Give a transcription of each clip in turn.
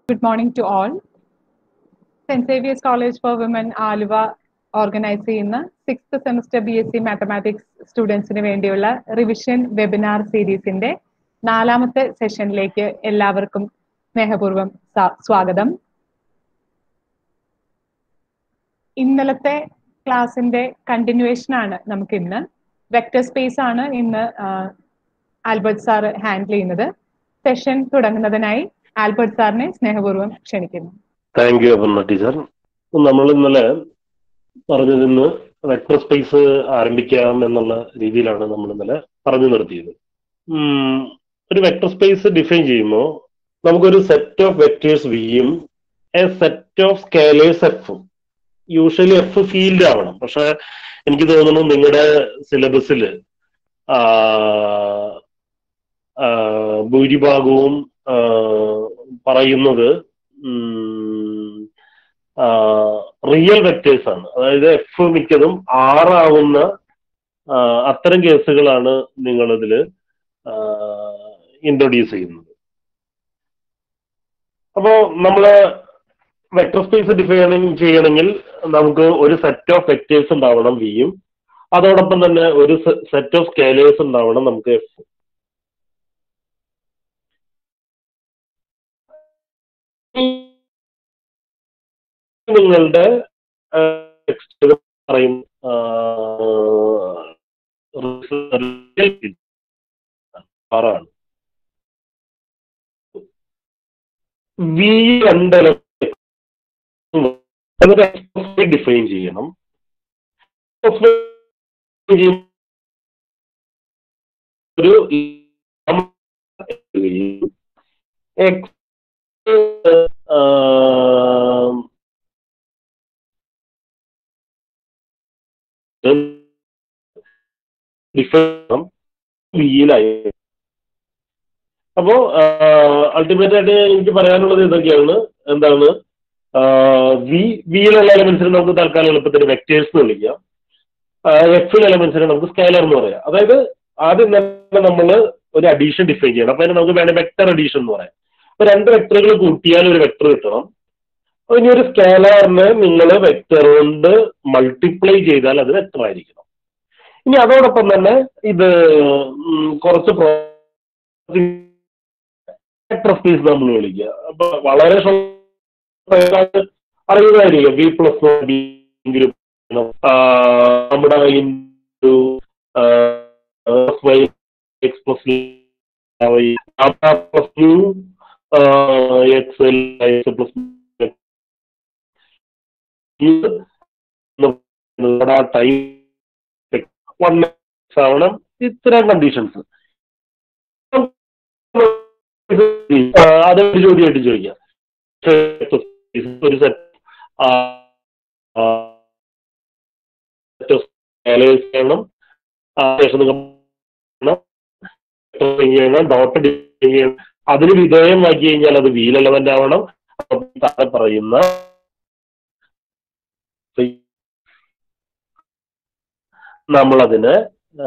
Good morning to all. Saint Xavier's college for women Aluva organise ചെയ്യുന്ന sixth semester B S C mathematics സ്റ്റുഡൻസിന് വേണ്ടിയുള്ള revision webinar സീരീസിന്റെ നാലാമത്തെ സെഷനിലേക്ക് എല്ലാവർക്കും സ്നേഹപൂർവ്വം സ്വാ- സ്വാഗതം ഇന്നലത്തെ ക്ലാസിന്റെ കണ്ടിന്യൂവേഷൻ ആണ് നമുക്ക് ഇന്ന് വെക്ടർ സ്പേസ് ആണ് ഇന്ന് ആൽബർട്ട് സാർ ഹാൻഡിൽ ചെയ്യുന്നത് സെഷൻ തുടങ്ങുന്നതിനായി ആൽബർട്ട് സാറിനെ സ്നേഹപൂർവ്വം ക്ഷണിക്കുന്നു താങ്ക് യു അപർണ ടീച്ചർ നമ്മൾ ഇന്നലെ പറഞ്ഞതിന്ന് വെക്ടർ സ്പേസ് ആരംഭിക്കാം എന്നുള്ള രീതിയിലാണ് നമ്മൾ ഇന്നലെ പറഞ്ഞു നിർത്തിയത് ഉം, ഒരു വെക്ടർ സ്പേസ് ഡിഫൈൻ ചെയ്യുമ്പോൾ നമുക്കൊരു സെറ്റ് ഓഫ് വെക്ടേഴ്സ് വിയും എ സെറ്റ് ഓഫ് സ്കേലേഴ്സ് എഫും യൂഷ്വലി എഫ് ഫീൽഡ് ആവണം പക്ഷെ എനിക്ക് തോന്നുന്നു നിങ്ങളുടെ സിലബസിൽ ഭൂരിഭാഗവും ആ, പറയുന്നത് റിയൽ വെക്ടേഴ്സ് ആണ് അതായത് എഫ് മിക്കതും ആറാവുന്ന ആ, അത്തരം കേസുകളാണ് നിങ്ങൾ ഇതിൽ ഇൻട്രൊഡ്യൂസ് ചെയ്യുന്നത് അപ്പോ നമ്മള് വെക്ടർ സ്പേസ് ഡിഫൈൻ ചെയ്യണമെങ്കിൽ നമുക്ക് ഒരു സെറ്റ് ഓഫ് വെക്ടേഴ്സ് ഉണ്ടാവണം വിയും അതോടൊപ്പം തന്നെ ഒരു സെറ്റ് ഓഫ് സ്കേലേഴ്സ് ഉണ്ടാവണം നമുക്ക് എഫ് നിങ്ങളുടെ ടെക്സ്റ്റിൽ പറയും ആ, ആറാണ് വി രണ്ട് ഡിഫൈൻ ചെയ്യണം ഒരു എക്സ് ഡിഫൈൻ വിയിലായി അപ്പോ അൾട്ടിമേറ്റ് ആയിട്ട് എനിക്ക് പറയാനുള്ളത് ഇതൊക്കെയാണ് എന്താണ് വി വിയിലുള്ള എലമെന്റ്സിനെ നമുക്ക് തൽക്കാലം എളുപ്പത്തിന് വെക്ടേഴ്സ് എന്ന് വിളിക്കാം എഫിൽ എലമെന്റ്സിനെ നമുക്ക് സ്കേലർ എന്ന് പറയാം അതായത് ആദ്യം തന്നെ നമ്മൾ ഒരു അഡീഷൻ ഡിഫൈൻ ചെയ്യണം അപ്പൊ അതിന് നമുക്ക് വേണേൽ വെക്ടർ അഡീഷൻ എന്ന് പറയാം അപ്പൊ രണ്ട് വെക്ടറുകൾ കൂട്ടിയാൽ ഒരു വെക്ടർ കിട്ടണം അപ്പൊ ഇനി ഒരു സ്കേലറിനെ നിങ്ങൾ വെക്ടർ കൊണ്ട് മൾട്ടിപ്ലൈ ചെയ്താൽ അത് വെക്ടർ ആയിരിക്കണം ഇനി അതോടൊപ്പം തന്നെ ഇത് ഉം, കുറച്ച് വെക്ടർ സ്പേസ് നമ്മൾ വിളിക്കുക അപ്പൊ വളരെ short അറിയുന്നതായിരിക്കും ബി പ്ലസ് ബി ഗ്രൂപ്പ് നമ്മുടെ into Y X plus Y plus two X L X plus നമ്മുടെ ടൈം വൺ ആവണം ഇത്തരം കണ്ടീഷൻസ് അതൊരു ചോദ്യമായിട്ട് ചോദിക്കാം ഒരു സെറ്റ് വേണം ശേഷം ചെയ്യണം ഡോട്ട് ചെയ്യണം അതിന് വിധേയമാക്കി കഴിഞ്ഞാൽ അത് വീൽ എലമെന്റ് ആവണം അപ്പൊ താഴെ പറയുന്ന നമ്മളതിന്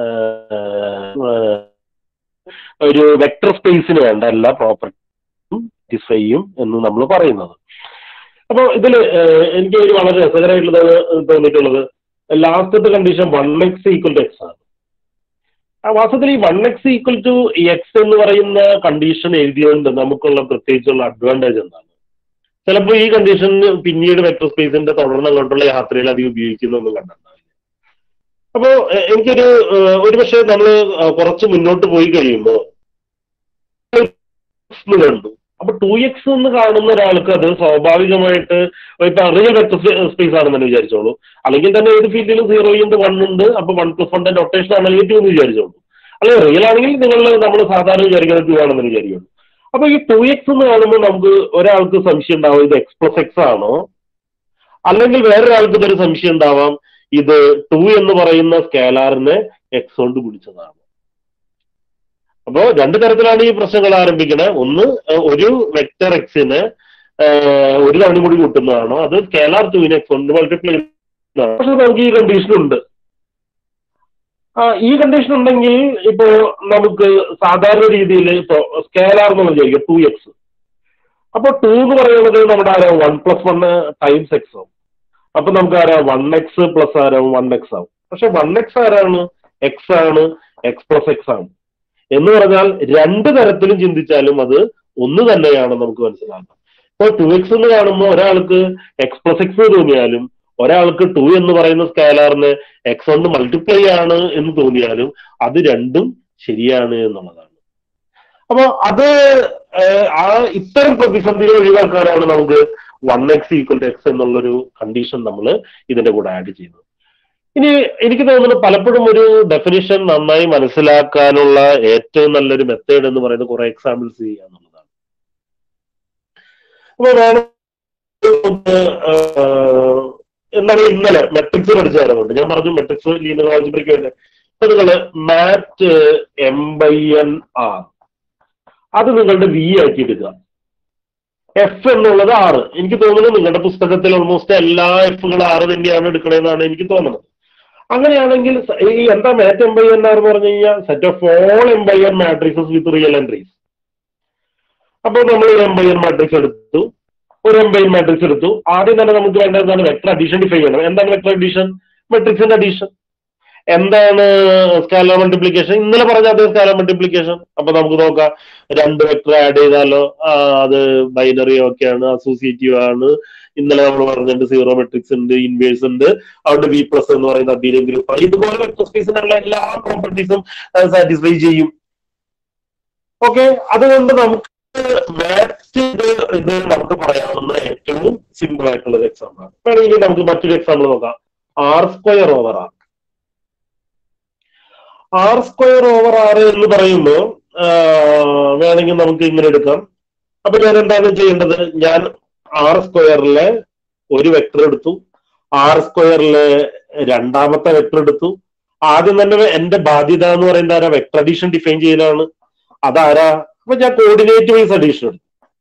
ഒരു വെക്ടർ സ്പേസിന് വേണ്ട എല്ലാ പ്രോപ്പർട്ടിയും സാറ്റിസ്ഫൈ ചെയ്യും എന്ന് നമ്മൾ പറയുന്നത് അപ്പോൾ ഇതിൽ എനിക്ക് ഒരു വളരെ രസകരമായിട്ടുള്ളത് തോന്നിയിട്ടുള്ളത് ലാസ്റ്റത്തെ condition one X equal to X ആണ് ആ വാസ്തവത്തിൽ ഈ one X equal to X എന്ന് പറയുന്ന കണ്ടീഷൻ എഴുതിയതുകൊണ്ട് നമുക്കുള്ള പ്രത്യേകിച്ചുള്ള അഡ്വാൻറ്റേജ് എന്താണ് ചിലപ്പോൾ ഈ കണ്ടീഷൻ പിന്നീട് വെക്ടർ സ്പേസിന്റെ തുടർന്ന് അങ്ങോട്ടുള്ള യാത്രയിൽ അധികം ഉപയോഗിക്കുന്നൊന്നും കണ്ടിട്ടുണ്ടാവില്ല അപ്പോൾ എനിക്കൊരു ഏഹ്, ഒരുപക്ഷെ നമ്മൾ കുറച്ച് മുന്നോട്ട് പോയി കഴിയുമ്പോൾ കണ്ടു അപ്പൊ ടു എക്സ് എന്ന് കാണുന്ന ഒരാൾക്ക് അത് സ്വാഭാവികമായിട്ട് ഇപ്പൊ റിയൽ വെക്ടർ സ്പേസ് ആണെന്ന് വിചാരിച്ചോളൂ അല്ലെങ്കിൽ തന്നെ ഏത് ഫീൽഡിലും സീറോ ഇൻറ്റ് വൺ ഉണ്ട് അപ്പൊ വൺ പ്ലസ് വണ്ടെ നൊട്ടേഷൻ ആണെങ്കിൽ ടു എന്ന് വിചാരിച്ചോളൂ അല്ലെങ്കിൽ റിയൽ ആണെങ്കിൽ നിങ്ങൾ നമ്മൾ സാധാരണ വിചാരിക്കുന്നത് ടു ആണെന്ന് വിചാരിക്കുള്ളൂ അപ്പൊ ഈ ടു എക്സ് എന്ന് കാണുമ്പോൾ നമുക്ക് ഒരാൾക്ക് സംശയം ഉണ്ടാവും ഇത് എക്സ് പ്ലസ് എക്സ് ആണോ അല്ലെങ്കിൽ വേറൊരാൾക്ക് ഇതൊരു സംശയം ഉണ്ടാവാം ഇത് ടു എന്ന് പറയുന്ന സ്കേലാറിനെ എക്സ് കൊണ്ട് ഗുണിച്ചതാണ് അപ്പോ രണ്ടു തരത്തിലാണ് ഈ പ്രശ്നങ്ങൾ ആരംഭിക്കുന്നത് ഒന്ന് ഏഹ്, ഒരു വെക്ടർ എക്സിന് ഒരു തവണ കൂടി കൂട്ടുന്നതാണോ അത് സ്കേലാർ ടുവിനെ എക്സ് കൊണ്ട് മൾട്ടിപ്ലൈ പക്ഷെ നമുക്ക് ഈ കണ്ടീഷൻ ഉണ്ട് ആ, ഈ കണ്ടീഷൻ ഉണ്ടെങ്കിൽ ഇപ്പോ നമുക്ക് സാധാരണ രീതിയിൽ ഇപ്പോ സ്കേലാർ എന്ന് വിചാരിക്കുക ടു എക്സ് അപ്പൊ ടു എന്ന് പറയുന്നത് നമ്മുടെ ആരാ one plus one times X ആവും അപ്പൊ നമുക്ക് ആരാ വൺ എക്സ് പ്ലസ് ആരാവും വൺ എക്സ് ആവും പക്ഷെ വൺ എക്സ് ആരാണ് എക്സ് ആണ് എക്സ് പ്ലസ് എക്സ് ആണ് എന്ന് പറഞ്ഞാൽ രണ്ട് തരത്തിലും ചിന്തിച്ചാലും അത് ഒന്ന് തന്നെയാണ് നമുക്ക് മനസ്സിലാക്കാം ഇപ്പൊ ടു എക്സ് എന്ന് കാണുമ്പോൾ ഒരാൾക്ക് എക്സ് പ്ലസ് എക്സ് തോന്നിയാലും ഒരാൾക്ക് ടു എന്ന് പറയുന്ന സ്കാലാറിന് എക്സ് കൊണ്ട് മൾട്ടിപ്ലൈ ആണ് എന്ന് തോന്നിയാലും അത് രണ്ടും ശരിയാണ് എന്നുള്ളതാണ് അപ്പൊ അത് ഏഹ്, ആ ഇത്തരം പ്രതിസന്ധികൾ ഒഴിവാക്കാനാണ് നമുക്ക് one X equal to X എന്നുള്ളൊരു കണ്ടീഷൻ നമ്മൾ ഇതിന്റെ കൂടെ ആഡ് ചെയ്യുന്നത് ഇനി എനിക്ക് തോന്നുന്നു പലപ്പോഴും ഒരു ഡെഫിനിഷൻ നന്നായി മനസ്സിലാക്കാനുള്ള ഏറ്റവും നല്ലൊരു മെത്തേഡ് എന്ന് പറയുന്നത് കുറെ എക്സാമ്പിൾസ് ചെയ്യുക എന്നുള്ളതാണ് അപ്പൊ വേണം ഏഹ്, എന്താണ് ഇന്നലെ മെട്രിക്സ് പഠിച്ച നേരമുണ്ട് ഞാൻ പറഞ്ഞു മെട്രിക്സ് ലീനർ ആൾജിബ്രയ്ക്ക് വേണ്ടി അപ്പൊ നിങ്ങള് mat M by N R അത് നിങ്ങളുടെ വി ആക്കി എടുക്കുക എഫ് എന്നുള്ളത് ആറ് എനിക്ക് തോന്നുന്നു നിങ്ങളുടെ പുസ്തകത്തിൽ ഓൾമോസ്റ്റ് എല്ലാ എഫുകളും ആറ് തന്നെയാണ് എടുക്കണതെന്നാണ് എനിക്ക് തോന്നുന്നത് അങ്ങനെയാണെങ്കിൽ സ- ഈ എന്താ mat M by N R എന്ന് പറഞ്ഞു കഴിഞ്ഞാൽ set of all M by N matrices with real entries അപ്പോൾ നമ്മൾ ഒരു എം ബൈ എൻ മാട്രിക്സ് എടുത്തു ഒരു എം ബൈ എൻ മാട്രിക്സ് എടുത്തു ആദ്യം തന്നെ നമുക്ക് വേണ്ടത് എന്താണ് വെക്ടർ അഡീഷൻ ഡിഫൈൻ ചെയ്യണം എന്താണ് വെക്ടർ അഡീഷൻ മെട്രിക്സിന്റെ അഡീഷൻ എന്താണ് സ്കാലർ മൾട്ടിപ്ലിക്കേഷൻ ഇന്നലെ പറഞ്ഞ അതേ സ്കാലർ മൾട്ടിപ്ലിക്കേഷൻ അപ്പൊ നമുക്ക് നോക്കാം രണ്ട് വെക്ടർ ആഡ് ചെയ്താലോ ആ, അത് ബൈനറി ഒക്കെയാണ് അസോസിയേറ്റീവ് ആണ് ഇന്നലെ നമ്മൾ പറഞ്ഞിട്ടുണ്ട് സീറോ മെട്രിക്സ് ഉണ്ട് ഇൻവേഴ്സ് ഉണ്ട് അതുകൊണ്ട് വി പ്ലസ് എന്ന് പറയുന്ന അബീലിയൻ ഗ്രൂപ്പ് ഇതുപോലെ വെക്ടർ സ്പേസിനുള്ള എല്ലാ പ്രോപ്പർട്ടീസും സാറ്റിസ്ഫൈ ചെയ്യും ഓക്കെ അതുകൊണ്ട് നമുക്ക് മാറ്റ് ഇത് നമുക്ക് പറയാവുന്ന ഏറ്റവും സിമ്പിൾ ആയിട്ടുള്ള ഒരു എക്സാമ്പിൾ ആണ് വേണമെങ്കിൽ നമുക്ക് മറ്റൊരു എക്സാമ്പിൾ നോക്കാം R square over R R square over R എന്ന് പറയുമ്പോൾ വേണമെങ്കിൽ നമുക്ക് ഇങ്ങനെ എടുക്കാം അപ്പൊ ഞാൻ എന്താണ് ചെയ്യേണ്ടത് ഞാൻ ആർ സ്ക്വയറിലെ ഒരു വെക്ടർ എടുത്തു ആർ സ്ക്വയറിലെ രണ്ടാമത്തെ വെക്ടർ എടുത്തു ആദ്യം തന്നെ എന്റെ ബാധ്യത എന്ന് പറയുന്നത് ആരാ വെക്ടർ അഡീഷൻ ഡിഫൈൻ ചെയ്യലാണ് അതാരാ അപ്പൊ ഞാൻ കോർഡിനേറ്റ് വൈസ് അഡീഷൻ എടുത്തു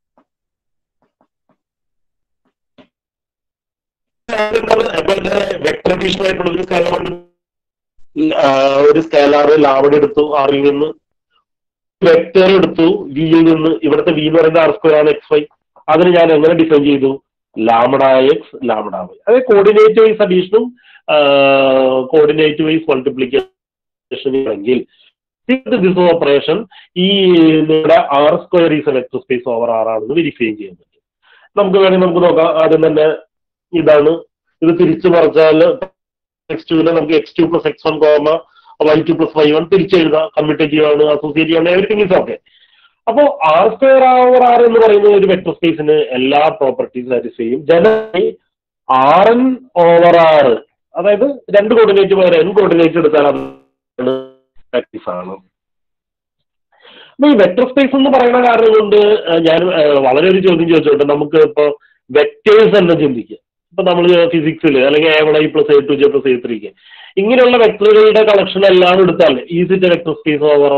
വെക്ടർ അഡീഷൻ ആയിട്ടുള്ള ഒരു സ്കാലർ ഒരു സ്കാലാർ ലാവഡ് എടുത്തു ആറിൽ നിന്ന് വെക്ടർ എടുത്തു വിയിൽ നിന്ന് ഇവിടുത്തെ വി എന്ന് പറയുന്നത് ആർ സ്ക്വയർ ആണ് എക്സ് വൈ അതിന് ഞാൻ എങ്ങനെ ഡിഫൈൻ ചെയ്തു ലാമഡ എക്സ് ലാമഡ വൈ അതായത് കോർഡിനേറ്റ് വൈസ് അഡീഷനും കോർഡിനേറ്റ് വൈസ് മൾട്ടിപ്ലിക്കേഷൻ ആണെങ്കിൽ ദിസ് ഓപ്പറേഷൻ ഈ നിങ്ങളുടെ R square is a vector space over R ആണെന്ന് വെരിഫൈ ചെയ്യാൻ പറ്റും നമുക്ക് വേണമെങ്കിൽ നമുക്ക് നോക്കാം ആദ്യം തന്നെ ഇതാണ് ഇത് തിരിച്ചു മറിച്ചാൽ എക്സ് ടുവിനെ നമുക്ക് x two plus x one comma y two plus Y one തിരിച്ചെഴുതാം കമ്മ്യൂട്ടേറ്റീവ് ആണ് അസോസിയേറ്റീവ് ആണ് എവറിങ് ഈസ് ഓക്കെ അപ്പോ ആർ സ്ക്വയർ ഓവർ ആർ എന്ന് പറയുന്ന ഒരു വെക്ടർ സ്പേസിന് എല്ലാ പ്രോപ്പർട്ടീസ് സാറ്റിസ്ഫൈ ചെയ്യും generally R N over R അതായത് രണ്ട് കോർഡിനേറ്റ് പകരം എൻ കോർഡിനേറ്റ് എടുത്താൽ അത് പ്രാക്ടീസ് ആണ് അപ്പൊ ഈ വെക്ടർ സ്പേസ് എന്ന് പറയുന്ന കാരണം കൊണ്ട് ഏഹ്, ഞാൻ ഏഹ്, വളരെ ഒരു ചോദ്യം ചോദിച്ചോട്ടെ നമുക്ക് ഇപ്പൊ വെക്ടേഴ്സ് തന്നെ ചിന്തിക്കുക ഇപ്പൊ നമ്മൾ ഫിസിക്സിൽ അല്ലെങ്കിൽ a one i plus A two j plus a ത്രീക്ക് ഇങ്ങനെയുള്ള വെക്ടറുകളുടെ കളക്ഷൻ എല്ലാം എടുത്താൽ is it vector space over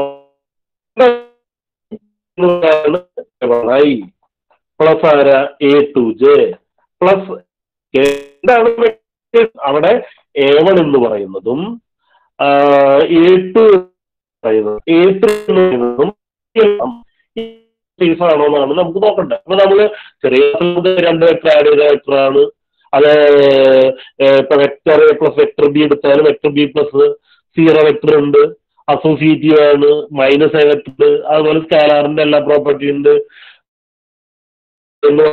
i plus ആര എ ടു ജെ പ്ലസ് എന്താണ് vectors? അവിടെ എ വൺ എന്ന് പറയുന്നതും എ ടു പറയുന്നത് എ ത്രീ എന്ന് പറയുന്നതും സ്പേസ് ആണോ എന്നാണ് നമുക്ക് നോക്കണ്ടേ അപ്പൊ നമ്മള് ചെറിയ ക്ലാസ്സിൽ രണ്ട് വെക്ടർ ആഡ് ചെയ്ത വെക്ടർ ആണ് അത് ഏഹ്, ഇപ്പൊ വെക്ടർ പ്ലസ് വെക്ടർ ബി എടുത്താലും vector b plus zero vector ഉണ്ട് അസോസിയേറ്റീവ് ആണ് മൈനസ് എ വെക്ടർ ഉണ്ട് അതുപോലെ സ്കാലാറിന്റെ എല്ലാ പ്രോപ്പർട്ടി ഉണ്ട് എന്ന്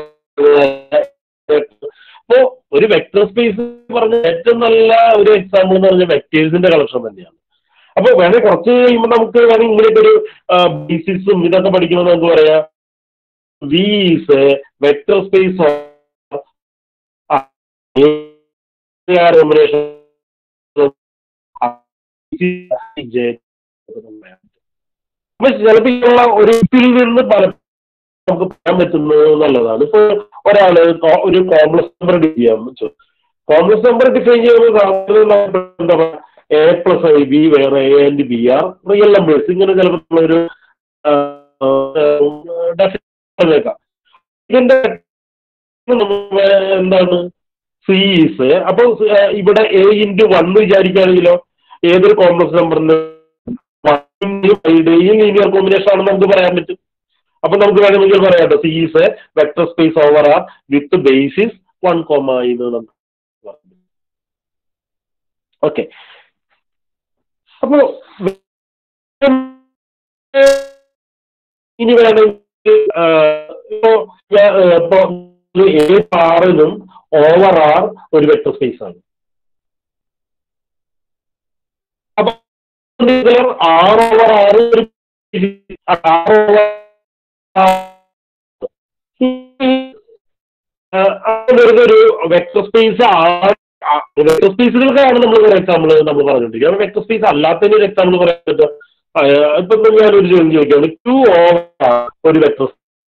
അപ്പോ ഒരു വെക്ടർ സ്പേസ് പറഞ്ഞ ഏറ്റവും നല്ല ഒരു എക്സാമ്പിൾ എന്ന് പറഞ്ഞാൽ വെക്ടേഴ്സിന്റെ കളക്ഷൻ തന്നെയാണ് അപ്പൊ വേണേ കുറച്ച് കഴിയുമ്പോൾ നമുക്ക് വേണമെങ്കിൽ ഇങ്ങനെയൊക്കെ ഒരു ബേസിക്സും ഇതൊക്കെ പഠിക്കുമ്പോൾ നമുക്ക് പറയാം V is vector space combination അപ്പൊ ചിലപ്പോൾ ഒരു ഇതിൽ നിന്ന് പല നമുക്ക് പറയാൻ പറ്റുന്നത് നല്ലതാണ് ഇപ്പൊ ഒരാള് കോ- ഒരു കോംപ്ലക്സ് നമ്പർ ചെയ്യാൻ വെച്ചു കോംപ്ലക്സ് നമ്പർ ഡിഫൈൻ ചെയ്യുമ്പോൾ എന്താ പറയുക എ പ്ലസ് ഐ ബി വേറെ a and b are real numbers ഇങ്ങനെ ചിലപ്പോൾ ഒരു ഡെഫിനേക്കാം ഇതിന്റെ നമ്മ- എന്താണ് സീസ് അപ്പൊ ഇവിടെ എ ഇൻറ്റു വൺ വിചാരിക്കുകയാണെങ്കിലോ ഏതൊരു കോംപ്ലക്സ് നമ്പറിന്റെ വണ്ണിന്റെയും ഐയുടെയും ലീനിയർ കോമ്പിനേഷൻ ആണെന്ന് നമുക്ക് പറയാൻ പറ്റും അപ്പൊ നമുക്ക് വേണമെങ്കിൽ പറയാം C is a vector space over R with basis one comma എന്ന് നമുക്ക് ഓക്കെ അപ്പോ ഇനി വേണമെങ്കിൽ ആ, ഇപ്പോ ഞാൻ, ആ, ഇപ്പോ ഏത് ആറിനും ഓവർ ആർ ഒരു വെക്ടർ സ്പേസ് ആണ് അപ്പൊ ആർ ഓവർ ആറ് ഒരു ആർ ഓവർ അങ്ങനെ വരുന്നൊരു വെക്ടർ സ്പേസ് വെക്ടർ സ്പേസുകൾക്കാണ് നമ്മൾ ഒരു എക്സാമ്പിൾ നമ്മൾ പറഞ്ഞിട്ടിരിക്കുന്നത് വെക്ടർ സ്പേസ് അല്ലാത്തതിന് ഒരു എക്സാമ്പിൾ പറയാൻ പറ്റും ഇപ്പൊ ഞാൻ ഒരു ചോദ്യം ചോദിക്കുകയാണ് ക്യൂ ഓവർ ഒരു വെക്ടർ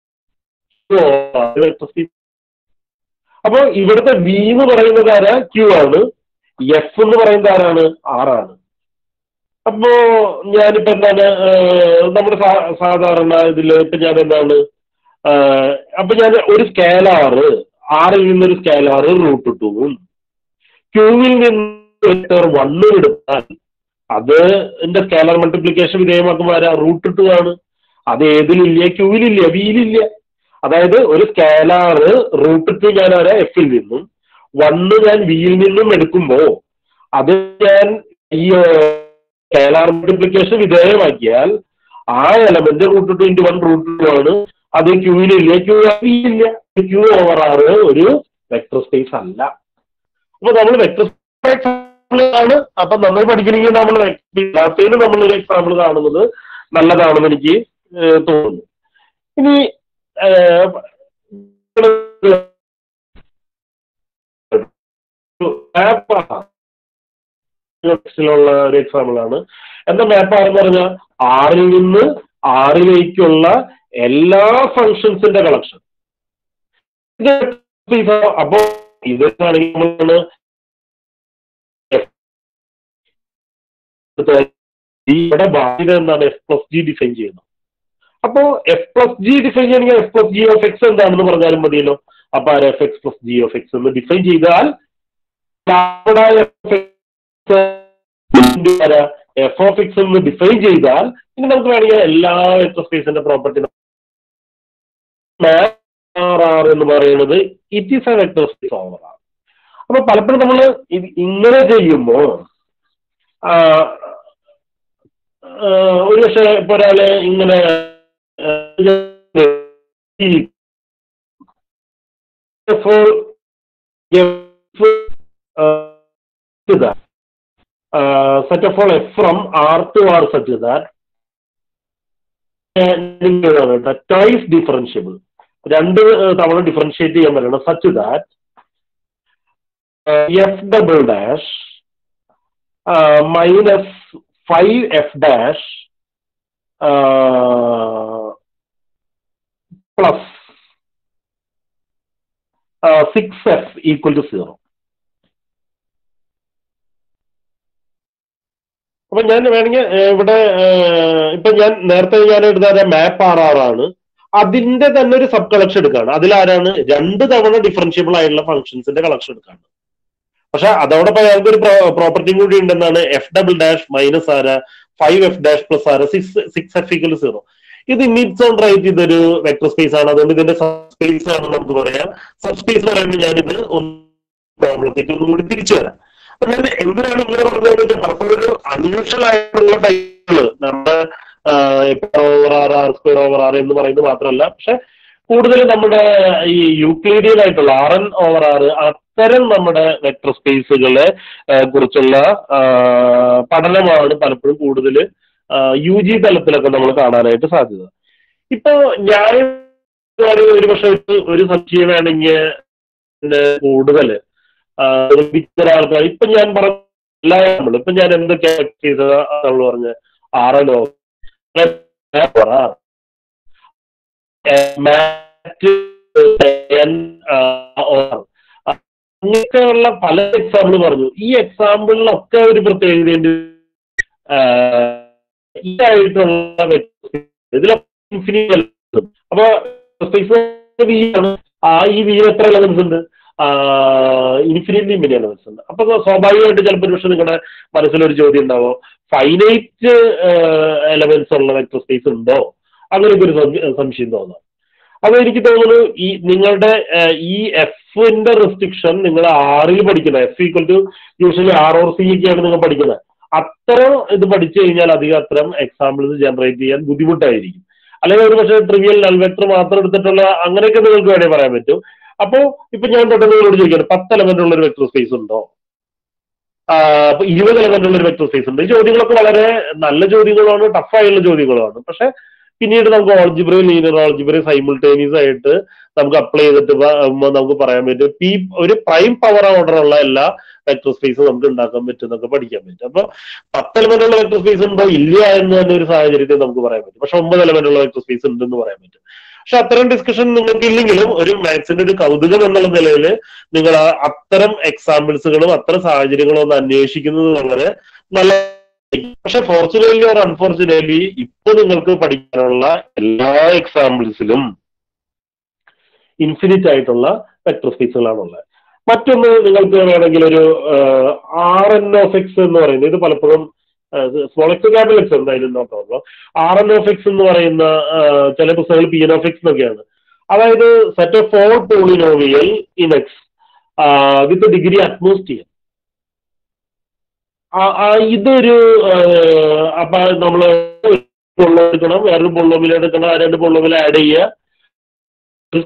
വെക്ടർ സ്പേസ് അപ്പൊ ഇവിടുത്തെ വി എന്ന് പറയുന്നത് ആരാ ക്യൂ ആണ് എഫ് എന്ന് പറയുന്നത് ആരാണ് ആറാണ് അപ്പോ ഞാനിപ്പോ എന്താണ് ഏഹ്, നമ്മുടെ സാ- സാധാരണ ഇതില് ഇപ്പൊ ഞാൻ എന്താണ് ഏഹ്, അപ്പൊ ഞാൻ ഒരു സ്കേലാറ് ആറിൽ നിന്നൊരു സ്കേലാറ് റൂട്ട് ടൂവും ക്യൂവിൽ നിന്ന് വെക്ടർ വണ്ണും എടുത്താൽ അത് എന്റെ സ്കേലർ മൾട്ടിപ്ലിക്കേഷൻ വിധേയമാക്കുമ്പോൾ ആരാ റൂട്ട് ടു ആണ് അത് ഏതിലില്ല ക്യൂവിലില്ല വിയിലില്ല അതായത് ഒരു സ്കേലാറ് റൂട്ട് ടു ഞാൻ ആരാ എഫിൽ നിന്നും വണ്ണ് ഞാൻ വിയിൽ നിന്നും എടുക്കുമ്പോ അത് ഞാൻ ഈ സ്കേലാർ മൾട്ടിപ്ലിക്കേഷൻ വിധേയമാക്കിയാൽ ആ element root two into one root two ആണ് അത് ക്യൂവിലില്ല ക്യൂ ഇല്ല ക്യൂ ഓവർ ആറ് ഒരു വെക്ടർ സ്പേസ് അല്ല അപ്പൊ നമ്മൾ വെക്ടർ ആണ് അപ്പൊ നമ്മൾ പഠിക്കണമെങ്കിൽ നമ്മൾ ഇല്ലാത്തതിന് നമ്മളൊരു എക്സാമ്പിൾ കാണുന്നത് നല്ലതാണെന്ന് എനിക്ക് ഏഹ്, തോന്നുന്നു ഇനി ഏഹ്, മാപ്പ് ടെക്സ്റ്റിലുള്ള ഒരു എക്സാമ്പിൾ ആണ് എന്താ മാപ്പ് ആരെന്ന് പറഞ്ഞാൽ ആറിൽ നിന്ന് ആറിലേക്കുള്ള എല്ലാ ഫങ്ഷൻസിന്റെ കളക്ഷൻ അപ്പോ ഇതാണെങ്കിൽ നമ്മളാണ് ഇവിടെ ബാധ്യത എന്താണ് എഫ് പ്ലസ് ജി ഡിഫൈൻ ചെയ്യുന്നത് അപ്പോ എഫ് പ്ലസ് ജി ഡിഫൈൻ ചെയ്യണമെങ്കിൽ f plus g of x എന്താണെന്ന് പറഞ്ഞാലും മതിയല്ലോ അപ്പൊ ആര് f X plus g of x എന്ന് ഡിഫൈൻ ചെയ്താൽ എഫ് ഓഫ് എക്സ് എന്ന് ഡിഫൈൻ ചെയ്താൽ ഇനി നമുക്ക് വേണമെങ്കിൽ എല്ലാ വെക്ടർ സ്പേസിന്റെ പ്രോപ്പർട്ടി ആർ ആർ എന്ന് പറയുന്നത് it is a vector space over R അപ്പൊ പലപ്പോഴും നമ്മൾ ഇത് ഇങ്ങനെ ചെയ്യുമ്പോൾ ഒരു പക്ഷേ ഇപ്പൊ ഒരാള് ഇങ്ങനെ ആ, ഈ for f uh, to that uh, such of all f from R to R such that twice differentiable രണ്ട് ഏഹ്, തവണ ഡിഫറൻഷിയേറ്റ് ചെയ്യാൻ പറ്റണം such that F double dash minus five F dash plus six F equal to zero അപ്പൊ ഞാൻ വേണമെങ്കിൽ ഏഹ്, ഇവിടെ ഏഹ്, ഇപ്പൊ ഞാൻ നേരത്തെ ഞാൻ എടുത്ത മാപ്പ് ആർ ആർ ആണ് അതിന്റെ തന്നെ ഒരു സബ് കളക്ഷൻ എടുക്കുകയാണ് അതിലാരാണ് രണ്ട് തവണ ഡിഫറൻഷ്യബിൾ ആയിട്ടുള്ള ഫംഗ്ഷൻസിന്റെ കളക്ഷൻ എടുക്കുകയാണ് പക്ഷെ അതോടൊപ്പം ഞങ്ങൾക്ക് ഒരു പ്രോപ്പർട്ടിയും കൂടി ഉണ്ടെന്നാണ് എഫ് ഡബിൾ ഡാഷ് മൈനസ് ആര ഫൈവ് എഫ് ഡാഷ് പ്ലസ് ആര six six F equal zero ഇത് ഇമിറ്റ്സ് ഓൺ റൈറ്റ് ഇതൊരു വെക്ടർ സ്പേസ് ആണ് അതുകൊണ്ട് ഇതിന്റെ സബ് സ്പേസ് ആണെന്ന് നമുക്ക് പറയാം സബ് സ്പേസ് പറയുമ്പോൾ ഞാനിത് ഒന്ന് പ്രോബ്ലത്തേക്ക് ഒന്നും കൂടി തിരിച്ചു വരാം അപ്പൊ ഞാൻ എന്തിനാണ് ഇങ്ങനെ പറഞ്ഞതെന്ന് വെച്ചാൽ പലപ്പോഴും ഒരു അൺയൂഷ്വൽ ആയിട്ടുള്ള ടൈപ്പുകൾ നമ്മുടെ over R R square over R എന്ന് പറയുന്നത് മാത്രമല്ല പക്ഷെ കൂടുതൽ നമ്മുടെ ഈ യൂക്ലീഡിയൻ ആയിട്ടുള്ള ആർ എൻ ഓവർ ആർ അത്തരം നമ്മുടെ വെക്ടർ സ്പേസുകളെ ഏഹ്, കുറിച്ചുള്ള ആ, പഠനമാണ് പലപ്പോഴും കൂടുതൽ യു ജി തലത്തിലൊക്കെ നമ്മൾ കാണാനായിട്ട് സാധ്യത ഇപ്പോ ഞാൻ ഒരു പക്ഷെ ഒരു ഒരു സംശയം വേണമെങ്കിൽ കൂടുതൽ ആൾക്കാർ ഇപ്പൊ ഞാൻ പറഞ്ഞ എല്ലാ നമ്മൾ ഇപ്പൊ ഞാൻ എന്തൊക്കെ ചെയ്ത നമ്മൾ പറഞ്ഞ ആർ എൻ അങ്ങനെയൊക്കെയുള്ള പല എക്സാമ്പിൾ പറഞ്ഞു ഈ എക്സാമ്പിളിലൊക്കെ ഒരു പ്രത്യേകതയുണ്ട് ഇതായിട്ടുള്ള ഇതിലൊക്കെ ഇൻഫിനിറ്റ് അപ്പൊ സ്പേസ് വി ആണ് ആ ഈ വി എത്ര എലമെന്റ്സ് ഉണ്ട് ഇൻഫിനിറ്റ്ലി മെനി എലമെന്റ്സ് ഉണ്ട് അപ്പൊ സ്വാഭാവികമായിട്ട് ചിലപ്പോൾ പക്ഷെ നിങ്ങളുടെ മനസ്സിലൊരു ചോദ്യം ഉണ്ടാവോ ഫൈനൈറ്റ് എലമെന്റ്സ് ഉള്ള വെക്ടർ സ്പേസ് ഉണ്ടോ അങ്ങനെയൊക്കെ ഒരു സംശ- സംശയം തോന്നാം അപ്പൊ എനിക്ക് തോന്നുന്നു ഈ നിങ്ങളുടെ ഏഹ്, ഈ എഫിന്റെ റെസ്ട്രിക്ഷൻ നിങ്ങൾ ആറിൽ പഠിക്കുന്നത് F equal to usually R or C ഒക്കെയാണ് നിങ്ങൾ പഠിക്കുന്നത് അത്തരം ഇത് പഠിച്ചു കഴിഞ്ഞാൽ അധികം അത്തരം എക്സാമ്പിൾസ് ജനറേറ്റ് ചെയ്യാൻ ബുദ്ധിമുട്ടായിരിക്കും അല്ലെങ്കിൽ ഒരു പക്ഷേ ട്രിവിയൽ നൽവെക്ടർ മാത്രം എടുത്തിട്ടുള്ള അങ്ങനെയൊക്കെ നിങ്ങൾക്ക് വേണേൽ പറയാൻ പറ്റും അപ്പോ ഇപ്പൊ ഞാൻ പെട്ടെന്ന് നിങ്ങളോട് ചോദിക്കുകയാണ് പത്ത് എലമെന്റ് ഉള്ള ഒരു വെക്ടർ സ്പേസ് ഉണ്ടോ ആ, അപ്പൊ ഇരുപത് എലമെന്റ് ഉള്ള ഒരു വെക്ടർ സ്പേസ് ഉണ്ട് ഈ ചോദ്യങ്ങളൊക്കെ വളരെ നല്ല ചോദ്യങ്ങളാണ് ടഫായുള്ള ചോദ്യങ്ങളാണ് പക്ഷെ പിന്നീട് നമുക്ക് ഓൾജിബ്ര ലീനിയർ ഓൾജിബ്ര സൈമിൾട്ടേനിയസ് ആയിട്ട് നമുക്ക് അപ്ലൈ ചെയ്തിട്ട് വ- ഉം നമുക്ക് പറയാൻ പറ്റും പി ഒരു പ്രൈം പവർ ഓർഡർ ഉള്ള എല്ലാ വെക്ടർ സ്പേസ് നമുക്ക് ഉണ്ടാക്കാൻ പറ്റും എന്നൊക്കെ പഠിക്കാൻ പറ്റും അപ്പൊ പത്ത് എലമെന്റ് ഉള്ള വെക്ടർ സ്പേസ് ഉണ്ടോ ഇല്ല എന്ന് തന്നെ ഒരു സാഹചര്യത്തിൽ നമുക്ക് പറയാൻ പറ്റും പക്ഷെ ഒമ്പത് എലമെന്റ് ഉള്ള വെക്ടർ സ്പേസ് ഉണ്ടെന്ന് പറയാൻ പറ്റും പക്ഷെ അത്തരം ഡിസ്കഷൻ നിങ്ങൾക്ക് ഇല്ലെങ്കിലും ഒരു മാത്സിന്റെ ഒരു കൗതുകം എന്നുള്ള നിലയിൽ നിങ്ങൾ ആ അത്തരം എക്സാമ്പിൾസുകളും അത്തരം സാഹചര്യങ്ങളും ഒന്ന് അന്വേഷിക്കുന്നത് വളരെ നല്ല പക്ഷെ ഫോർച്ചുനേറ്റ്ലി ഓർ അൺഫോർച്ചുനേറ്റ്ലി ഇപ്പൊ നിങ്ങൾക്ക് പഠിക്കാനുള്ള എല്ലാ എക്സാമ്പിൾസിലും ഇൻഫിനിറ്റ് ആയിട്ടുള്ള വെക്ടർ സ്പേസുകളാണുള്ളത് മറ്റൊന്ന് നിങ്ങൾക്ക് വേണമെങ്കിൽ ഒരു ആർ എൻ ഓഫ് എക്സ് എന്ന് പറയുന്നത് ഇത് പലപ്പോഴും സ്മോൾ എക്സ് ക്യാപിറ്റൽ എക്സ് എന്തായാലും നോക്കാമല്ലോ ആർ എൻ ഓഫ് എക്സ് എന്ന് പറയുന്ന ആ, ചില പുസ്തകങ്ങൾ പി എൻ ഓഫ് എക്സ് എന്നൊക്കെയാണ് അതായത് set of four polynomial in x with degree atmosphere ഇതൊരു ആ, അപ്പൊ നമ്മള് പൊള്ളോ എടുക്കണം വേറൊരു പൊള്ളോമിൽ എടുക്കണം ആ രണ്ട് പൊള്ളോമിൽ ആഡ് ചെയ്യുക ഒരു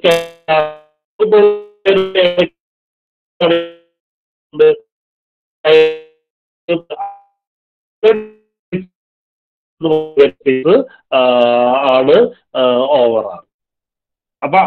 സ്കാ- ആ, ആണ് ഓവറാണ് അപ്പൊ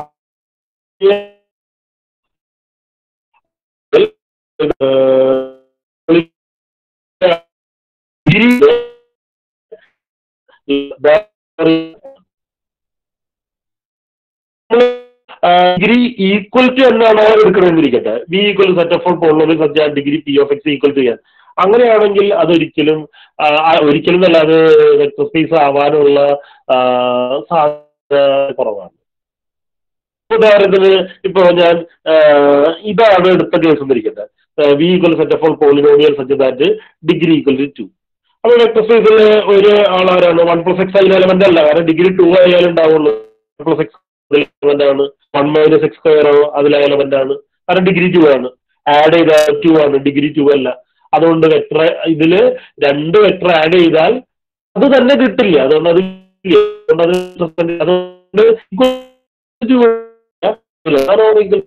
ഡിഗ്രി ഈക്വൽ ടു എന്നാണ് എടുക്കണമെന്നിരിക്കട്ടെ B equal set of polynomial such degree p of x equal to ചെയ്യാൻ അങ്ങനെയാണെങ്കിൽ അതൊരിക്കലും ആ, ആ, ഒരിക്കലും അല്ല അത് വെക്ടർ സ്പേസ് ആവാനുള്ള ആ, സാധ്യത കുറവാണ് ഉദാഹരണത്തിന് ഇപ്പൊ ഞാൻ ആ, ഇതാണ് എടുത്ത കേസ് എന്നിരിക്കട്ടെ V equal set of polynomial such that degree equal to two അപ്പൊ വെക്ടർ സ്പേസിൽ ഒരു ആളാരാണ് വൺ പ്ലസ് എക്സ് അതിൽ എലമെന്റ് അല്ല കാരണം ഡിഗ്രി ടു ആയാലും ഉണ്ടാവുള്ളൂ വൺ പ്ലസ് എക്സ് എലമെന്റ് ആണ് വൺ മൈനസ് എക്സ് സ്ക്വയറോ അതിലെ എലമെന്റ് ആണ് കാരണം ഡിഗ്രി ടു ആണ് ആഡ് ചെയ്താൽ ടു ആണ് ഡിഗ്രി ടു അല്ല അതുകൊണ്ട് വെക്ടർ ഇതില് രണ്ട് വെക്ടർ ആഡ് ചെയ്താൽ അത് തന്നെ കിട്ടില്ല അതുകൊണ്ട് അത് ഇല്ല. അതുകൊണ്ട് അത് suspend- അതുകൊണ്ട് equal to അതാണോ equal-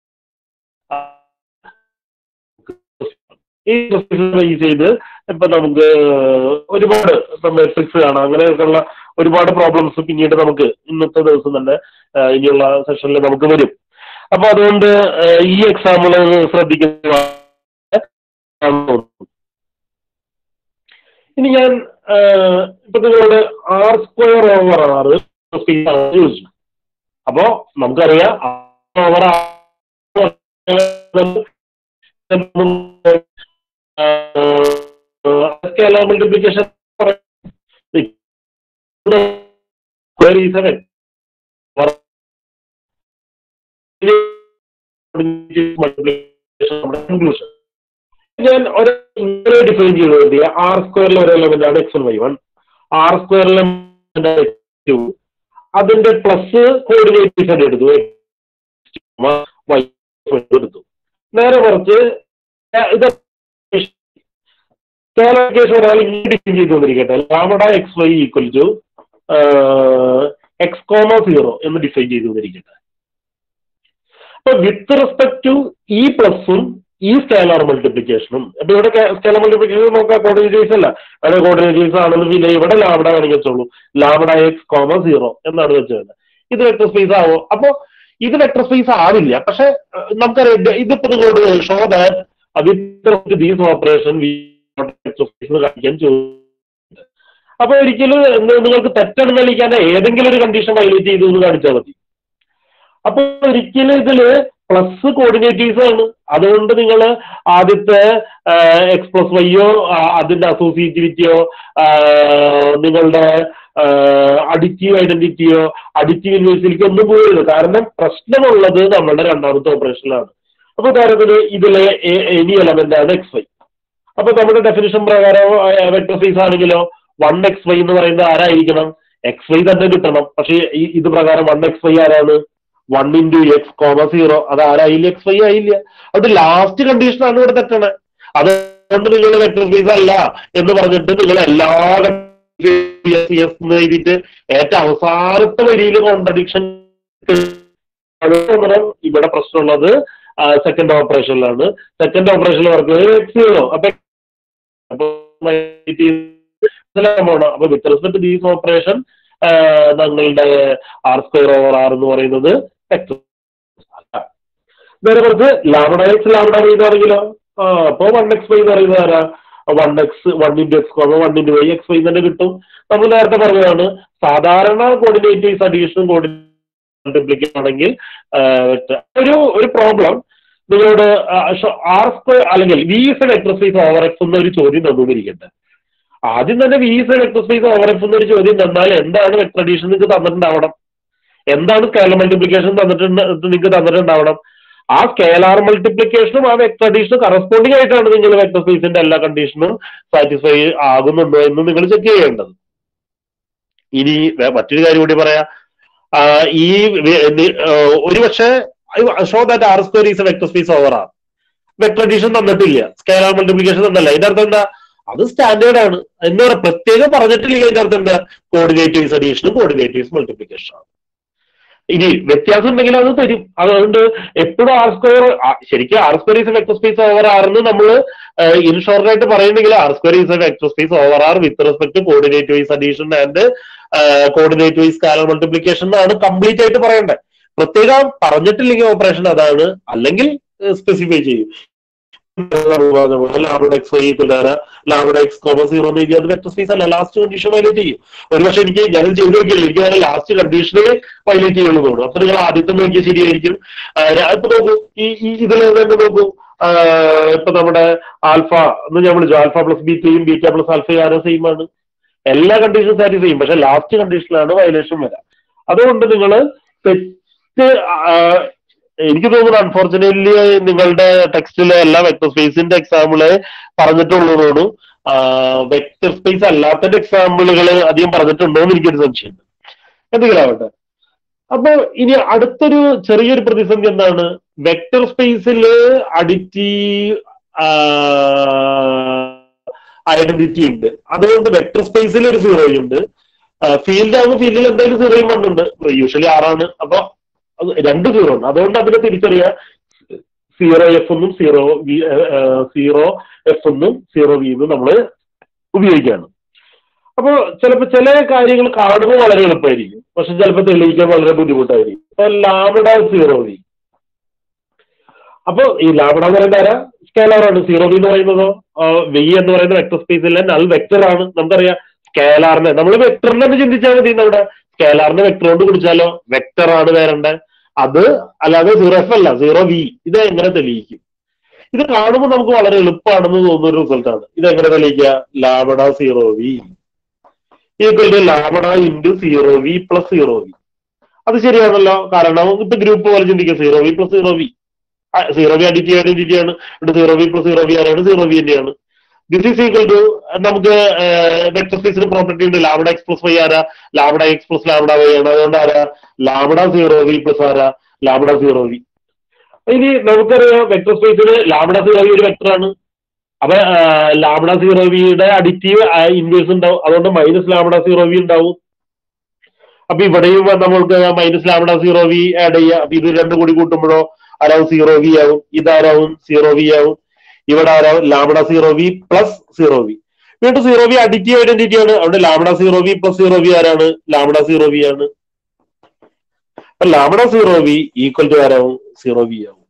ഈ യൂസ് ചെയ്ത് ഇപ്പൊ നമുക്ക് ഒരുപാട് ഇപ്പൊ മെട്രിക്സ് കാണാം അങ്ങനെയൊക്കെയുള്ള ഒരുപാട് പ്രോബ്ലംസ് പിന്നീട് നമുക്ക് ഇന്നത്തെ ദിവസം തന്നെ ആ, ഇനിയുള്ള സെഷനിൽ നമുക്ക് വരും അപ്പൊ അതുകൊണ്ട് ആ, ഈ എക്സാമ്പിൾ ശ്രദ്ധിക്കുന്ന ഇനി ഞാൻ ആ, ഇപ്പൊ നിങ്ങളോട് ആർ സ്ക്വയർ ഓവർ ആറ് ചോദിച്ചു അപ്പോ നമുക്കറിയാം ഓവർ സ്കേലാർ മൾട്ടിപ്ലിക്കേഷൻ സ്ക്വയർ ഈ സെവൻ കൺക്ലൂഷൻ ഞാൻ ഒരു ഇങ്ങനെ ഡിഫൈൻ ചെയ്ത് ആർ സ്ക്വയറിലെ ഒരു എലമെന്റ് ആണ് x one Y one R സ്ക്വയറിലെ ടു അതിന്റെ പ്ലസ് കോർഡിനേറ്റ് എടുത്തു വൈ എടുത്തു നേരെ മറിച്ച് ഇത് കേരളക്കേസ് ഒരാൾ ഇങ്ങനെ ഡിഫൈൻ ചെയ്തുകൊണ്ടിരിക്കട്ടെ lambda x Y equal to X comma zero എന്ന് ഡിഫൈൻ ചെയ്തുകൊണ്ടിരിക്കട്ടെ അപ്പൊ വിത്ത് റെസ്പെക്ട് ടു ഈ പ്ലസും ഈ സ്കേലാർ മൾട്ടിപ്ലിക്കേഷനും അപ്പൊ ഇവിടെ സ്കേലാർ മൾട്ടിപ്ലിക്കേഷൻ നോക്കാം കോർഡിനേറ്റീവ്സ് അല്ല അവിടെ കോർഡിനേറ്റീവ്സ് ആണെന്ന് പിന്നെ ഇവിടെ ലാബഡ വേണമെങ്കിൽ വെച്ചോളൂ ലാബഡ എക്സ് കോമ സീറോ എന്നാണ് വെച്ചത് ഇത് വെക്ടർ സ്പേസ് ആവോ അപ്പൊ ഇത് വെക്ടർ സ്പേസ് ആവില്ല പക്ഷെ ഏഹ്, നമുക്കറിയാം ഇതിപ്പോ നിങ്ങളോട് show that these operation vector space കാണിക്കാൻ ചോദിച്ചു അപ്പൊ ഒരിക്കലും നി- നിങ്ങൾക്ക് തെറ്റാണെന്ന് തെളിയിക്കാൻ ഏതെങ്കിലും ഒരു കണ്ടീഷൻ വയലേറ്റ് ചെയ്തു എന്ന് കാണിച്ചാൽ മതി അപ്പൊ ഒരിക്കലും ഇതില് പ്ലസ് കോർഡിനേറ്റീവ്സ് ആണ് അതുകൊണ്ട് നിങ്ങൾ ആദ്യത്തെ എക്സ് പ്ലസ് വൈയോ അതിന്റെ അസോസിയേറ്റിവിറ്റിയോ നിങ്ങളുടെ അഡിറ്റീവ് ഐഡന്റിറ്റിയോ അഡിറ്റീവ് ഇൻവേഴ്സിറ്റിക്കോ ഒന്നും പോകരുത് കാരണം പ്രശ്നമുള്ളത് നമ്മളുടെ രണ്ടാമത്തെ ഓപ്പറേഷനിലാണ് അപ്പൊ ഉദാഹരണത്തിന് ഇതിലെ എനി എലമെന്റ് ആണ് എക്സ് വൈ അപ്പൊ നമ്മുടെ ഡെഫിനിഷൻ പ്രകാരം വെക്ടർ സ്പേസ് ആണെങ്കിലോ വൺ എക്സ് വൈ എന്ന് പറയുന്നത് ആരായിരിക്കണം എക്സ് വൈ തന്നെ കിട്ടണം പക്ഷേ ഈ ഇത് പ്രകാരം വൺ എക്സ് വൈ ആരാണ് one into x comma zero അത് ആരായില്ല എക്സ് വൈ ആയില്ല അത് ലാസ്റ്റ് കണ്ടീഷനാണ് ഇവിടെ തെറ്റണേ അതുകൊണ്ട് നിങ്ങൾ വെക്ടർ സ്പേസ് അല്ല എന്ന് പറഞ്ഞിട്ട് നിങ്ങൾ എല്ലാ എഴുതിയിട്ട് ഏറ്റവും അവസാനത്തെ വരിയിൽ കോൺട്രഡിക്ഷൻ ഇവിടെ പ്രശ്നമുള്ളത് സെക്കൻഡ് ഓപ്പറേഷനിലാണ് സെക്കൻഡ് ഓപ്പറേഷനിൽ വർക്ക് എക്സ് സീറോ അപ്പൊ അപ്പൊ പോണം അപ്പൊ വിത്ത് റെസ്പെക്ട് ദീസ് ഓപ്പറേഷൻ ഞങ്ങളുടെ ആർ സ്ക്വയർ ഓവർ ആർ എന്ന് പറയുന്നത് വെക്ടർ നേരെ കുറച്ച് ലാബഡ എക്സ് ലാബഡ വൈ എന്ന് ആണെങ്കിലോ ആ അപ്പൊ വൺ എക്സ് വൈ എന്ന് പറയുന്നത് ആരാ one x one into x comma one into Y x y തന്നെ കിട്ടും നമ്മൾ നേരത്തെ പറഞ്ഞതാണ് സാധാരണ കോർഡിനേറ്റീവ്സ് അഡീഷണൽ കോർഡിനേറ്റ് ആണെങ്കിൽ ഒരു ഒരു പ്രോബ്ലം നിങ്ങളോട് ആർ സ്ക്വയർ അല്ലെങ്കിൽ V is a vector space over x എന്നൊരു ചോദ്യം തന്നുകൊണ്ടിരിക്കട്ടെ ആദ്യം തന്നെ V is a vector space over x എന്നൊരു ചോദ്യം തന്നാൽ എന്താണ് വെക്ടർ അഡീഷൻ നിങ്ങൾക്ക് തന്നിട്ടുണ്ടാവണം എന്താണ് സ്കേലർ മൾട്ടിപ്ലിക്കേഷൻ തന്നിട്ടുണ്ട് നിങ്ങൾക്ക് തന്നിട്ടുണ്ടാവണം ആ സ്കേലാർ മൾട്ടിപ്ലിക്കേഷനും ആ വെക്ടർ അഡീഷനും കറസ്പോണ്ടിങ് ആയിട്ടാണ് നിങ്ങൾ വെക്ടർ സ്പേസിന്റെ എല്ലാ കണ്ടീഷനും സാറ്റിസ്ഫൈ ആകുന്നുണ്ടോ എന്ന് നിങ്ങൾ ചെക്ക് ചെയ്യേണ്ടത് ഇനി മറ്റൊരു കാര്യം കൂടി പറയാം ഈ ഒരു പക്ഷേ show that R square is a vector space over R vector addition തന്നിട്ടില്ല സ്കേലാർ മൾട്ടിപ്ലിക്കേഷൻ തന്നല്ല അതിന്റെ അർത്ഥം എന്താ അത് സ്റ്റാൻഡേർഡ് ആണ് എന്ന് പറയാം പ്രത്യേകം പറഞ്ഞിട്ടില്ല അതിന്റെ അർത്ഥം എന്താ കോർഡിനേറ്റീവ്സ് അഡീഷനും കോർഡിനേറ്റീവ്സ് മൾട്ടിപ്ലിക്കേഷൻ ആണ് ഇനി വ്യത്യാസം ഉണ്ടെങ്കിൽ അത് തരും അതുകൊണ്ട് എപ്പോഴും ആർ സ്ക്വയർ ശരിക്കും R square is a vector space over R എന്ന് നമ്മൾ ഇൻ ഷോർട്ട് ആയിട്ട് പറയുന്നെങ്കിൽ R square is a vector space over R with respect coordinate wise addition and coordinate wise scalar multiplication എന്നാണ് കംപ്ലീറ്റ് ആയിട്ട് പറയേണ്ടത് പ്രത്യേകം പറഞ്ഞിട്ടില്ലെങ്കിൽ ഓപ്പറേഷൻ അതാണ് അല്ലെങ്കിൽ സ്പെസിഫൈ ചെയ്യും lambda x y lambda x comma zero എന്ന് എഴുതി അത് വെക്ടർ സ്പേസ് അല്ല ലാസ്റ്റ് കണ്ടീഷൻ വയലേറ്റ് ചെയ്യും ഒരുപക്ഷെ എനിക്ക് ഞാൻ ചെയ്ത് നോക്കിയില്ല എനിക്ക് അതിന്റെ ലാസ്റ്റ് കണ്ടീഷനെ വയലേറ്റ് ചെയ്യുള്ളൂ തോന്നുന്നു അപ്പൊ നിങ്ങൾ ആദ്യത്തെ നോക്കിയാൽ ശരിയായിരിക്കും ഇപ്പൊ നോക്കൂ ഈ ഇതിൽ തന്നെ നോക്കൂ ഇപ്പൊ നമ്മുടെ ആൽഫ എന്ന് ഞാൻ വിളിച്ചു ആൽഫ പ്ലസ് ബീറ്റയും ബീറ്റ പ്ലസ് ആൽഫയും ആരോ സെയിം ആണ് എല്ലാ കണ്ടീഷനും സാറ്റിസ്ഫൈ ചെയ്യും പക്ഷെ ലാസ്റ്റ് കണ്ടീഷനിലാണ് വയലേഷൻ വരാം അതുകൊണ്ട് നിങ്ങൾ തെറ്റ് എനിക്ക് തോന്നുന്നു അൺഫോർച്ചുനേറ്റ്ലി നിങ്ങളുടെ ടെക്സ്റ്റിലെ എല്ലാ വെക്ടർ സ്പേസിന്റെ എക്സാമ്പിള് പറഞ്ഞിട്ടുള്ളതോടും വെക്ടർ സ്പേസ് അല്ലാത്തതിന്റെ എക്സാമ്പിളുകൾ അധികം പറഞ്ഞിട്ടുണ്ടോ എന്ന് എനിക്കൊരു സംശയമുണ്ട് എന്തെങ്കിലും ആവട്ടെ അപ്പൊ ഇനി അടുത്തൊരു ചെറിയൊരു പ്രതിസന്ധി എന്താണ് വെക്ടർ സ്പേസിൽ അഡിറ്റീവ് ഐഡന്റിറ്റി ഉണ്ട് അതുകൊണ്ട് വെക്ടർ സ്പേസിൽ ഒരു സീറോ ഉണ്ട് ഫീൽഡ് ആകുമ്പോൾ ഫീൽഡിൽ എന്തായാലും സീറോയും വണ്ണുണ്ട് യൂഷ്വലി ആറാണ് അപ്പൊ രണ്ട് സീറോ ഉണ്ട് അതുകൊണ്ട് അതിനെ തിരിച്ചറിയാം സീറോ എഫ് എന്നും സീറോ വി സീറോ എഫ് എന്നും സീറോ വി എന്നും നമ്മൾ ഉപയോഗിക്കുകയാണ് അപ്പോൾ ചിലപ്പോൾ ചില കാര്യങ്ങൾ കാണുമ്പോൾ വളരെ എളുപ്പമായിരിക്കും പക്ഷെ ചിലപ്പോൾ തെളിയിക്കാൻ വളരെ ബുദ്ധിമുട്ടായിരിക്കും ഇപ്പൊ ലാബഡ സീറോ വി അപ്പൊ ഈ ലാബഡ എന്ന് പറയുന്നത് ആരാ സ്കേലാറാണ് സീറോ വി എന്ന് പറയുന്നതോ വി എന്ന് പറയുന്ന വെക്ടർ സ്പേസിലെ നൽ വെക്ടർ ആണ് നമുക്കറിയാം സ്കേലാറിനെ നമ്മൾ വെക്ടറിനെ തന്നെ ചിന്തിച്ചാൽ മതി നമ്മുടെ സ്കേലാറിനെ വെക്ടർ കൊണ്ട് പിടിച്ചാലോ വെക്ടർ ആണ് വരേണ്ടത് അത് അല്ലാതെ സീറോ എഫ് അല്ല സീറോ വി ഇത് എങ്ങനെ തെളിയിക്കും ഇത് കാണുമ്പോൾ നമുക്ക് വളരെ എളുപ്പമാണെന്ന് തോന്നുന്ന ഒരു റിസൾട്ടാണ് ഇത് എങ്ങനെ തെളിയിക്കുക lambda zero V equal to lambda into zero V plus zero V അത് ശരിയാണല്ലോ കാരണം ഇപ്പൊ ഗ്രൂപ്പ് പോലെ ചിന്തിക്കുക zero V plus zero V zero V additive identity ആണ് ഇവിടെ zero V plus zero V ആരാണ് സീറോ വി തന്നെയാണ് ദിസ് ഈസ് ഈക്വൽ ടു നമുക്ക് വെക്ടർ സ്പേസിന് പ്രോപ്പർട്ടി ഉണ്ട് ലാബഡ എക്സ് പ്ലസ് വൈ ആരാ lambda x plus lambda y ആണ് അതുകൊണ്ട് ആരാ ലാബഡ സീറോ വി പ്ലസ് ആരാ ലാബഡ സീറോ വി ഇനി നമുക്കറിയാം വെക്ടർ സ്പേസിന് ലാബഡ സീറോ വി ഒരു വെക്ടറാണ് അപ്പൊ ലാബഡ സീറോ വിയുടെ അഡിറ്റീവ് ഇൻവേഴ്സ് ഉണ്ടാവും അതുകൊണ്ട് മൈനസ് ലാബഡ സീറോ വി ഉണ്ടാവും അപ്പൊ ഇവിടെയും നമ്മൾക്ക് minus lambda zero V add ചെയ്യാം അപ്പൊ ഇത് രണ്ടും കൂടി കൂട്ടുമ്പോഴോ ആരാവും സീറോ വി ആവും ഇതാരാവും സീറോ വി ആവും ഇവിടെ ആരാവും lambda zero V plus zero V വീണ്ടും സീറോ വി അഡിറ്റീവ് ഐഡന്റിറ്റി ആണ് അവിടെ lambda zero V plus zero V ആരാണ് ലാബഡ സീറോ വി ആണ് അപ്പൊ lambda zero V equal to ആരാവും സീറോ വി ആവും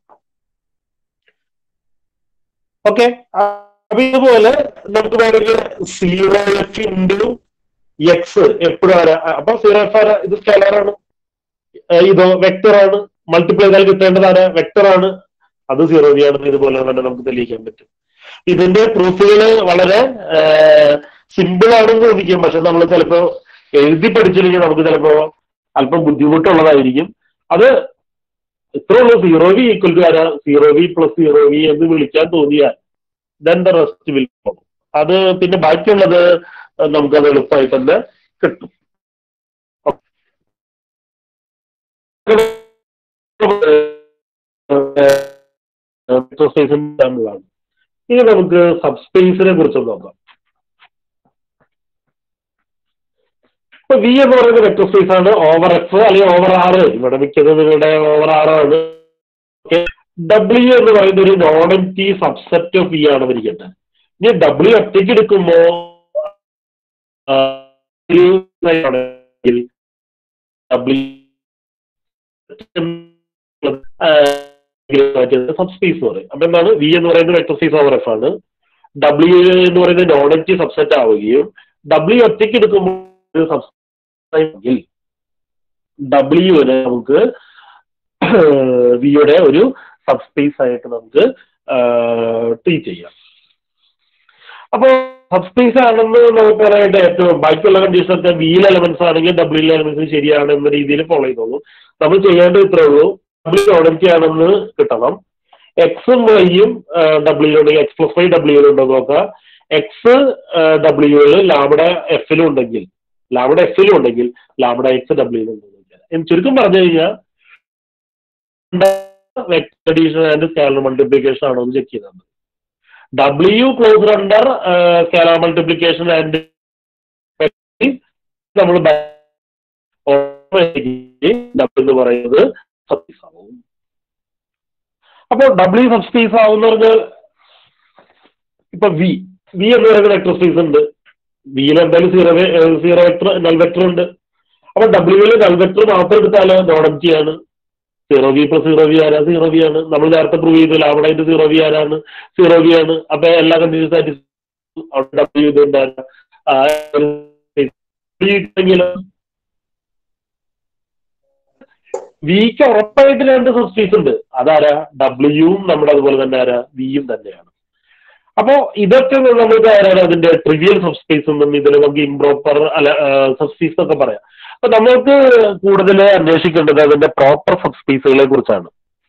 ഓക്കെ അപ്പൊ ഇതുപോലെ നമുക്ക് വേണമെങ്കിൽ സീറോ എഫ് ഇൻറ്റു എക്സ് എപ്പോഴും ആരാ അപ്പൊ സീറോ എഫ് ആരാ ഇത് സ്കെലറാണ് ഇതോ വെക്ടർ ആണ് മൾട്ടിപ്ലൈ ചെയ്താൽ കിട്ടേണ്ടത് ആരാ വെക്ടർ ആണ് അത് സീറോ വി ആണെന്ന് ഇതുപോലെ തന്നെ നമുക്ക് തെളിയിക്കാൻ പറ്റും ഇതിന്റെ പ്രൂഫുകൾ വളരെ സിമ്പിൾ ആണെന്ന് തോന്നിക്കും പക്ഷെ നമ്മൾ ചിലപ്പോ എഴുതി പഠിച്ചില്ലെങ്കിൽ നമുക്ക് ചിലപ്പോ അല്പം ബുദ്ധിമുട്ടുള്ളതായിരിക്കും അത് ഇത്ര ഉള്ളൂ സീറോ വി ഈക്വൽ ടു ആരാ zero V plus zero V എന്ന് വിളിക്കാൻ തോന്നിയാൽ ദെൻ ദ റെസ്റ്റ് വിൽ അത് പിന്നെ ബാക്കിയുള്ളത് നമുക്കത് എളുപ്പമായിട്ട് തന്നെ കിട്ടും സ്പേസിലാണ് ഇനി നമുക്ക് സബ്സ്പേസിനെ കുറിച്ച് നോക്കാം ഇപ്പൊ വി എന്ന് പറയുന്ന വെക്ടർ സ്പേസ് ആണ് ഓവർ എഫ് അല്ലെങ്കിൽ ഓവർ ആറ് ഇവിടെ മിക്കത് നിങ്ങളുടെ ഓവർ ആറാണ് ഡബ്ല്യു എന്ന് പറയുന്ന ഒരു non empty subset of V ആണ് ഇരിക്കട്ടെ ഇനി ഡബ്ല്യു ഒറ്റയ്ക്ക് എടുക്കുമ്പോ സബ്സ്പേസ് എന്ന് പറയും അപ്പൊ എന്താണ് വി എന്ന് പറയുന്നത് വെക്ടർ സ്പേസ് ഓവർ എഫ് ആണ് ഡബ്ല്യു എന്ന് പറയുന്നത് നോൺ എം ടി സബ്സെറ്റ് ആവുകയും ഡബ്ല്യു ഒറ്റയ്ക്ക് എടുക്കുമ്പോൾ സബ്സ്പെങ്കിൽ ഡബ്ല്യുവിനെ നമുക്ക് വിയുടെ ഒരു സബ്സ്പേസ് ആയിട്ട് നമുക്ക് ട്രീറ്റ് ചെയ്യാം അപ്പോൾ സബ്സ്പേസ് ആണെന്ന് നമുക്ക് പറയാനായിട്ട് ഏറ്റവും ബാക്കിയുള്ള കണ്ടീഷൻ ഒക്കെ വിയിൽ എലമെന്റ്സ് ആണെങ്കിൽ ഡബ്ല്യു എലമെന്റ്സ് ശരിയാണ് എന്ന രീതിയിൽ ഫോളോ ചെയ്തോളൂ നമ്മൾ ചെയ്യേണ്ടത് ഇത്രേ ഉള്ളൂ ഡബ്ല്യു ഓണറ്റി ആണെന്ന് കിട്ടണം എക്സും വൈയും ഡബ്ല്യു ഉണ്ടെങ്കിൽ എക്സ് പ്ലസ് വൈ ഡബ്ല്യു ഉണ്ടോ നോക്കാം എക്സ് ഡബ്ല്യുവിൽ ലാബഡ എഫിലും ഉണ്ടെങ്കിൽ ലാബഡ എഫിലും ഉണ്ടെങ്കിൽ ലാബഡ എക്സ് ഡബ്ല്യുവിലും ഉണ്ടെങ്കിൽ ചുരുക്കം പറഞ്ഞു കഴിഞ്ഞാൽ vector addition and scalar multiplication ആണോ എന്ന് ചെക്ക് ചെയ്താൽ മതി W close under scalar multiplication and നമ്മൾ ഡബ്ല്യു എന്ന് പറയുന്നത് സബ്സ്പേസ് ആവും അപ്പോൾ ഡബ്ല്യു സബ്സ്പേസ് ആവുന്ന പറഞ്ഞാൽ ഇപ്പൊ വി വി എന്ന് പറയുന്ന വെക്ടർ സ്പേസ് ഉണ്ട് വിയിൽ എന്തായാലും zero zero vector null vector ഉണ്ട് അപ്പൊ ഡബ്ല്യൂവിൽ നൽ വെക്ടർ മാത്രം എടുത്താലോ നോൺ എം ആണ് zero V plus zero V ആരാ സീറോ വി ആണ് നമ്മൾ നേരത്തെ പ്രൂവ് ചെയ്തു ലാവണായിട്ട് സീറോ വി ആരാണ് സീറോ വി ആണ് അപ്പൊ എല്ലാ കണ്ടീഷൻ സാറ്റിസ്ഫൈ ഡബ്ല്യു ഇതുണ്ടായിരുന്നെങ്കിലോ വിക്ക് ഉറപ്പായിട്ട് രണ്ട് സബ്സ്പേസ് ഉണ്ട് അതാരാ ഡബ്ല്യുവും നമ്മുടെ അതുപോലെ തന്നെ ആരാ വിയും തന്നെയാണ് അപ്പോ ഇതൊക്കെ നമുക്ക് ആരാണ് അതിന്റെ ട്രിവിയൽ സബ്സ്പേസ് എന്നും ഇതിൽ നമുക്ക് ഇംപ്രോപ്പർ അല്ല സബ്സ്പേസ് എന്നൊക്കെ പറയാം അപ്പൊ നമുക്ക് കൂടുതൽ അന്വേഷിക്കേണ്ടത് അതിന്റെ പ്രോപ്പർ സബ്സ്പേസുകളെ കുറിച്ചാണ്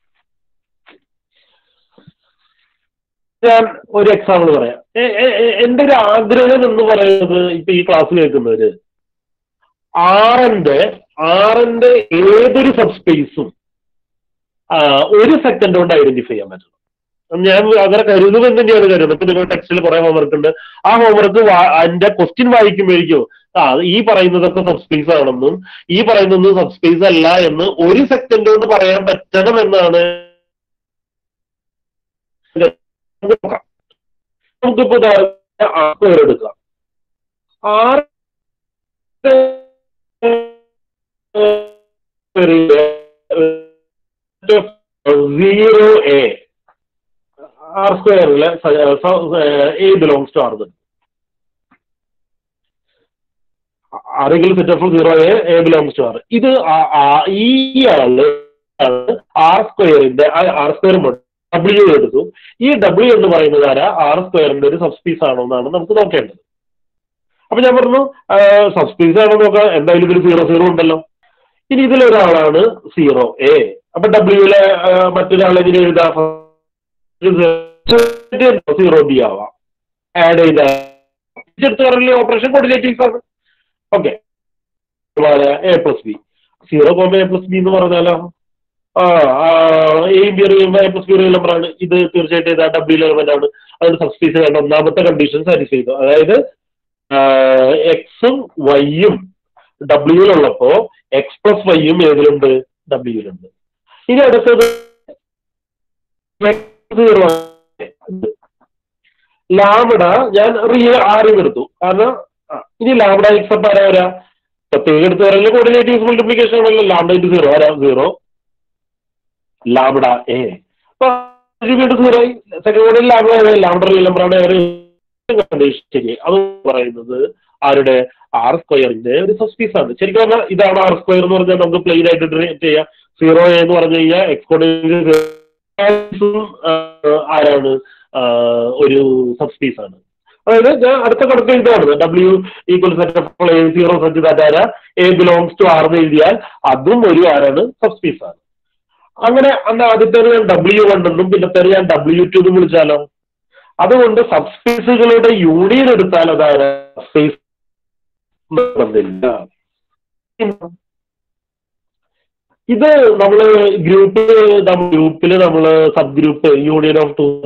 ഞാൻ ഒരു എക്സാമ്പിൾ പറയാം എന്റെ ഒരു ആഗ്രഹം എന്ന് പറയുന്നത് ഇപ്പൊ ഈ ക്ലാസ് കേൾക്കുന്നവര് ആറിന്റെ ആറിന്റെ ഏതൊരു സബ്സ്പേസും ഒരു സെക്കൻഡ് കൊണ്ട് ഐഡന്റിഫൈ ചെയ്യാൻ പറ്റണം ഞാൻ അങ്ങനെ കരുതുമെന്ന് തന്നെയാണ് കരുതുന്നത് ഇപ്പൊ നിങ്ങൾ ടെക്സ്റ്റിൽ കുറെ ഹോംവർക്ക് ഉണ്ട് ആ ഹോംവർക്ക് അതിന്റെ ക്വസ്റ്റ്യൻ വായിക്കുമ്പോഴേക്കും ആ ഈ പറയുന്നതൊക്കെ സബ്സ്പേസ് ആണെന്നും ഈ പറയുന്നതൊന്നും സബ്സ്പേസ് അല്ല എന്ന് ഒരു സെക്കൻഡ് കൊണ്ട് പറയാൻ പറ്റണം എന്നാണ് നമുക്കിപ്പോ ആറ് എടുക്കാം ആറ് സീറോ എ ആർ സ്ക്വയറിലെ എ ബിലോങ്സ് ടു ആർ ആരെങ്കിലും set of zero A A belongs to R ഇത് ഈ ആള് ആർ സ്ക്വയറിന്റെ ആർ സ്ക്വയർ ഡബ്ല്യു എടുത്തു ഈ ഡബ്ല്യു എന്ന് പറയുന്നത് ആരാ ആർ സ്ക്വയറിന്റെ ഒരു സബ്സ്പീസ് ആണോ എന്നാണ് നമുക്ക് നോക്കേണ്ടത് അപ്പൊ ഞാൻ പറഞ്ഞു സബ്സ്പീസ് ആണോ നോക്കാം എന്തായാലും ഇതിൽ സീറോ സീറോ ഉണ്ടല്ലോ ഇനി ഇതിലൊരാളാണ് സീറോ എ അപ്പൊ ഡബ്ല്യൂലെ മറ്റൊരാളെ ഇതിന് എഴുതാം സീറോ ബി ആവാം ആഡ് ചെയ്ത പറഞ്ഞ ഓപ്പറേഷൻ കോർഡിനേറ്റീവ്സ് ആണ് okay A plus B zero comma A plus B എന്ന് പറഞ്ഞാലോ ആ എയും ബി അറിയുമ്പോൾ എ പ്ലസ് ബി റിയൽ നമ്പറാണ് ഇത് തീർച്ചയായിട്ടും ഇത് ഡബ്ല്യു എലമെന്റ് ആണ് അതിന് സബ്സ്പീസ് വേണ്ട ഒന്നാമത്തെ കണ്ടീഷൻ സാറ്റിസ്ഫൈ ചെയ്തു അതായത് എക്സും വൈയും ഡബ്ല്യൂയിലുള്ളപ്പോ എക്സ് പ്ലസ് വൈയും ഏതിലുണ്ട് ഡബ്ല്യൂയിലുണ്ട് ഇനി അടുത്തത് സീറോ ലാംഡ ഞാൻ റിയൽ ആറിൽ എടുത്തു കാരണം ഇനി ലാംഡ എക്സ് അപ്പ് ആരാ വരാ പ്രത്യേകം എടുത്ത് പറയുന്നത് കോർഡിനേറ്റീവ് മൾട്ടിപ്ലിക്കേഷൻ ആണല്ലോ ലാംഡ ഇൻറ്റു സീറോ ആരാ സീറോ ലാംഡ എ അപ്പൊ വീണ്ടും സീറോ സെക്കൻഡ് കോഡിൽ ലാംഡ ലാംഡ റിയൽ നമ്പറാണ് ശരി അത് പറയുന്നത് ആരുടെ ആർ സ്ക്വയറിന്റെ ഒരു സബ്സ്പീസ് ആണ് ശരിക്കും പറഞ്ഞാൽ ഇതാണ് ആർ സ്ക്വയർ എന്ന് പറഞ്ഞാൽ നമുക്ക് പ്ലെയിൻ ആയിട്ട് ഡ്രേറ്റ് ചെയ്യാം സീറോ എന്ന് പറഞ്ഞു കഴിഞ്ഞാൽ എക്സ്പോണൻഷ്യൽ ആരാണ് ഒരു സബ്സ്പീസ് ആണ് അതായത് ഞാൻ അടുത്ത കണക്ക് എഴുതാണ് W equal set of A zero such that ആരാ എ ബിലോങ്സ് ടു ആർ എന്ന് എഴുതിയാൽ അതും ഒരു ആരാണ് സബ്സ്പീസ് ആണ് അങ്ങനെ അന്ന് ആദ്യത്തെ ഞാൻ ഡബ്ല്യു വൺ എന്നും പിന്നത്തെ ഞാൻ ഡബ്ല്യു ടു എന്നും വിളിച്ചാലോ അതുകൊണ്ട് സബ്സ്പേസുകളുടെ യൂണിയൻ എടുത്താൽ അതാണ് സ്പേസ് നിർബന്ധമില്ല ഇത് നമ്മള് ഗ്രൂപ്പ് ഗ്രൂപ്പില് നമ്മള് sub group union of two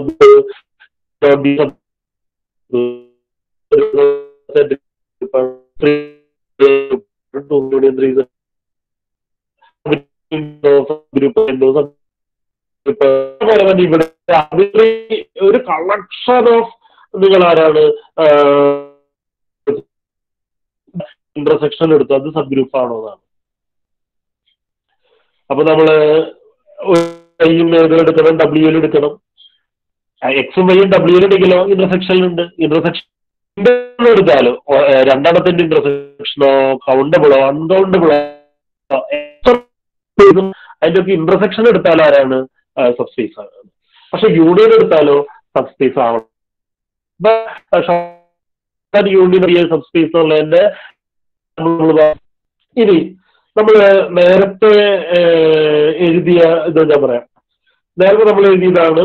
union three group ഇവിടെ ഒരു കളക്ഷൻ ഓഫ് നിങ്ങൾ ആരാണ് ഇന്റർസെക്ഷൻ എടുത്തു അത് സബ് ഗ്രൂപ്പ് ആണോ എന്നാണ് അപ്പൊ നമ്മള് വൈയും ഏതിൽ എടുക്കണം ഡബ്ല്യൂയിൽ എടുക്കണം എക്സും വൈയും ഡബ്ല്യൂയിൽ എടുക്കലോ ഇന്റർസെക്ഷനിലുണ്ട് ഇന്റർസെക്ഷൻ എടുത്താലോ രണ്ടെണ്ണത്തിന്റെ ഇന്റർസെക്ഷനോ കൗണ്ടബിളോ അൺകൗണ്ടബിളോ അതിന്റെ ഒക്കെ ഇന്റർസെക്ഷൻ എടുത്താൽ ആരാണ് സബ്സ്പേസ് ആണ് പക്ഷെ യൂണിയൻ എടുത്താലോ സബ്സ്പേസ് ആവണം യൂണിയൻ സബ്സ്പേസ് എന്നുള്ളതിന്റെ ഇനി നമ്മൾ നേരത്തെ എഴുതിയ ഇത് ഞാൻ പറയാം നേരത്തെ നമ്മൾ എഴുതിയതാണ്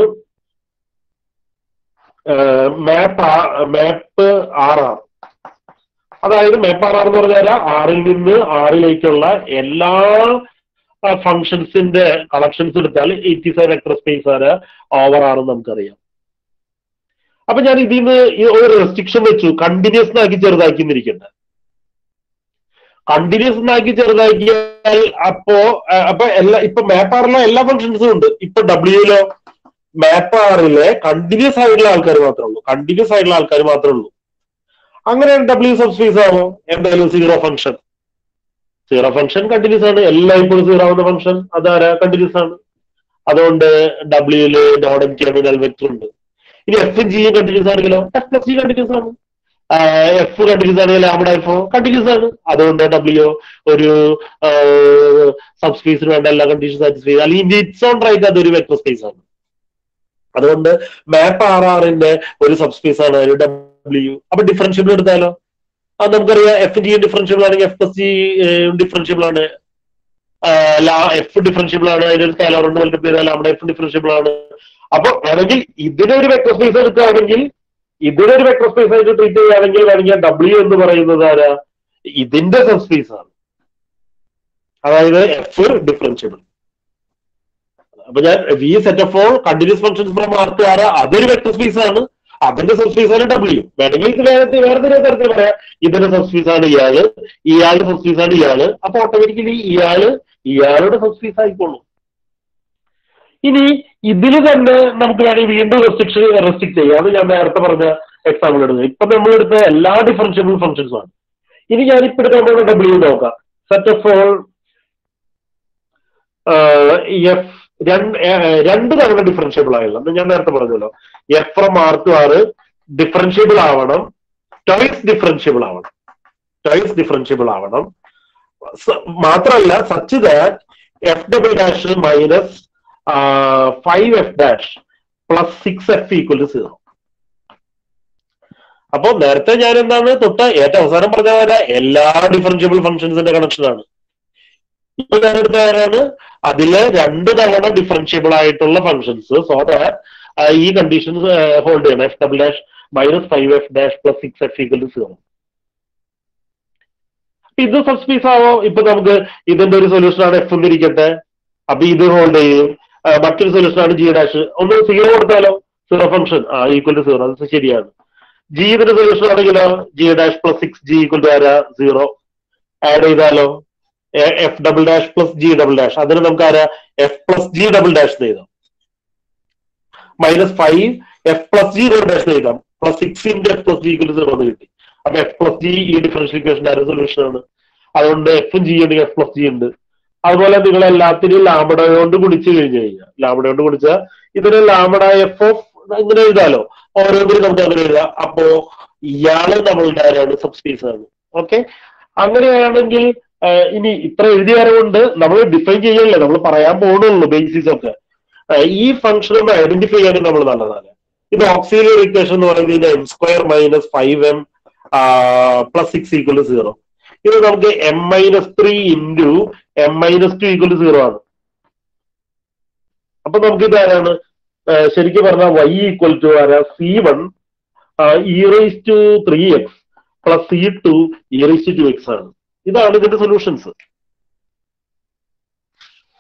മാപ്പ് മാപ്പ് ആർ ആർ അതായത് മാപ്പ് ആർ ആർ എന്ന് പറഞ്ഞാൽ ആറിൽ നിന്ന് ആറിലേക്കുള്ള എല്ലാ ഫങ്ഷൻസിന്റെ കളക്ഷൻസ് എടുത്താൽ എയ്റ്റി സെവൻ വെക്ടർ സ്പേസ് ആണ് ഓവർ ആണെന്ന് നമുക്കറിയാം അപ്പൊ ഞാൻ ഇതിൽ നിന്ന് ഒരു റെസ്ട്രിക്ഷൻ വെച്ചു കണ്ടിന്യൂസ് ആക്കി ചെറുതാക്കിന്നിരിക്കട്ടെ കണ്ടിന്യൂസ് ആക്കി ചെറുതാക്കിയാൽ അപ്പോ അപ്പൊ എല്ലാ ഇപ്പൊ മാപ്പ് ആറിലോ എല്ലാ ഫംഗ്ഷൻസും ഉണ്ട് ഇപ്പൊ ഡബ്ല്യൂലോ മാപ്പ് ആറിലെ കണ്ടിന്യൂസ് ആയിട്ടുള്ള ആൾക്കാർ മാത്രമേ ഉള്ളൂ കണ്ടിന്യൂസ് ആയിട്ടുള്ള ആൾക്കാർ മാത്രമേ ഉള്ളൂ അങ്ങനെ ഡബ്ല്യു സബ് സ്പേസ് ആവോ എന്തായാലും zero function zero function continuous ആണ് എല്ലാം ഇപ്പോഴും സീറോ ആവുന്ന ഫംഗ്ഷൻ അതാരാ കണ്ടിന്യൂസ് ആണ് അതുകൊണ്ട് ഡബ്ല്യൂല് നോൺ എം ടെർമിനൽ വെക്ടർ ഉണ്ട് ഇനി എഫും ജിയും കണ്ടിന്യൂസ് ആണെങ്കിലോ എഫ് പ്ലസ് ജി കണ്ടിന്യൂസ് ആണ് എഫ് കണ്ടിന്യൂസ് ആണെങ്കിൽ ലാംഡ എഫ് കണ്ടിന്യൂസ് ആണ് അതുകൊണ്ട് ഡബ്ല്യു ഒരു സബ് സ്പേസിന് വേണ്ട എല്ലാ കണ്ടീഷൻ സാറ്റിസ്ഫൈ ചെയ്ത് അല്ലെങ്കിൽ ഇറ്റ്സ് ഓൺ റൈറ്റ് അതൊരു വെക്ടർ സ്പേസ് ആണ് അതുകൊണ്ട് മാപ്പ് ആർ ആറിന്റെ ഒരു സബ് സ്പേസ് ആണ് ഒരു ഡബ്ല്യു അപ്പൊ ഡിഫറൻഷ്യബിൾ എടുത്താലോ അത് നമുക്കറിയാം എഫ് ജി ഡിഫറൻഷ്യബിൾ ആണെങ്കിൽ എഫ് പ്ലസ് ജി ഡിഫറൻഷ്യബിൾ ആണ് എഫ് ഡിഫറൻഷ്യബിൾ ആണ് അതിനൊരു സ്കാലർ ഉണ്ട് മൾട്ടിപ്ലൈ ചെയ്താൽ നമ്മുടെ എഫ് ഡിഫറൻഷ്യബിൾ ആണ് അപ്പൊ വേണമെങ്കിൽ ഇതിനൊരു വെക്ടർ സ്പേസ് എടുക്കുകയാണെങ്കിൽ ഇതിനൊരു വെക്ടർ സ്പേസ് ആയിട്ട് ട്രീറ്റ് ചെയ്യുകയാണെങ്കിൽ വേണമെങ്കിൽ ഡബ്ല്യു എന്ന് പറയുന്നത് ആരാ ഇതിന്റെ സബ് സ്പേസ് ആണ് അതായത് എഫ് ഡിഫറൻഷ്യബിൾ അപ്പൊ ഞാൻ V set of all continuous functions from R to R അതൊരു വെക്ടർ സ്പേസ് ആണ് അതിന്റെ സബ് സ്പേസ് ആണ് ഡബ്ല്യു വേണമെങ്കിൽ ഇത് വേറെ വേറെ തരത്തിൽ പറയാം ഇതിന്റെ സബ് സ്പേസ് ആണ് ഇയാള് ഇയാളുടെ സബ് സ്പേസ് ആണ് ഇയാള് അപ്പൊ ഓട്ടോമാറ്റിക്കലി ഇയാള് ഇയാളുടെ സബ് സ്പേസ് ആയിക്കോളും ഇനി ഇതിൽ തന്നെ നമുക്ക് വേണമെങ്കിൽ വീണ്ടും റെസ്ട്രിക്ഷൻ റെസ്ട്രിക്ട് ചെയ്യാം അത് ഞാൻ നേരത്തെ പറഞ്ഞ എക്സാമ്പിൾ എടുക്കുന്നത് ഇപ്പൊ നമ്മൾ എടുത്ത എല്ലാ ഡിഫറൻഷ്യബിൾ ഫംഗ്ഷൻസും ആണ് ഇനി ഞാൻ ഇപ്പൊ എടുക്കാൻ ഡബ്ല്യു നോക്കാം സെറ്റ് ഓഫ് ഓൾ എഫ് രണ്ട് തവണ ഡിഫറൻഷ്യബിൾ ആയല്ലോ ഞാൻ നേരത്തെ പറഞ്ഞല്ലോ F from R to R differentiable ആവണം ടോയ്സ് ഡിഫറൻഷ്യബിൾ ആവണം ടോയ്സ് ഡിഫറൻഷ്യബിൾ ആവണം മാത്രമല്ല such that F double dash minus five F dash plus six F equal to zero അപ്പൊ നേരത്തെ ഞാൻ എന്താണ് തൊട്ട് ഏറ്റവും അവസാനം പറഞ്ഞ പോലെ എല്ലാ ഡിഫറൻഷ്യബിൾ ഫംഗ്ഷൻസിന്റെ കണക്ഷൻ ആണ് ഇപ്പൊ ഞാൻ എടുത്ത ആരാണ് അതില് രണ്ട് തവണ ഡിഫറൻഷ്യബിൾ ആയിട്ടുള്ള ഫംഗ്ഷൻസ് സോ ദാറ്റ് ഈ കണ്ടീഷൻസ് ഹോൾഡ് ചെയ്യണം F double dash minus five F dash plus six F equal to zero ഇത് സബ് സ്പേസ് ആവോ ഇപ്പൊ നമുക്ക് ഇതിന്റെ ഒരു സൊല്യൂഷൻ ആണ് എഫ് എന്നിരിക്കട്ടെ അപ്പൊ ഇത് ഹോൾഡ് ചെയ്യും മറ്റൊരു സൊല്യൂഷൻ ആണ് ജി ഡാഷ് ഒന്ന് സീറോ കൊടുത്താലോ സീറോ ഫംഗ്ഷൻ ആ ഈക്വൽ ടു സീറോ അത് ശരിയാണ് ജി ഇതിന്റെ സൊല്യൂഷൻ ആണെങ്കിലോ G dash plus six G equal to ആരാ സീറോ ആഡ് ചെയ്താലോ F double dash plus G double dash അതിന് നമുക്ക് ആരാ F plus G double dash എഴുതാം minus five F plus G double dash എഴുതാം plus six into F plus G equal to zero എന്ന് കിട്ടി അപ്പൊ എഫ് പ്ലസ് ജി ഈ differential ഇക്വേഷന്റെ ആരോ സൊല്യൂഷൻ ആണ് അതുകൊണ്ട് എഫും ജി ഉണ്ടെങ്കിൽ എഫ് പ്ലസ് ജി ഉണ്ട് അതുപോലെ നിങ്ങൾ എല്ലാത്തിനും ലാംബഡ കൊണ്ട് ഗുണിച്ചു കഴിഞ്ഞു കഴിഞ്ഞാൽ ലാംബഡ കൊണ്ട് ഗുണിച്ചാൽ ഇതിന് ലാംബഡ എഫ് ഓഫ് ഇങ്ങനെ എഴുതാലോ ഓരോന്നിനും നമുക്ക് അങ്ങനെ എഴുതാം അപ്പോ ഇയാള് നമ്മളുടെ ആരാണ് സബ്സ്പേസ് ആണ് ഓക്കെ അങ്ങനെയാണെങ്കിൽ ഇനി ഇത്ര എഴുതിയാറുകൊണ്ട് നമ്മൾ ഡിഫൈൻ ചെയ്യല്ലേ നമ്മൾ പറയാൻ പോകുന്നുള്ളൂ ബേസിസ് ഒക്കെ ഈ ഫംഗ്ഷൻ ഒന്ന് ഐഡന്റിഫൈ ചെയ്യാനും നമ്മൾ നല്ലതാണ് ഇത് ഓക്സിലറി ഇക്വേഷൻ എന്ന് പറയുന്നത് M square minus five M plus six equal to zero ഇത് നമുക്ക് M minus three into M minus two equal to zero ആണ് അപ്പൊ നമുക്ക് ഇത് ആരാണ് ശരിക്കും പറഞ്ഞാൽ വൈ ഈക്വൽ ടു ആരാ C one E raise to three X plus C two E raise to two X ആണ് ഇതാണ് ഇതിന്റെ സൊല്യൂഷൻസ്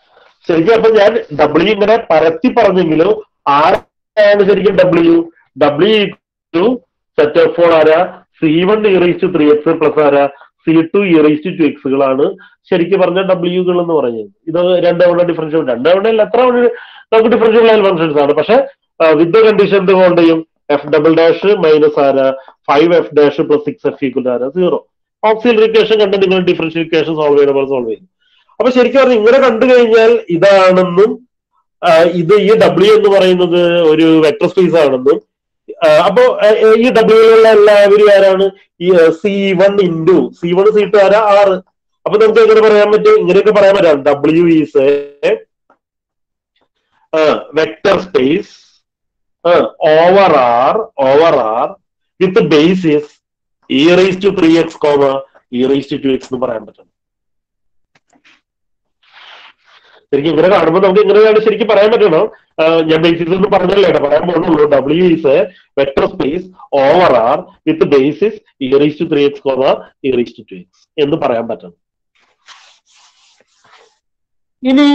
ശരിക്കും അപ്പൊ ഞാൻ ഡബ്ല്യു ഇങ്ങനെ പരത്തി പറഞ്ഞെങ്കിലും ആരാണ് ശരിക്കും W W set of for ആരാ C one E raise three X plus ആരാ സി ടു ഇറൈസ് ടു എക്സുകളാണ് ശരിക്കും പറഞ്ഞ ഡബ്ല്യുകൾ എന്ന് പറയുന്നത് ഇത് രണ്ട് തവണ ഡിഫറൻഷ്യൽ രണ്ട് തവണയിൽ എത്ര തവണ നമുക്ക് ഡിഫറൻഷ്യൽ ആയ ഫംഗ്ഷൻസ് ആണ് പക്ഷെ വിത്ത് കണ്ടീഷൻ എന്തുകൊണ്ട് ചെയ്യും എഫ് ഡബിൾ ഡാഷ് മൈനസ് ആരാ five F dash plus six F equal ആരാ സീറോ ഓക്സിലറി ഇക്വേഷൻ കണ്ട് നിങ്ങൾ ഡിഫറൻഷ്യൽ ഇക്വേഷൻ സോൾവ് ചെയ്യുന്ന പോലെ സോൾവ് ചെയ്യും അപ്പൊ ശരിക്കും പറഞ്ഞാൽ ഇങ്ങനെ കണ്ടു കഴിഞ്ഞാൽ ഇതാണെന്നും ആ, ഇത് ഈ ഡബ്ല്യു എന്ന് പറയുന്നത് ഒരു വെക്ടർ സ്പേസ് ആണെന്നും ആ, അപ്പോ ആ, ഈ ഡബ്ല്യൂയിലുള്ള എല്ലാവരും ആരാണ് ഈ C one into C one C two ആരാ ആറ് അപ്പൊ നമുക്ക് എങ്ങനെ പറയാൻ പറ്റും ഇങ്ങനെയൊക്കെ പറയാൻ പറ്റാം W is vector space over R over R with basis E raise to three X comma E raise to two X എന്ന് പറയാൻ പറ്റും ശരിക്കും ഇങ്ങനെ കാണുമ്പോൾ നമുക്ക് ഇങ്ങനെയാണ് ശരിക്കും പറയാൻ പറ്റണം ആ, ഞാൻ ബേസിസ് എന്ന് പറഞ്ഞല്ലേ കേട്ടോ, പറയാൻ പോകുന്നുള്ളൂ W is vector space over R with basis E raise to three X comma E raise to two X എന്ന് പറയാൻ പറ്റണം ഇനി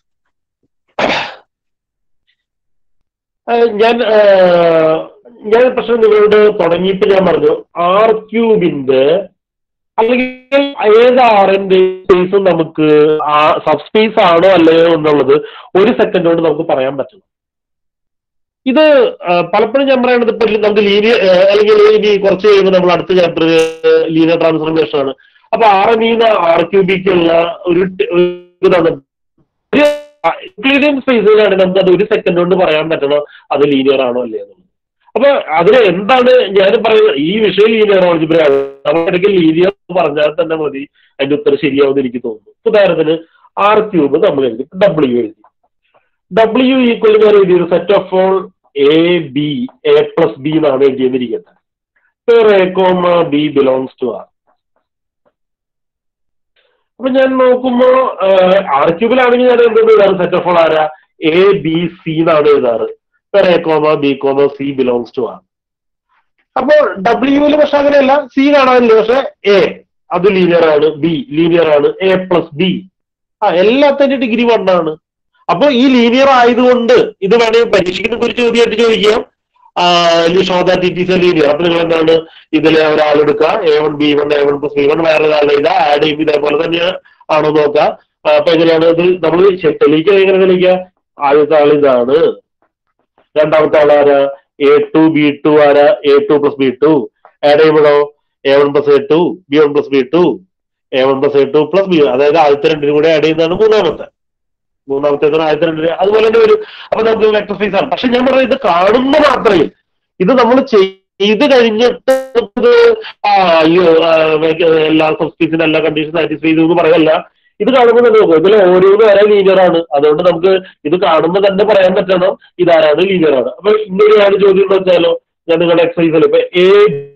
ആ, ഞാൻ ആ, ഞാൻ പക്ഷെ നിങ്ങളോട് തുടങ്ങിയിട്ട് ഞാൻ പറഞ്ഞു ആർ ക്യൂബിന്റെ അല്ലെങ്കിൽ ഏത് ആറിന്റെ സ്പേസും നമുക്ക് ആ സബ് സ്പേസ് ആണോ അല്ലയോ എന്നുള്ളത് ഒരു സെക്കൻഡ് കൊണ്ട് നമുക്ക് പറയാൻ പറ്റണം ഇത് ആ, പലപ്പോഴും ഞാൻ പറയണത് ഇപ്പൊ നമുക്ക് ലീനിയർ അല്ലെങ്കിൽ ഇനി കുറച്ച് കഴിയുമ്പോൾ നമ്മൾ അടുത്ത ചാപ്റ്റർ ലീനിയർ ട്രാൻസ്ഫോർമേഷൻ ആണ് അപ്പൊ ആർ എന്ന ആർ ക്യൂബിക്കുള്ള ഒരു ട്- ഒരു ഇതാണ് ഒരു യൂക്ലിഡിയൻ സ്പേസിലാണ് നമുക്ക് അത് ഒരു സെക്കൻഡ് കൊണ്ട് പറയാൻ പറ്റണം അത് ലീനിയർ ആണോ അല്ലേ എന്നുള്ളത് അപ്പൊ അതിന് എന്താണ് ഞാൻ പറയുന്നത് ഈ വിഷയം ലീനിയർ ഓൾജിബ്രയാണ് നമ്മളിടയ്ക്ക് ലീനിയർ പറഞ്ഞാൽ തന്നെ മതി അതിന്റെ ഉത്തരം ശരിയാവുമെന്ന് എനിക്ക് തോന്നുന്നു ഉദാഹരണത്തിന് ആർ ക്യൂബ് നമ്മൾ എഴുതി ഡബ്ല്യു എഴുതി ഡബ്ല്യു ഈക്വൽ ഞാൻ എഴുതിയൊരു set of all A B A plus B എന്നാണ് എഴുതിയെന്നിരിക്കട്ടെ A comma B belongs to R അപ്പൊ ഞാൻ നോക്കുമ്പോ ആർ ക്യൂബിലാണെങ്കിൽ ഞാൻ എന്തെന്ന് എഴുതാറ് സെറ്റ് ഓഫ് ഓൾ ആരാ എ ബി സി എന്നാണ് എഴുതാറ് A comma B comma C belongs to R അപ്പൊ ഡബ്ല്യുവിൽ പക്ഷെ അങ്ങനെയല്ല സി കാണാനില്ല പക്ഷെ എ അത് ലീനിയർ ആണ് ബി ലീനിയർ ആണ് എ പ്ലസ് ബി ആ എല്ലാത്തിന്റെ ഡിഗ്രി വൺ ആണ് അപ്പൊ ഈ ലീനിയർ ആയതുകൊണ്ട് ഇത് വേണമെങ്കിൽ പരീക്ഷയ്ക്ക് ഒരു ചോദ്യമായിട്ട് ചോദിക്കാം show that it is a linear അപ്പൊ നിങ്ങൾ എന്താണ് ഇതിലെ ഒരാളെടുക്കുക A one B one A one plus B one വേറെ ഒരാളെ ഇതാ ആഡ് ചെയ്യും ഇതേപോലെ തന്നെ ആണോ നോക്കുക ആ, അപ്പൊ എങ്ങനെയാണ് ഇത് നമ്മൾ തെളിയിക്കുക എങ്ങനെ തെളിയിക്കുക ആദ്യത്തെ ആൾ ഇതാണ് രണ്ടാമത്തെ ആൾ ആരാ എ ടു ബി ടു ആരാ A two plus B two add ചെയ്യുമ്പോഴോ A one plus A two B one plus B two A one plus A two plus B അതായത് ആദ്യത്തെ രണ്ടിനും കൂടെ ആഡ് ചെയ്യുന്നതാണ് മൂന്നാമത്തെ മൂന്നാമത്തെ ആദ്യത്തെ രണ്ടിന് അതുപോലെ തന്നെ വരും അപ്പൊ നമുക്ക് വെക്ടർ സ്പേസ് ആണ് പക്ഷെ ഞാൻ പറഞ്ഞത് ഇത് കാണുമ്പോൾ മാത്രമേ ഇത് നമ്മൾ ചെയ്ത് കഴിഞ്ഞിട്ട് ഇത് ആ അയ്യോ ആ, വേ- എല്ലാ സബ്സ്പീസിന്റെ എല്ലാ കണ്ടീഷൻ സാറ്റിസ്ഫൈ ചെയ്തു എന്ന് പറയല്ല ഇത് കാണുമ്പോൾ തന്നെ നോക്കും ഇതിൽ ഓരോന്ന് വരെ ലീനിയർ ആണ് അതുകൊണ്ട് നമുക്ക് ഇത് കാണുമ്പോൾ തന്നെ പറയാൻ പറ്റണം ഇതാരാണ് ലീനിയർ ആണ് അപ്പൊ ഇങ്ങനെയാണ് ചോദ്യം എന്ന് വെച്ചാലോ ഞാൻ നിങ്ങളുടെ എക്സസൈസിൽ ഇപ്പൊ എ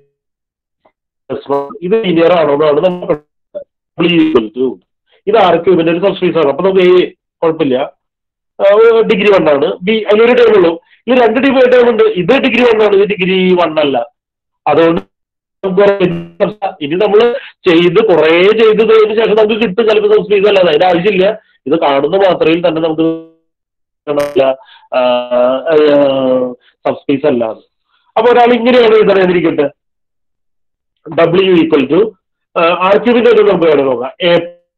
ഇത് ലീനിയർ ആണോ എന്നാണ് നമ്മൾ ഈക്വൽ ടു ഇത് ആർ ക്യൂബിന്റെ ഒരു സബ്സ്പീസ് ആണ് അപ്പൊ നമുക്ക് എ കുഴപ്പമില്ല ഡിഗ്രി വൺ ആണ് ബി അതിലൊരു ടൈം ഉള്ളൂ ഇത് രണ്ട് ഡിഗ്രി ടൈം ഉണ്ട് ഇത് ഡിഗ്രി വൺ ആണ് ഇത് ഡിഗ്രി വൺ അല്ല അതുകൊണ്ട് നമുക്ക് ഇനി നമ്മൾ ചെയ്ത് കുറേ ചെയ്ത് കഴിഞ്ഞ ശേഷം നമുക്ക് കിട്ടും ചിലപ്പോൾ സബ്സ്പീസ് അല്ലാതെ അതിന്റെ ആവശ്യമില്ല ഇത് കാണുന്ന മാത്രയിൽ തന്നെ നമുക്ക് സബ്സ്പീസ് അല്ലാതെ അപ്പൊ ഒരാൾ ഇങ്ങനെയാണ് എഴുതണേന്നിരിക്കട്ടെ ഡബ്ല്യു ഈക്വൽ ടു ആർ ക്യൂബിന്റെ ഒരു നമുക്ക് വേണം നോക്കാം എ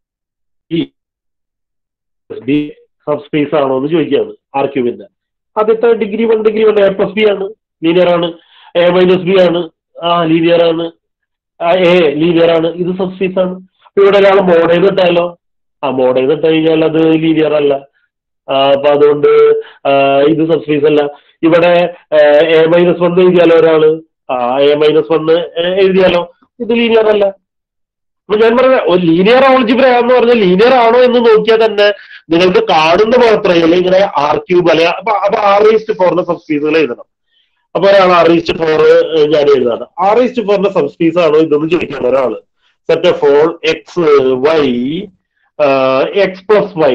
ബി സബ്സ്പേസ് ആണോ എന്ന് ചോദിക്കുകയാണ് ആർ ക്യൂബിന്റെ ആദ്യത്തെ degree one degree one A plus B ആണ് ലീനിയർ ആണ് എ മൈനസ് ബി ആണ് ആ ലീനിയർ ആണ് എ ലീനിയർ ആണ് ഇത് സബ്സ്പേസ് ആണ് അപ്പൊ ഇവിടെ ഒരാൾ മോഡ് ചെയ്തിട്ടാലോ ആ മോഡ് ചെയ്തിട്ട് കഴിഞ്ഞാൽ അത് ലീനിയർ അല്ല ആ, അപ്പൊ അതുകൊണ്ട് ആ, ഇത് സബ്സ്പേസ് അല്ല ഇവിടെ എ മൈനസ് വൺ എഴുതിയാലോ ഒരാള് ആ എ മൈനസ് വൺ എഴുതിയാലോ ഇത് ലീനിയർ അല്ല അപ്പൊ ഞാൻ പറഞ്ഞ ഒരു ലീനിയർ ഓൾജിബ്ര എന്ന് പറഞ്ഞാൽ ലീനിയർ ആണോ എന്ന് നോക്കിയാൽ തന്നെ നിങ്ങൾക്ക് കാണുന്ന മാത്രമേ ഇങ്ങനെ ആർ ക്യൂബ് അല്ലെ അപ്പൊ അപ്പൊ ആർ ഈസ്റ്റ് ഫോറിന്റെ സബ്സ്പീസുകൾ എഴുതണം അപ്പൊ ഒരാൾ ആർ ഈസ്റ്റ് ഫോർ ഞാൻ എഴുതാണ് ആർ ഈസ്റ്റ് ഫോറിന്റെ സബ്സ്പീസ് ആണോ ഇതൊന്നും ചോദിക്കണം ഒരാള് set of all X Y X plus Y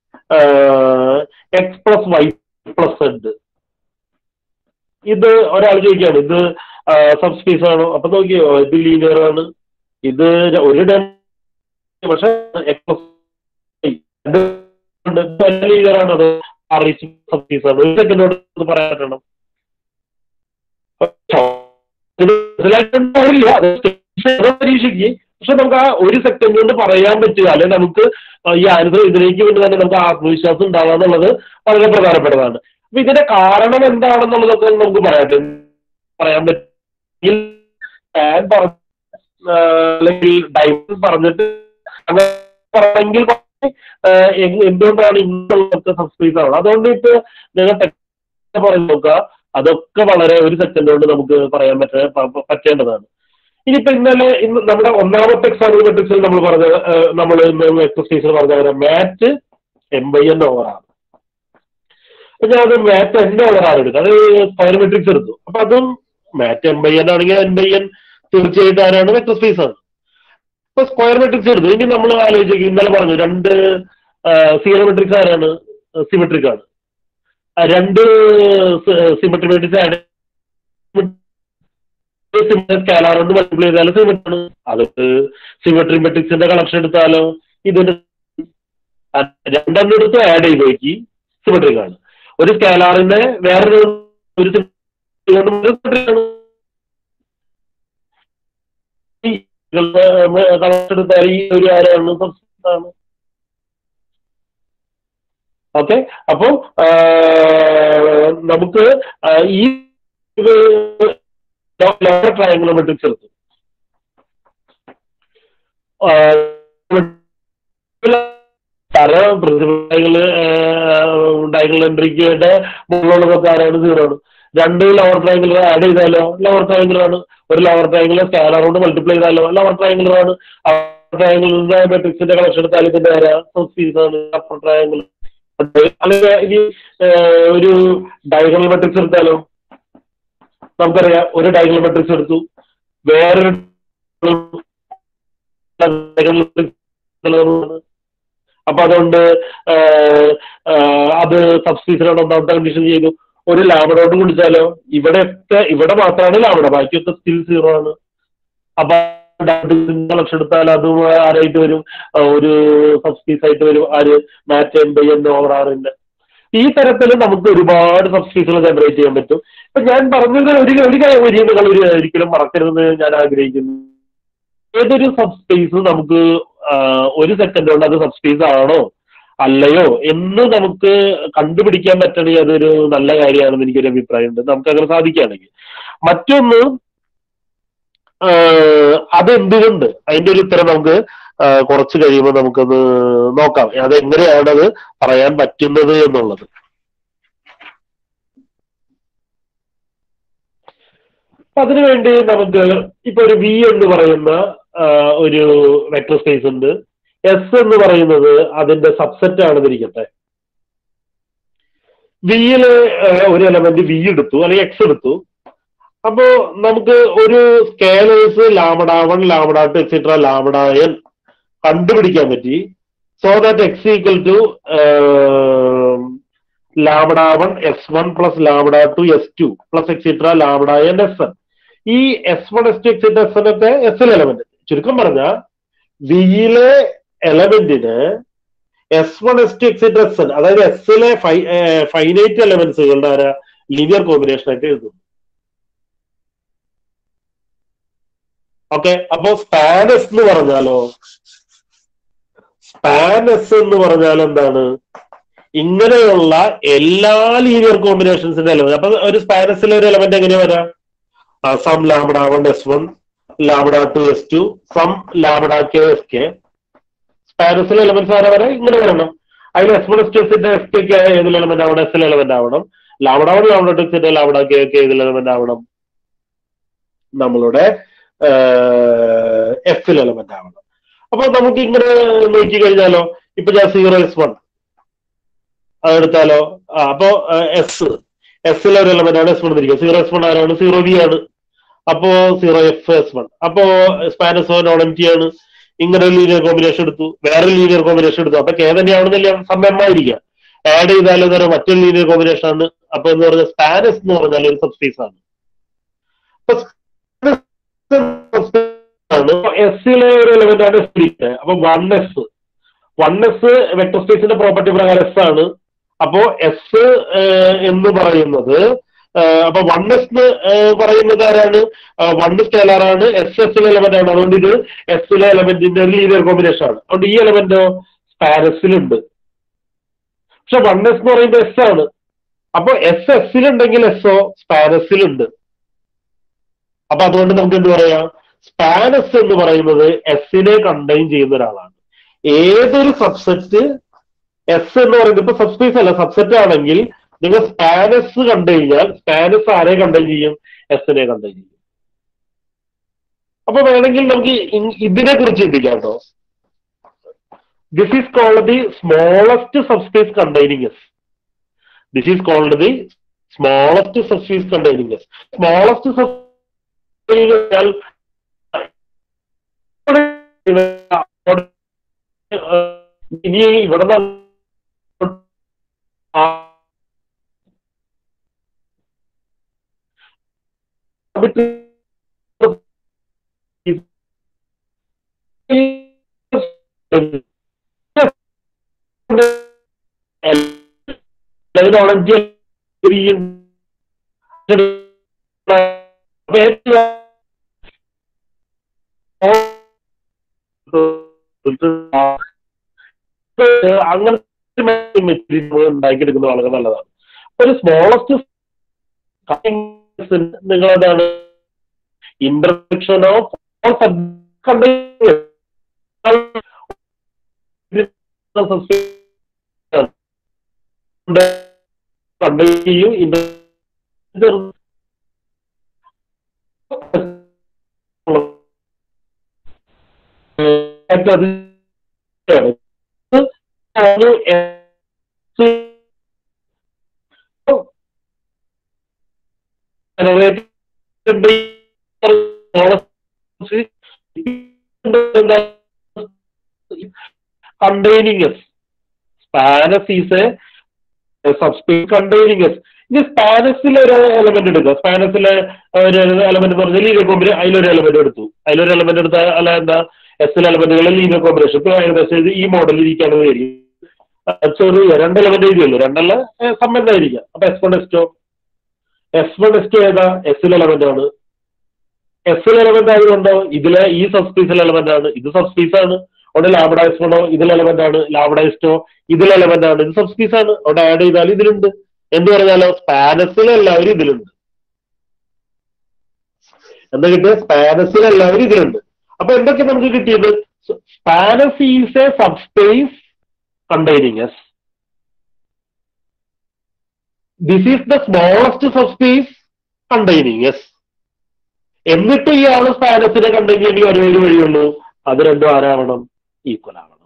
X plus Y plus Z ഇത് ഒരാൾ ചോദിക്കുകയാണ് ഇത് സബ്സ്പീസ് ആണോ അപ്പൊ നോക്കിയോ ഇത് ലീനിയർ ആണ് ഇത് ര- ഒരു ഡൈ പക്ഷെ എക്സ് പ്ലസ് ലീനിയർ ആണ് അത് അറിയിച്ച് സബ്സ്പീസ് ആണ് ഒരു സെക്കൻഡോട് ഇത് പറയാൻ പറ്റണം ഇത് മനസ്സിലായിട്ടുണ്ടാവില്ല അത് പരീക്ഷയ്ക്ക് പക്ഷെ നമുക്ക് ആ ഒരു സെക്കൻഡ് കൊണ്ട് പറയാൻ പറ്റുക അല്ലെങ്കിൽ നമുക്ക് ഈ ആൻസർ ഇതിലേക്ക് വേണ്ടി തന്നെ നമുക്ക് ആത്മവിശ്വാസം ഉണ്ടാവുക എന്നുള്ളത് വളരെ പ്രധാനപ്പെട്ടതാണ് അപ്പൊ ഇതിന്റെ കാരണം എന്താണെന്നുള്ളതൊക്കെ നമുക്ക് പറയാം പറയാൻ പറ്റും ഞാൻ പറഞ്ഞ ആ, അല്ലെങ്കിൽ ഡൈമണ്ട് പറഞ്ഞിട്ട് അങ്ങനെ പറഞ്ഞെങ്കിൽ മാത്രമേ, ആ, എങ്- എന്തുകൊണ്ടാണ് ഇങ്ങനെയുള്ളതൊക്കെ സബ്സ്ക്രൈബ് ആവുന്നത് അതുകൊണ്ട് ഇപ്പൊ നിങ്ങൾ ടെക്സ്റ്റ് പറഞ്ഞു നോക്കുക അതൊക്കെ വളരെ ഒരു സെക്കൻഡ് കൊണ്ട് നമുക്ക് പറയാൻ പറ്റ പ- പറ്റേണ്ടതാണ് ഇനിയിപ്പോ ഇന്നലെ ഇന്ന് നമ്മുടെ ഒന്നാമത്തെ എക്സാമ്പിൾ മെട്രിക്സിൽ നമ്മൾ പറഞ്ഞ നമ്മൾ എക്സസൈസിൽ പറഞ്ഞ പോലെ മാറ്റ് എം ബൈ എൻ ഓവറാണ് അപ്പൊ ഞാൻ അത് മാറ്റ് എൻ ഓവറാണ് എടുക്കുക അത് സ്ക്വയർ മെട്രിക്സ് എടുത്തു അപ്പൊ അതും മാറ്റ് എം ബൈ എൻ ആണെങ്കിൽ എൻ ബൈ എൻ തീർച്ചയായിട്ടും ആരാണ് വെക്ടർ സ്പേസ് ആണ് ഇപ്പൊ സ്ക്വയർ മെട്രിക്സ് എടുത്തു ഇനി നമ്മൾ ആലോചിക്കും ഇന്നലെ പറഞ്ഞു രണ്ട് സീറോ മെട്രിക്സ് ആരാണ് സിമെട്രിക് ആണ് ആ, രണ്ട് സിമെട്രി മെട്രിക്സ് ആഡ് സ്കാലാർ കൊണ്ട് മൾട്ടിപ്ലൈ ചെയ്താലും സിമെട്രി ആണ് അതൊക്കെ സിമെട്രി മെട്രിക്സിന്റെ കളക്ഷൻ എടുത്താലോ ഇതിന്റെ ആ, രണ്ടെണ്ണം എടുത്ത് ആഡ് ചെയ്ത് നോക്കി സിമെട്രിക് ആണ് ഒരു സ്കാലാറിന്റെ വേറൊരു ഒരു symmetry കൊണ്ട് ഒരു symmetry ആണ് ഈ കളക്ഷൻ എടുത്താൽ ഈ ഒരു ആരാണ് substance ആണ് ഓക്കെ അപ്പൊ നമുക്ക് ആ, ഈ ലോവർ ട്രയാങ്കിൾ മെട്രിക്സ് എടുത്തു പല പ്രതിഭകള് ഡയഗണൽ എൻട്രിക്കുകളുടെ മുകളിലുള്ളതൊക്കെ ആരാണ് സീറോ ആണ് രണ്ട് ലവർ ട്രയാങ്കിൾ ആഡ് ചെയ്താലോ ലവർ ട്രയാങ്കിൾ ആണ് ഒരു ലവർ ട്രയാങ്കിൾ സ്കാലർ കൊണ്ട് മൾട്ടിപ്ലൈ ചെയ്താലോ ലവർ ട്രയാങ്കിൾ ആണ് ട്രയാങ്കിളിന്റെ മെട്രിക്സിന്റെ കളക്ഷൻ എടുത്താൽ ഇതിന്റെ ആരാ സബ്സ്പീസ് ആണ് അപ്പർ ട്രയാങ്കിൾ അല്ലെങ്കിൽ ഇനി ഏഹ്, ഒരു ഡയഗണൽ മെട്രിക്സ് എടുത്താലോ നമുക്കറിയാം ഒരു ഡയഗണൽ മെട്രിക്സ് എടുത്തു വേറൊരു diagonal matrix ഉള്ളതാണ്. അപ്പൊ അതുകൊണ്ട് ഏഹ്, ഏഹ്, അത് സബ്സ്പീസിനാണ് ഒന്നാമത്തെ കണ്ടീഷൻ ചെയ്തു ഒരു ലാബഡോട്ട് കുടിച്ചാലോ ഇവിടെയൊക്കെ ഇവിടെ മാത്രമാണ് ലാബഡ ബാക്കിയൊക്കെ സ്റ്റിൽ സീറോ ആണ് അപ്പൊ കളക്ഷൻ എടുത്താൽ അതും ആരായിട്ട് വരും ആ, ഒരു സബ്സ്പീസ് ആയിട്ട് വരും ആര് mat N by N over ആറിന്റെ ഈ തരത്തിൽ നമുക്ക് ഒരുപാട് സബ്സ്പീസുകൾ ജനറേറ്റ് ചെയ്യാൻ പറ്റും ഇപ്പൊ ഞാൻ പറഞ്ഞത് ഒരു ഒരു കാര്യം ഒരു നിങ്ങൾ ഒരു ഒരിക്കലും മറക്കരുതെന്ന് ഞാൻ ആഗ്രഹിക്കുന്നു ഏതൊരു സബ്സ്പേസ് നമുക്ക് ആ, ഒരു സെക്കൻഡ് കൊണ്ട് അത് സബ്സ്പേസ് ആണോ അല്ലയോ എന്ന് നമുക്ക് കണ്ടുപിടിക്കാൻ പറ്റണമെങ്കിൽ അതൊരു നല്ല കാര്യമാണെന്ന് എനിക്കൊരു അഭിപ്രായമുണ്ട് നമുക്ക് അങ്ങനെ സാധിക്കുകയാണെങ്കിൽ മറ്റൊന്ന് ആഹ് അതെന്തുകൊണ്ട് അതിന്റെ ഒരു ഉത്തരം നമുക്ക് ആഹ് കുറച്ച് കഴിയുമ്പോൾ നമുക്കത് നോക്കാം അതെങ്ങനെയാണത് പറയാൻ പറ്റുന്നത് എന്നുള്ളത് അപ്പൊ അതിനുവേണ്ടി നമുക്ക് ഇപ്പൊ ഒരു വി എന്ന് പറയുന്ന ആഹ് ഒരു വെക്ടർ സ്പേസ് ഉണ്ട് എസ് എന്ന് പറയുന്നത് അതിന്റെ സബ്സെറ്റ് ആണെന്നിരിക്കട്ടെ വിയില് ഒരു എലമെന്റ് വി എടുത്തു അല്ലെങ്കിൽ എക്സ് എടുത്തു അപ്പോ നമുക്ക് ഒരു scalars lambda one lambda two etcetera lambda N കണ്ടുപിടിക്കാൻ പറ്റി so that X equal to lambda one S one plus lambda two S two plus etcetera lambda N S N ഈ S one S two etcetera S N ഒക്കെ S L element ചുരുക്കം പറഞ്ഞ വിയിലെ എലമെന്റിന് എസ് one S two etcetera S എൻ അതായത് എസിലെ ഫൈനൈറ്റ് എലമെന്റ്സുകളുടെ ആരാ ലീനിയർ കോമ്പിനേഷൻ ആയിട്ട് എഴുതും ഓക്കെ അപ്പോ സ്പാനസ് എന്ന് പറഞ്ഞാലോ സ്പാനസ് എന്ന് പറഞ്ഞാൽ എന്താണ് ഇങ്ങനെയുള്ള എല്ലാ ലീനിയർ കോമ്പിനേഷൻസിന്റെ എലമെന്റ് അപ്പൊ ഒരു സ്പാനസിലെ ഒരു എലമെന്റ് എങ്ങനെയാ വരാം sum lambda one S one lambda two S two sum lambda K S K സ്പാനസിലെ എലമെന്റ്സ് ആരാ വരാം ഇങ്ങനെ വരണം അതിൽ S one S two S S K ഏതിൽ എലമെന്റ് ആവണം എസ് എൽ എലമെന്റ് ആവണം lambda one lambda two S lambda K ഒക്കെ ഏതിൽ എലമെന്റ് ആവണം നമ്മളുടെ എഫിൽ എലമെന്റ് ആവണം അപ്പൊ നമുക്ക് ഇങ്ങനെ നോക്കി കഴിഞ്ഞാലോ ഇപ്പൊ ഞാൻ സീറോ എസ് വൺ അതെടുത്താലോ ആ അപ്പോ എസ് എസിലെ ഒരു എലമെന്റ് ആണ് എസ് വൺ തിരിക്കുക സീറോ എസ് വൺ ആരാണ് സീറോ വി ആണ് അപ്പോ സീറോ എഫ് എസ് വൺ അപ്പോ സ്പാനസോ നോൺ എം ടി ആണ് ഇങ്ങനെ ഒരു ലീനിയർ കോമ്പിനേഷൻ എടുത്തു വേറെ ലീനിയർ കോമ്പിനേഷൻ എടുത്തു അപ്പൊ കെ തന്നെയാണെന്നില്ല സമയമായിരിക്കുക ആഡ് ചെയ്താലും എന്താ പറയുക മറ്റൊരു ലീനിയർ കോമ്പിനേഷൻ ആണ് അപ്പൊ എന്ന് പറഞ്ഞാൽ സ്പാനസ് എന്ന് പറഞ്ഞാൽ ഒരു സബ്സ്പേസ് ആണ് അപ്പൊ ആണ് എസിലെ ഒരു എലമെന്റ് ആണ് സ്പിരിറ്റ് അപ്പൊ one S one S vector സ്പേസിന്റെ പ്രോപ്പർട്ടി പ്രകാരം എസ് ആണ് അപ്പോ എസ് എന്ന് പറയുന്നത് ഏഹ്, അപ്പൊ വൺ എസ് എന്ന് ഏഹ്, പറയുന്നത് ആരാണ് വൺ സ്കേലർ ആണ് എസ് എസിലെ എലമെന്റ് ആണ് അതുകൊണ്ട് ഇത് എസിലെ എലമെന്റിന്റെ ഒരു ലീനിയർ കോമ്പിനേഷൻ ആണ് അതുകൊണ്ട് ഈ എലമെന്റോ സ്പാനസിലുണ്ട് പക്ഷെ വൺ എസ് എന്ന് പറയുമ്പോൾ എസ് ആണ് അപ്പൊ എസ് എസിലുണ്ടെങ്കിൽ എസ്ഒ സ്പാനസിലുണ്ട് അപ്പൊ അതുകൊണ്ട് നമുക്ക് എന്ത് പറയാം സ്പാനസ് എന്ന് പറയുന്നത് എസിനെ കണ്ടെയ്ൻ ചെയ്യുന്ന ഒരാളാണ് ഏതൊരു സബ്സെറ്റ് എസ് എന്ന് പറയുന്നത് ഇപ്പൊ സബ്സ്പേസ് അല്ല സബ്സെറ്റ് ആണെങ്കിൽ നിങ്ങൾ സ്പാനസ് കണ്ടു കഴിഞ്ഞാൽ സ്പാനസ് ആരെ കണ്ടെയ്ൻ ചെയ്യും എസിനെ കണ്ടെയ്ൻ ചെയ്യും അപ്പൊ വേണമെങ്കിൽ നമുക്ക് ഇ- ഇതിനെ കുറിച്ച് ചിന്തിക്കാം കേട്ടോ this is called the smallest subspace containing S this is called the smallest subspace containing S smallest ഇനി ഇവിടെ ഓറഞ്ച് ഗ്രീൻ അങ്ങനത്തെ മെറ്റീരിയൽ ഉണ്ടാക്കിയെടുക്കുന്നത് വളരെ നല്ലതാണ് ഒരു സ്മോളസ്റ്റ് നിങ്ങളതാണ് ഇന്റർസെക്ഷൻ ഓഫ് ചെയ്യും inter containing span S is a subspace containing ഇനി സ്പാനസിലെ ഒരു എലമെന്റ് എടുക്കുക സ്പാനസിലെ ഒരു എലമെന്റ് എന്ന് പറഞ്ഞാൽ ലീനിയർ കോമ്പിനേഷൻ അതിലൊരു എലമെന്റ് എടുത്തു അതിലൊരു എലമെന്റ് എടുത്ത അല്ല എന്താ എസ് എലമെന്റുകളിൽ ലീനിയർ കോമ്പിനേഷൻ ഇപ്പൊ ഏകദേശം ഇത് ഈ മോഡലിൽ ഇരിക്കുകയാണെന്ന് വരും ചെറിയ രണ്ട് എലമെന്റ് എഴുതിയല്ലോ രണ്ടല്ല സമ്പന്നായിരിക്കാം അപ്പൊ S one S two S one S two ഏതാ എസ് എലമെന്റ് ആണ് എസ് എലമെന്റ് ആയതുകൊണ്ടോ ഇതിലെ ഈ സബ്സ്പീസിൽ എലമെന്റ് ആണ് ഇത് സബ്സ്പീസ് ആണ് അവിടെ ലാബഡ എസ് വണ്ണോ ഇതിൽ എലമെന്റ് ആണ് ലാബഡ എസ് ടോ ഇതിൽ എലമെന്റ് ആണ് ഇത് സബ്സ്പീസ് ആണ് അവിടെ ആഡ് ചെയ്താൽ ഇതിലുണ്ട് എന്ന് പറഞ്ഞാലോ സ്പാനസിൽ എല്ലാവരും ഇതിലുണ്ട് എന്താ കിട്ടിയ സ്പാനസിൽ എല്ലാവരും ഇതിലുണ്ട് അപ്പൊ എന്തൊക്കെ നമുക്ക് കിട്ടിയത് span S is a subspace containing S. This is the smallest subspace containing S. എന്നിട്ട് ഈ ആള് സ്പാനസിനെ കണ്ടെയ്ൻ ചെയ്യേണ്ടി ഒരേ ഒരു വഴിയുള്ളൂ അത് രണ്ടും ആരാവണം ഈക്വൽ ആവണം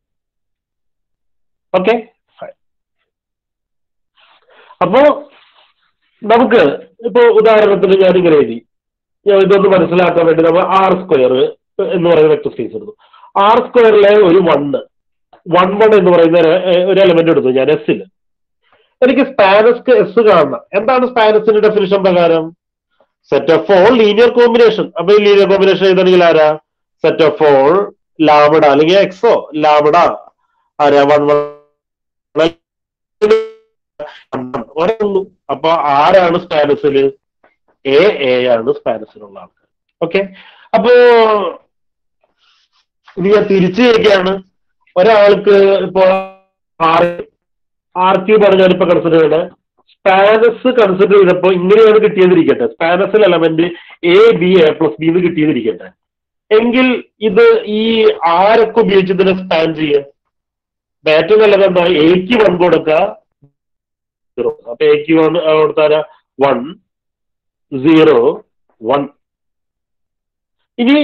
ഓക്കെ അപ്പോ നമുക്ക് ഇപ്പോ ഉദാഹരണത്തിന് ഞാൻ ഇങ്ങനെ എഴുതി ഞാൻ ഇതൊന്ന് മനസ്സിലാക്കാൻ വേണ്ടി നമ്മൾ ആർ സ്ക്വയർ എന്ന് പറയുന്ന വെക്ടർ സ്പേസ് എടുത്തു ആർ സ്ക്വയറിലെ ഒരു വണ്ണ് വൺ വൺ എന്ന് പറയുന്ന ഒരു- ഒരു എലമെന്റ് എടുത്തു ഞാൻ എസ്സിൽ എനിക്ക് സ്പാനസ് എസ് കാണണം എന്താണ് സ്പാനസിന്റെ ഡെഫിനിഷൻ പ്രകാരം set of all linear combination അപ്പൊ ഈ ലീനിയർ കോമ്പിനേഷൻ എഴുതണമെങ്കിൽ ആരാ സെറ്റ് ഓഫ് ഓൾ ലാബഡ അല്ലെങ്കിൽ എക്സോ ലാബഡ ആരാ വൺ വൺ ഒരേ അപ്പൊ ആരാണ് സ്പാനസിൽ എ എ ആണ് സ്പാനസിലുള്ള ആൾക്കാർ ഓക്കെ അപ്പോ ഇനി ഞാൻ തിരിച്ചു ചോദിക്കുകയാണ് ഒരാൾക്ക് ഇപ്പോ ആർ ആർ ക്യൂബ് ആണ് ഞാനിപ്പോ കൺസിഡർ ചെയ്യണത് സ്പാനസ് കൺസിഡർ ചെയ്തപ്പോ ഇങ്ങനെയാണ് കിട്ടിയതിരിക്കട്ടെ സ്പാനസിൽ element A B A plus B എന്ന് കിട്ടിയതിരിക്കട്ടെ എങ്കിൽ ഇത് ഈ ആരൊക്കെ ഉപയോഗിച്ച് ഇതിനെ സ്പാൻ ചെയ്യുക അപ്പൊ ഏറ്റവും നല്ലത് എന്താ എക്ക് വൺ കൊടുക്കുക സീറോ അപ്പൊ എക്ക് വൺ കൊടുത്താല വൺ സീറോ വൺ ഇനി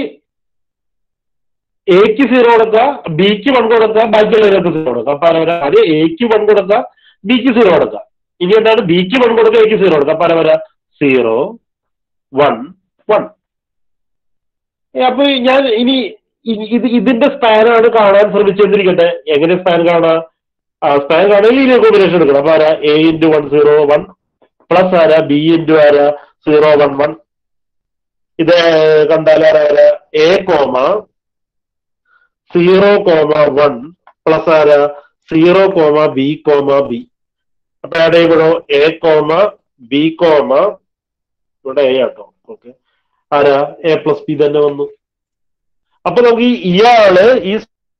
എക്ക് സീറോ കൊടുക്കുക ബിക്ക് വൺ കൊടുക്കുക ബാക്കിയുള്ളവരൊക്കെ സീറോ കൊടുക്കുക അപ്പൊ ആരാ അത് എക്ക് വൺ കൊടുക്കുക ബിക്ക് സീറോ കൊടുക്കുക ഇനി എന്താണ് ബിക്ക് വൺ കൊടുക്കുക എക്ക് സീറോ കൊടുക്കുക അപ്പൊ ആരാ വരാ സീറോ വൺ വൺ അപ്പൊ ഞാൻ ഇനി ഇ- ഇത് ഇതിന്റെ സ്പാനാണ് കാണാൻ ശ്രമിച്ചുകൊണ്ടിരിക്കട്ടെ എങ്ങനെ സ്പാൻ കാണാം ആ സ്പാൻ കാണാൻ ലീനിയർ കോമ്പിനേഷൻ എടുക്കണം അപ്പൊ ആരാ A into one zero one plus ആരാ ബി ഇൻറ്റു ആരാ സീറോ വൺ വൺ ഇത് കണ്ടാൽ ആരാ A comma zero comma one plus ആരാ zero comma B comma B അപ്പൊ ആഡ് ചെയ്യുമ്പോഴോ എ കോമ ബി കോമ ഇവിടെ എ ആട്ടോ ഓക്കെ ആരാ എ പ്ലസ് ബി തന്നെ വന്നു അപ്പൊ നമുക്ക് ഈ ഇയാള് ഈ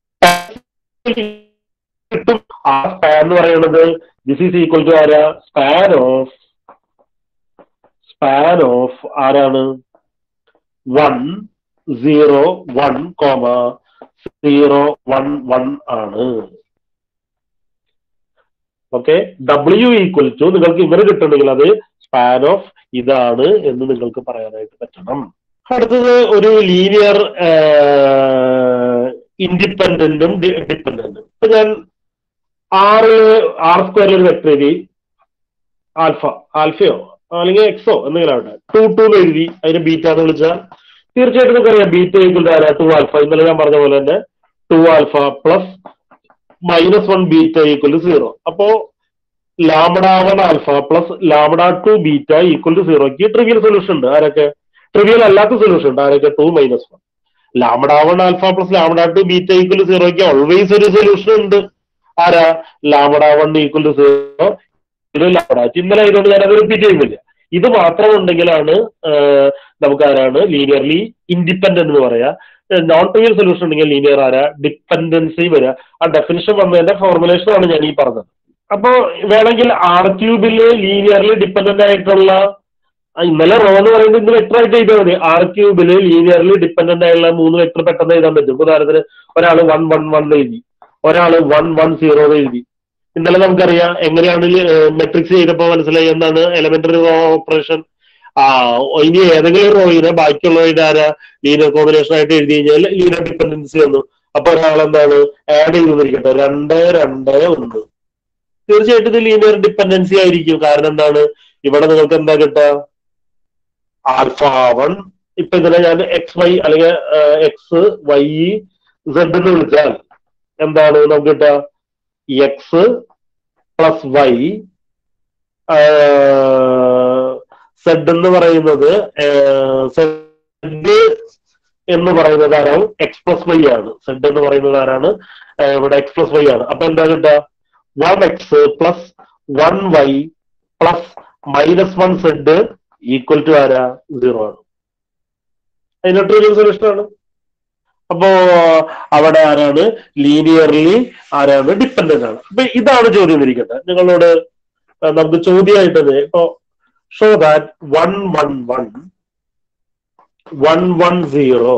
കിട്ടും ആ സ്പാൻ എന്ന് പറയുന്നത് ദിസ് ഈസ് ഈക്വൽ ടു ആരാ സ്പാൻ ഓഫ് സ്പാൻ ഓഫ് ആരാണ് one zero one comma zero one one ആണ് ഓക്കെ ഡബ്ല്യു ഈക്വൽ ടു നിങ്ങൾക്ക് ഇവര് കിട്ടണമെങ്കിൽ അത് സ്പാൻ ഓഫ് ഇതാണ് എന്ന് നിങ്ങൾക്ക് പറയാനായിട്ട് പറ്റണം അടുത്തത് ഒരു ലീനിയർ ഇൻഡിപെൻഡന്റും ഡിപെൻഡന്റും ഇപ്പൊ ഞാൻ ആറ് ആർ സ്ക്വയറിൽ ഒരു വെക്ടർ എഴുതി ആൽഫ ആൽഫയോ അല്ലെങ്കിൽ എക്സോ എന്തെങ്കിലും ആവട്ടെ ടു ടു എന്ന് എഴുതി അതിന് ബീറ്റ എന്ന് വിളിച്ചാൽ തീർച്ചയായിട്ടും നമുക്കറിയാം ബീറ്റ ഈക്വൽ ആരാ ടു ആൽഫ ഇന്നലെ ഞാൻ പറഞ്ഞ പോലെ തന്നെ two alpha plus minus one beta equal zero അപ്പോ lambda one alpha plus lambda two beta equal to സീറോക്ക് ട്രിവിയൽ സൊല്യൂഷൻ ഉണ്ട് ആരൊക്കെ ട്രിവിയൽ അല്ലാത്ത സൊല്യൂഷൻ ഉണ്ട് ആരൊക്കെ two minus one lambda one alpha plus lambda two beta equal to സീറോക്ക് always ഒരു solution ഉണ്ട് ആരാ lambda one equal to zero ഇത് ലാംഡ ഇന്നലെ ആയതുകൊണ്ട് ഞാൻ അത് റിപ്പീറ്റ് ചെയ്യുന്നില്ല ഇത് മാത്രം ഉണ്ടെങ്കിലാണ് നമുക്ക് ആരാണ് ലീനിയർലി ഇൻഡിപെൻഡന്റ് എന്ന് പറയാ നോൺ ട്രിവിയൽ സൊല്യൂഷൻ ഉണ്ടെങ്കിൽ ലീനിയർ ആരാ ഡിപ്പെൻഡൻസി വരിക ആ ഡെഫിനിഷൻ വന്നതിന്റെ ഫോർമുലേഷൻ ആണ് ഞാൻ ഈ പറഞ്ഞത് അപ്പോ വേണമെങ്കിൽ ആർ ക്യൂബില് ലീനിയർലി ഡിപ്പെൻഡന്റ് ആയിട്ടുള്ള ഇന്നലെ റോ എന്ന് പറയുന്നത് ഇന്ന് വെക്ടർ ആയിട്ട് ചെയ്താൽ മതി ആർ ക്യൂബില് ലീനിയർലി ഡിപ്പെൻഡന്റ് ആയിട്ടുള്ള മൂന്ന് വെക്ടർ പെട്ടെന്ന് എഴുതാൻ പറ്റും ഉദാഹരണത്തിന് ഒരാൾ വൺ വൺ വൺ എഴുതി ഒരാൾ വൺ വൺ സീറോ എഴുതി ഇന്നലെ നമുക്കറിയാം എങ്ങനെയാണ് മെട്രിക്സ് ചെയ്തപ്പോൾ മനസ്സിലായി എന്താണ് എലമെന്ററി റോ ഓപ്പറേഷൻ ആ ഇനി ഏതെങ്കിലും റോയിനെ ബാക്കിയുള്ളവരുടെ ആരാ ലീനിയർ കോമ്പിനേഷൻ ആയിട്ട് എഴുതി കഴിഞ്ഞാൽ ലീനിയർ ഡിപ്പെൻഡൻസി വന്നു അപ്പൊ ഒരാൾ എന്താണ് ആഡ് ചെയ്തിരിക്കട്ടെ രണ്ട് രണ്ട് ഒന്ന് തീർച്ചയായിട്ടും ഇത് ലീനിയർ ഡിപ്പെൻഡൻസി ആയിരിക്കും കാരണം എന്താണ് ഇവിടെ നിങ്ങൾക്ക് എന്താ കിട്ടുക ആൽഫ വൺ ഇപ്പൊ ഇതിനെ ഞാൻ എക്സ് വൈ അല്ലെങ്കിൽ എക്സ് വൈ സെഡ് എന്ന് വിളിച്ചാൽ എന്താണ് നമുക്ക് കിട്ടുക എക്സ് പ്ലസ് വൈ സെഡ് എന്ന് പറയുന്നത് സെഡ് എന്ന് പറയുന്നത് ആരാണ് എക്സ് പ്ലസ് വൈ ആണ് സെഡ് എന്ന് പറയുന്നത് ആരാണ് ഇവിടെ എക്സ് പ്ലസ് വൈ ആണ് അപ്പൊ എന്താ കിട്ടുക one X plus one Y plus minus one Z equal to ആരാ സീറോ ആണ് അതിനൊട്ട് ഒരു സൊല്യൂഷൻ ആണ് അപ്പോ അവിടെ ആരാണ് ലീനിയർലി ആരാണ് ഡിപ്പെൻഡന്റ് ആണ് അപ്പൊ ഇതാണ് ചോദ്യം ഇരിക്കട്ടെ നിങ്ങളോട് നമുക്ക് ചോദ്യമായിട്ടത് ഇപ്പോ show that one one one one one zero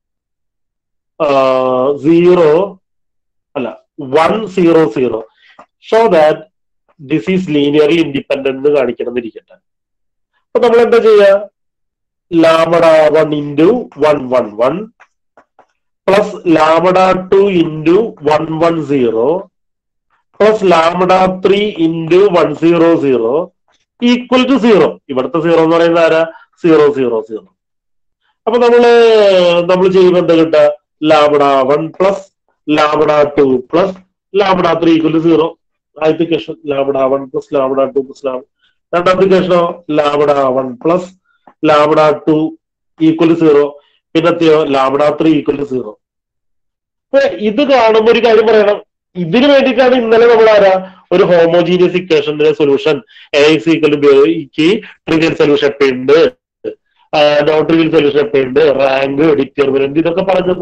zero അല്ല one zero zero show that this is linearly independent എന്ന് കാണിക്കണം എന്നിരിക്കട്ടെ അപ്പൊ നമ്മൾ എന്താ ചെയ്യാ lambda one into one one one plus lambda two into one one zero plus lambda three into one zero zero equal to zero ഇവിടുത്തെ zero എന്ന് പറയുന്നത് ആരാ സീറോ സീറോ സീറോ അപ്പൊ നമ്മള് നമ്മൾ ചെയ്യുമ്പോൾ എന്താ കിട്ടുക lambda one plus lambda two plus lambda three equal to zero ആദ്യത്തെ question lambda one plus lambda two plus lambda രണ്ടാമത്തെ ക്വസ്റ്റനോ lambda one plus lambda two equal to zero പിന്നത്തെയോ lambda three equal to zero അപ്പൊ ഇത് കാണുമ്പോൾ ഒരു കാര്യം പറയണം ഇതിന് വേണ്ടിയിട്ടാണ് ഇന്നലെ നമ്മൾ ആരാ ഒരു ഹോമോജീനിയസ് ഇക്വേഷന്റെ solution A X equal to ബിക്ക് ട്രിവിയൽ സൊല്യൂഷൻ എപ്പോഴുണ്ട് നോൺ ട്രിവിയൽ സൊല്യൂഷൻ എപ്പോഴുണ്ട് റാങ്ക് ഡിറ്റർമിനന്റ് ഇതൊക്കെ പറഞ്ഞത്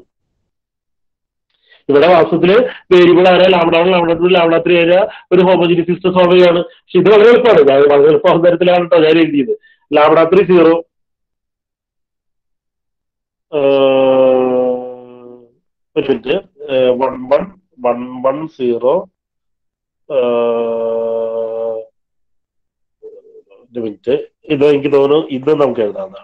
ഇവിടെ വാസ്തവത്തില് വേരിയബിൾ ആരാ ലാവണ ലാവണ ടു ലാവണ ത്രീ ആരാ ഒരു ഹോമോജീനിയസ് സിസ്റ്റം സോൾവ് ചെയ്യാണ് പക്ഷെ ഇത് വളരെ എളുപ്പമാണ് ഞാൻ വളരെ എളുപ്പമാകുന്ന തരത്തിലാണ് കേട്ടോ ഞാൻ എഴുതിയത് ലാവണ ത്രീ സീറോ ഒരു minute one one one one zero ഒരു മിനിറ്റ് ഇത് എനിക്ക് തോന്നുന്നു ഇത് നമുക്ക് എഴുതാവുന്നതാണ്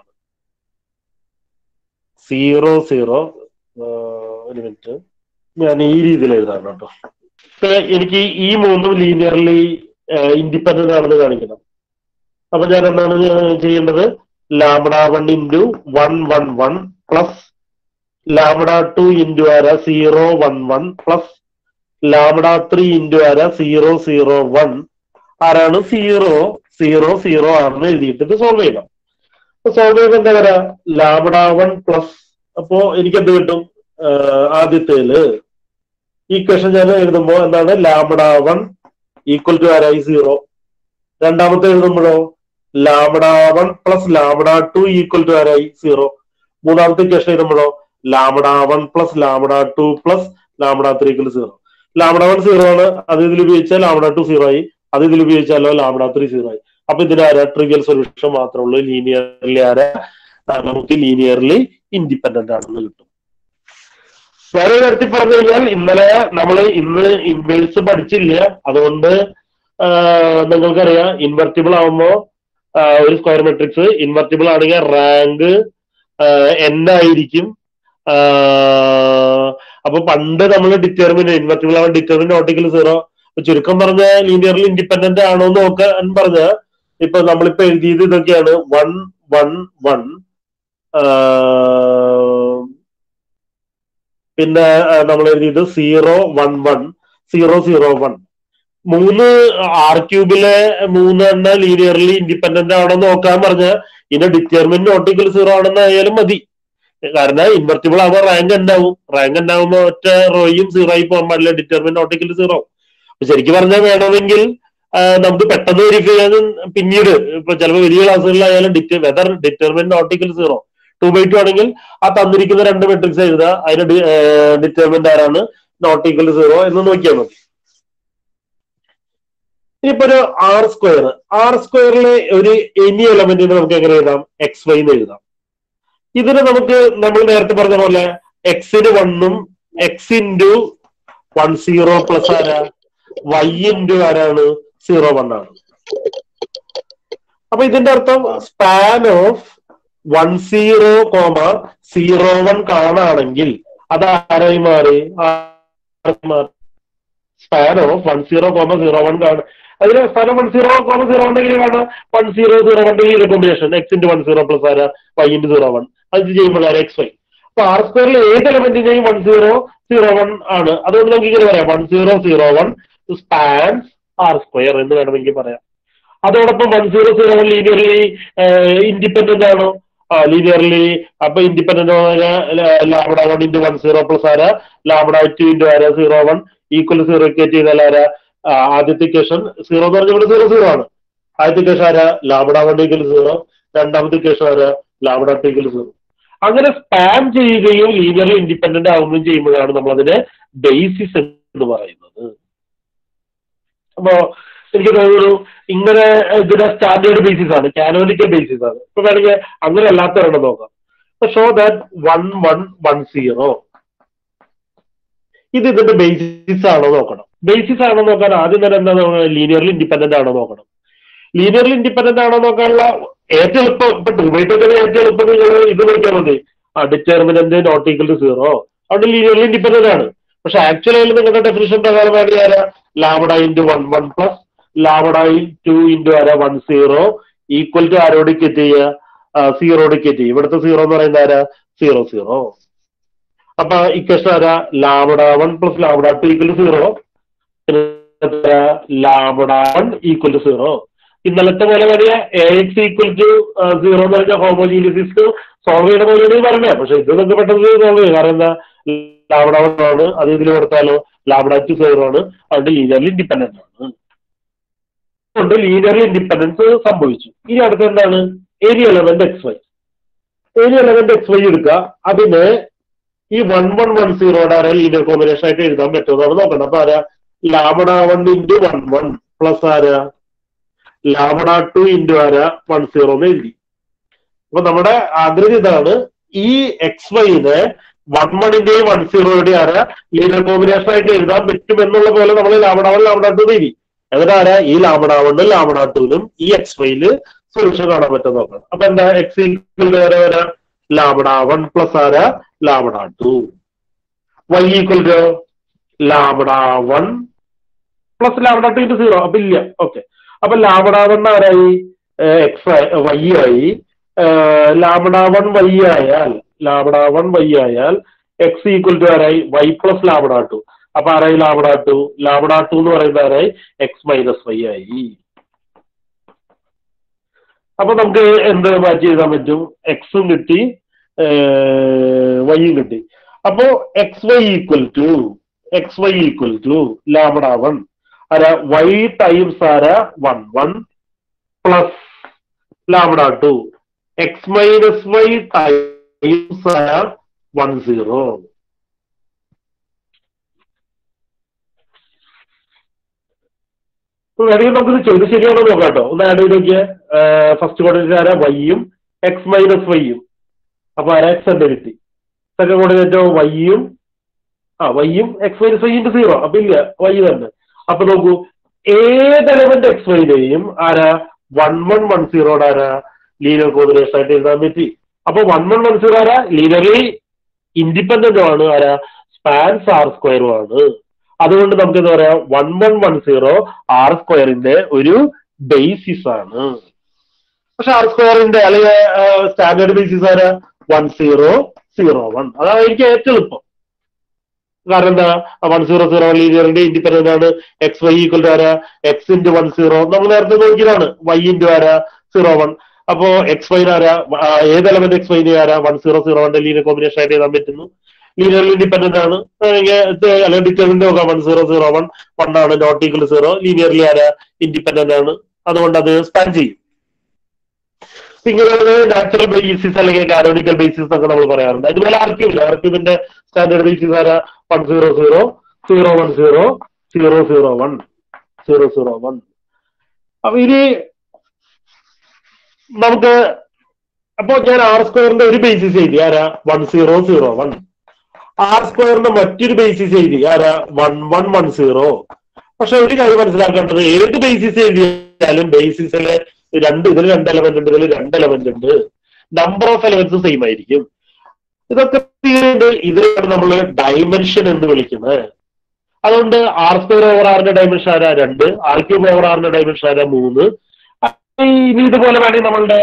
സീറോ സീറോ ഒരു മിനിറ്റ് ഞാൻ ഈ രീതിയിൽ എഴുതാം കേട്ടോ എനിക്ക് ഈ മൂന്നും ലീനിയർലി ഇൻഡിപെൻഡന്റ് ആണെന്ന് കാണിക്കണം അപ്പൊ ഞാൻ എന്താണ് ചെയ്യേണ്ടത് lambda one into one one one plus lambda two into ആര zero one one plus lambda three into ആര സീറോ സീറോ വൺ ആരാണ് സീറോ സീറോ സീറോ ആണെന്ന് എഴുതിയിട്ട് ഇത് സോൾവ് ചെയ്യണം സോൾവ് ചെയ്യുമ്പോൾ എന്താ പറയാ ലാംഡ വൺ പ്ലസ് അപ്പോ എനിക്ക് എന്ത് കിട്ടും ആദ്യത്തേല് ഈ ഇക്വേഷൻ ഞാൻ എഴുതുമ്പോൾ എന്താണ് ലാംബഡ വൺ ഈക്വൽ ടു ആരായി സീറോ രണ്ടാമത്തെ എഴുതുമ്പോഴോ lambda one plus lambda two equal to ആരായി സീറോ മൂന്നാമത്തെ ഇക്വേഷൻ എഴുതുമ്പോഴോ lambda one plus lambda two plus lambda three equal zero lambda one zero ആണ് അത് ഇതിൽ ഉപയോഗിച്ചാൽ ലാംബഡ ടു സീറോ ആയി അത് ഇതിൽ ഉപയോഗിച്ചാലോ ലാംബഡ ത്രീ സീറോ ആയി അപ്പൊ ഇതിന് ആരാ ട്രിവിയൽ സൊല്യൂഷൻ മാത്രമേ ഉള്ളൂ ലീനിയർലി ആരാ ആ, നമുക്ക് ലീനിയർലി ഇൻഡിപെൻഡന്റ് ആണെന്ന് കിട്ടും വേറെ തരത്തിൽ പറഞ്ഞു കഴിഞ്ഞാൽ ഇന്നലെ നമ്മൾ ഇന്ന് ഇൻവേഴ്സ് പഠിച്ചില്ല അതുകൊണ്ട് ആ, നിങ്ങൾക്കറിയാം ഇൻവെർട്ടിബിൾ ആവുമ്പോ ആ, ഒരു സ്ക്വയർ മെട്രിക്സ് ഇൻവെർട്ടിബിൾ ആണെങ്കിൽ റാങ്ക് എൻ ആയിരിക്കും ആ, അപ്പൊ പണ്ട് നമ്മൾ ഡിറ്റർമിൻ ഇൻവെർട്ടിബിൾ ആവാൻ ഡിറ്റർമിൻ നോട്ടിക്കൽ സീറോ ചുരുക്കം പറഞ്ഞ ലീനിയർലി ഇൻഡിപെൻഡന്റ് ആണോ എന്ന് നോക്കാൻ പറഞ്ഞ ഇപ്പൊ നമ്മളിപ്പോ എഴുതിയത് ഇതൊക്കെയാണ് വൺ വൺ വൺ പിന്നെ നമ്മൾ എഴുതിയത് zero one one zero zero one മൂന്ന് ആർ ക്യൂബിലെ മൂന്ന് എണ്ണ ലീനിയർലി ഇൻഡിപെൻഡന്റ് ആണോ നോക്കാൻ പറഞ്ഞ ഇതിന്റെ ഡിറ്റർമിൻ നോട്ടിക്കൽ സീറോ ആണെന്ന് ആയാലും മതി കാരണം ഇൻവെർട്ടിബിൾ ആകുമ്പോൾ റാങ്ക് ഉണ്ടാവും റാങ്ക് ഉണ്ടാവുമ്പോൾ ഒറ്റ റോയും സീറോ ആയി പോകാൻ പാടില്ല ഡിറ്റർമിൻ നോട്ടിക്കൽ സീറോ ശരിക്കും പറഞ്ഞാൽ വേണമെങ്കിൽ ആ, നമുക്ക് പെട്ടെന്ന് വെരിഫൈ ചെയ്യാൻ പിന്നീട് ഇപ്പൊ ചിലപ്പോൾ വലിയ ക്ലാസ്സുകളിലായാലും ഡിറ്റർ whether determinant not equal zero two by two ആണെങ്കിൽ ആ തന്നിരിക്കുന്ന രണ്ട് മെട്രിക്സ് എഴുതുക അതിന് ഡിറ്റർമിന്റ് ആരാണ് നോട്ടിക്കൽ സീറോ എന്ന് നോക്കിയാൽ മതി ഇനിയിപ്പോ ഒരു ആർ സ്ക്വയർ ആർ സ്ക്വയറിലെ ഒരു എനി എലമെന്റിന് നമുക്ക് എങ്ങനെ എഴുതാം എക്സ് വൈ എന്ന് എഴുതാം ഇതിന് നമുക്ക് നമ്മൾ നേരത്തെ പറഞ്ഞ പോലെ എക്സിന് വണ്ണും X into one zero plus ആരാ വൈ ഇൻറ്റു ആരാണ് സീറോ വൺ ആണ് അപ്പൊ ഇതിന്റെ അർത്ഥം span of one zero comma zero one കാണാണെങ്കിൽ അത് ആരായി മാറി ആരായി മാറി span of one zero comma zero one കാണും അതിന് span of one zero comma zero one എങ്ങനെ കാണാം വൺ സീറോ സീറോ വൺ ഈ ഒരു combination X into one zero plus ആരാ വൈ ഇൻറ്റു സീറോ വൺ അത് ചെയ്യുമ്പോൾ ആരാ എക്സ് വൈ അപ്പൊ ആർ സ്ക്വയറിൽ ഏത് എലമെന്റിന്റെയും വൺ സീറോ സീറോ വൺ ആണ് അതുകൊണ്ട് നമുക്ക് ഇങ്ങനെ പറയാം one zero zero one spans R square എന്ന് വേണമെങ്കിൽ പറയാം അതോടൊപ്പം one zero zero one linearly independent ആണോ ആ ലീനിയർലി അപ്പൊ independent lambda one into one zero plus ആരാ ലാബഡ ടു ഇൻറ്റു ആരാ zero one equal zero equate ചെയ്താൽ ആരാ ആ, ആദ്യത്തെ ഇക്വേഷൻ സീറോ എന്ന് പറഞ്ഞാൽ ഇവിടെ സീറോ സീറോ ആണ് ആദ്യത്തെ ഇക്വേഷൻ ആരാ ലാബഡ വൺ ഈക്വൽ സീറോ രണ്ടാമത്തെ ഇക്വേഷൻ ആരാ ലാബഡ ടു ഈക്വൽ സീറോ അങ്ങനെ സ്പാം ചെയ്യുകയും ലീനിയർലി ഇൻഡിപെൻഡന്റ് ആവുകയും ചെയ്യുമ്പോഴാണ് നമ്മൾ അതിനെ ബേസിസ് എന്ന് പറയുന്നത് അപ്പോ എനിക്ക് തോന്നുന്നു ഇങ്ങനെ ഇതിന്റെ സ്റ്റാൻഡേർഡ് ബേസിസ് ആണ് കാനോനിക്കൽ ബേസിസ് ആണ് ഇപ്പൊ വേണമെങ്കിൽ അങ്ങനെ അല്ലാത്ത ഒരെണ്ണം നോക്കാം ഇപ്പൊ show that one one one zero ഇത് ഇതിന്റെ ബേസിസ് ആണോ നോക്കണം ബേസിസ് ആണോ നോക്കാൻ ആദ്യം തന്നെ എന്താ നോക്കണം ലീനിയർലി ഇൻഡിപെൻഡന്റ് ആണോ നോക്കണം ലീനിയർലി ഇൻഡിപെൻഡന്റ് ആണോ നോക്കാനുള്ള ഏറ്റവും എളുപ്പം ഇപ്പൊ ടൂബൈറ്റൊക്കെ ഏറ്റവും എളുപ്പം നിങ്ങൾ ഇത് നോക്കിയാൽ മതി ആ determinant not equal to zero അവിടെ ലീനിയർലി ഇൻഡിപെൻഡന്റ് ആണ് പക്ഷെ ആക്ച്വലി നിങ്ങളുടെ ഡെഫിനിഷൻ പ്രകാരം വേണ്ടി ആരാ lambda into one one plus lambda two into ആരാ വൺ സീറോ ഈക്വൽ ടു ആരോട് ഇക്വേറ്റ് ചെയ്യുക സീറോ ഇക്വേറ്റ് ചെയ്യും ഇവിടുത്തെ സീറോ എന്ന് പറയുന്നത് ആരാ സീറോ സീറോ അപ്പൊ ഇക്വേഷൻ ആരാ lambda one plus lambda two equal to zero lambda one equal to zero ഇന്നലത്തെ പോലെ വലിയ A X equal to zero എന്ന് പറഞ്ഞ ഹോമോജീനിയസിസ് സോൾവ് ചെയ്യണ പോലെയാണ് പറഞ്ഞത് പക്ഷെ ഇത് നമുക്ക് പെട്ടെന്ന് സോൾവ് ചെയ്യും കാരണം എന്താ ലാബഡ വൺ ആണ് അത് ഇതിൽ കൊടുത്താലോ ലാബഡ ടു സീറോ ആണ് അതുകൊണ്ട് ലീനിയർലി ഇൻഡിപെൻഡന്റ് ആണ് അതുകൊണ്ട് ലീനിയർലി ഇൻഡിപെൻഡൻസ് സംഭവിച്ചു ഇനി അടുത്ത എന്താണ് ഏരിയ എലമെന്റ് എക്സ് വൈ ഏരിയ എലമെന്റ് എക്സ് വൈ എടുക്കുക അതിന് ഈ വൺ വൺ വൺ സീറോയുടെ ആരാ ലീനിയർ കോമ്പിനേഷൻ ആയിട്ട് എഴുതാൻ പറ്റുമെന്നാണ് നോക്കണം അപ്പൊ ആരാ lambda one into one one plus ആരാ ലാബഡ ടു ഇൻറ്റു ആരാ വൺ സീറോ എന്ന് എഴുതി അപ്പൊ നമ്മുടെ ആഗ്രഹം ഇതാണ് ഈ എക്സ് വൈനെ വൺ വണ്ണിന്റെയും വൺ സീറോയുടെയും ആരാ ലീനിയർ കോമ്പിനേഷൻ ആയിട്ട് എഴുതാൻ പറ്റും എന്നുള്ള പോലെ നമ്മൾ ലാബഡ വൺ ലാബഡ ടു എഴുതി എന്നിട്ട് ആരാ ഈ ലാബഡ വണ്ണും ലാബഡ ടുവിനും ഈ എക്സ് വൈയില് സൊല്യൂഷൻ കാണാൻ പറ്റും നോക്കണം അപ്പൊ എന്താ എക്സ് ഈക്വൽ വരെ വരാ ലാബഡ വൺ പ്ലസ് ആരാ lambda two Y equal to lambda one plus lambda two into zero അപ്പൊ ഇല്ല ഓക്കെ അപ്പൊ ലാബഡ വൺ ആരായി എക്സ് വൈ ആയി ലാബഡ വൺ വൈ ആയാൽ ലാബഡ വൺ വൈ ആയാൽ എക്സ് ഈക്വൽ ടു ആരായി വൈ പ്ലസ് ലാബഡ ടു അപ്പൊ ആരായി ലാബഡ ടു ലാബഡ ടു എന്ന് പറയുന്നത് ആരായി എക്സ് മൈനസ് വൈ ആയി അപ്പൊ നമുക്ക് എന്ത് മാറ്റി എഴുതാൻ പറ്റും എക്സും കിട്ടി വൈയും കിട്ടി അപ്പോ X Y equal to X Y equal to lambda one ആരാ വൈ ടൈംസ് ആരാ one one plus lambda two X minus Y times ആരാ വൺ സീറോ വേണമെങ്കിൽ നമുക്കിത് ചെയ്ത് ശരിയാണോ നോക്കാം കേട്ടോ ഒന്ന് ആഡ് ചെയ്ത് നോക്കിയേ ഫസ്റ്റ് കോർഡിനേറ്റ് ആരാ വൈയും എക്സ് മൈനസ് വൈയും അപ്പൊ ആരാ എക്സ് എന്റെ കിട്ടി സെക്കൻഡ് കോർഡിനേറ്റോ വൈയും ആ വൈയും X minus Y into zero അപ്പൊ ഇല്ല വൈ തന്നെ അപ്പൊ നോക്കൂ ഏത് എലമെന്റ് എക്സ് വൈനെയും ആരാ വൺ വൺ വൺ സീറോയുടെ ആരാ ലീനിയർ കോമ്പിനേഷൻ ആയിട്ട് എഴുതാൻ പറ്റി അപ്പൊ വൺ വൺ വൺ സീറോ ആരാ ലീനിയർലി ഇൻഡിപെൻഡന്റും ആണ് ആരാ സ്പാൻസ് ആർ സ്ക്വയറും ആണ് അതുകൊണ്ട് നമുക്ക് എന്താ പറയാ one one one zero R സ്ക്വയറിന്റെ ഒരു ബേസിസ് ആണ് പക്ഷെ ആർ സ്ക്വയറിന്റെ അല്ലെങ്കിൽ സ്റ്റാൻഡേർഡ് ബേസിസ് ആരാ വൺ സീറോ സീറോ വൺ അതായിരിക്കും ഏറ്റവും എളുപ്പം കാരണം എന്താ വൺ സീറോ സീറോ ലീനിയറിന്റെ ഇൻഡിപെൻഡന്റ് ആണ് എക്സ് വൈ ഈക്വൽ ടു ആരാ എക്സ് ഇൻറ്റു വൺ സീറോ നമ്മൾ നേരത്തെ നോക്കിയതാണ് വൈ ഇൻറ്റു ആരാ സീറോ വൺ അപ്പോ എക്സ് വൈ ആരാ ആ, ഏത് എലമെന്റ് എക്സ് വൈന് ആരാ വൺ സീറോ സീറോ വണ്ടെ ലീനിയർ കോമ്പിനേഷൻ ആയിട്ട് എഴുതാൻ പറ്റുന്നു ലീനിയർലി ഇൻഡിപെൻഡന്റ് ആണ് അല്ലെങ്കിൽ അല്ലെങ്കിൽ ഡിറ്റർമിന്റ് നോക്കാം one zero zero one one ആണ് നോട്ട് ഈക്വൽ സീറോ ലീനിയർലി ആരാ ഇൻഡിപെൻഡന്റ് ആണ് അതുകൊണ്ട് അത് സ്പാൻ ചെയ്യും ഇങ്ങനെയാണ് നാച്ചുറൽ ബേസിസ് അല്ലെങ്കിൽ കാനോണിക്കൽ ബേസിസ് എന്നൊക്കെ നമ്മൾ പറയാറുണ്ട് അതുപോലെ ആർക്യൂബില്ല ആർക്യൂബിന്റെ സ്റ്റാൻഡേർഡ് ബേസിസ് ആരാ one zero zero zero one zero zero zero one zero zero one അപ്പൊ ഇനി നമുക്ക് അപ്പോ ഞാൻ ആർ സ്ക്വയറിന്റെ ഒരു ബേസിസ് എഴുതി ആരാ one zero zero one R സ്ക്വയറിന്റെ മറ്റൊരു ബേസിസ് എഴുതി ആരാ വൺ വൺ വൺ സീറോ പക്ഷെ ഒരു കാര്യം മനസ്സിലാക്കേണ്ടത് ഏത് ബേസിസ് എഴുതിയാലും ബേസിസിലെ രണ്ട് ഇതിൽ രണ്ട് എലമെന്റ് ഉണ്ട് ഇതിൽ രണ്ട് എലമെന്റ് ഉണ്ട് നമ്പർ ഓഫ് എലമെന്റ്സ് സെയിം ആയിരിക്കും ഇതൊക്കെ തീരുണ്ട് ഇതിനാണ് നമ്മൾ ഡയമെൻഷൻ എന്ന് വിളിക്കുന്നത് അതുകൊണ്ട് ആർ സ്ക്വയർ ഓവർ ആറിന്റെ ഡയമെൻഷൻ ആരാ രണ്ട് ആർ ക്യൂബ് ഓവർ ആറിന്റെ ഡയമെൻഷൻ ആരാ മൂന്ന് ഇനി ഇതുപോലെ വേണമെങ്കിൽ നമ്മളുടെ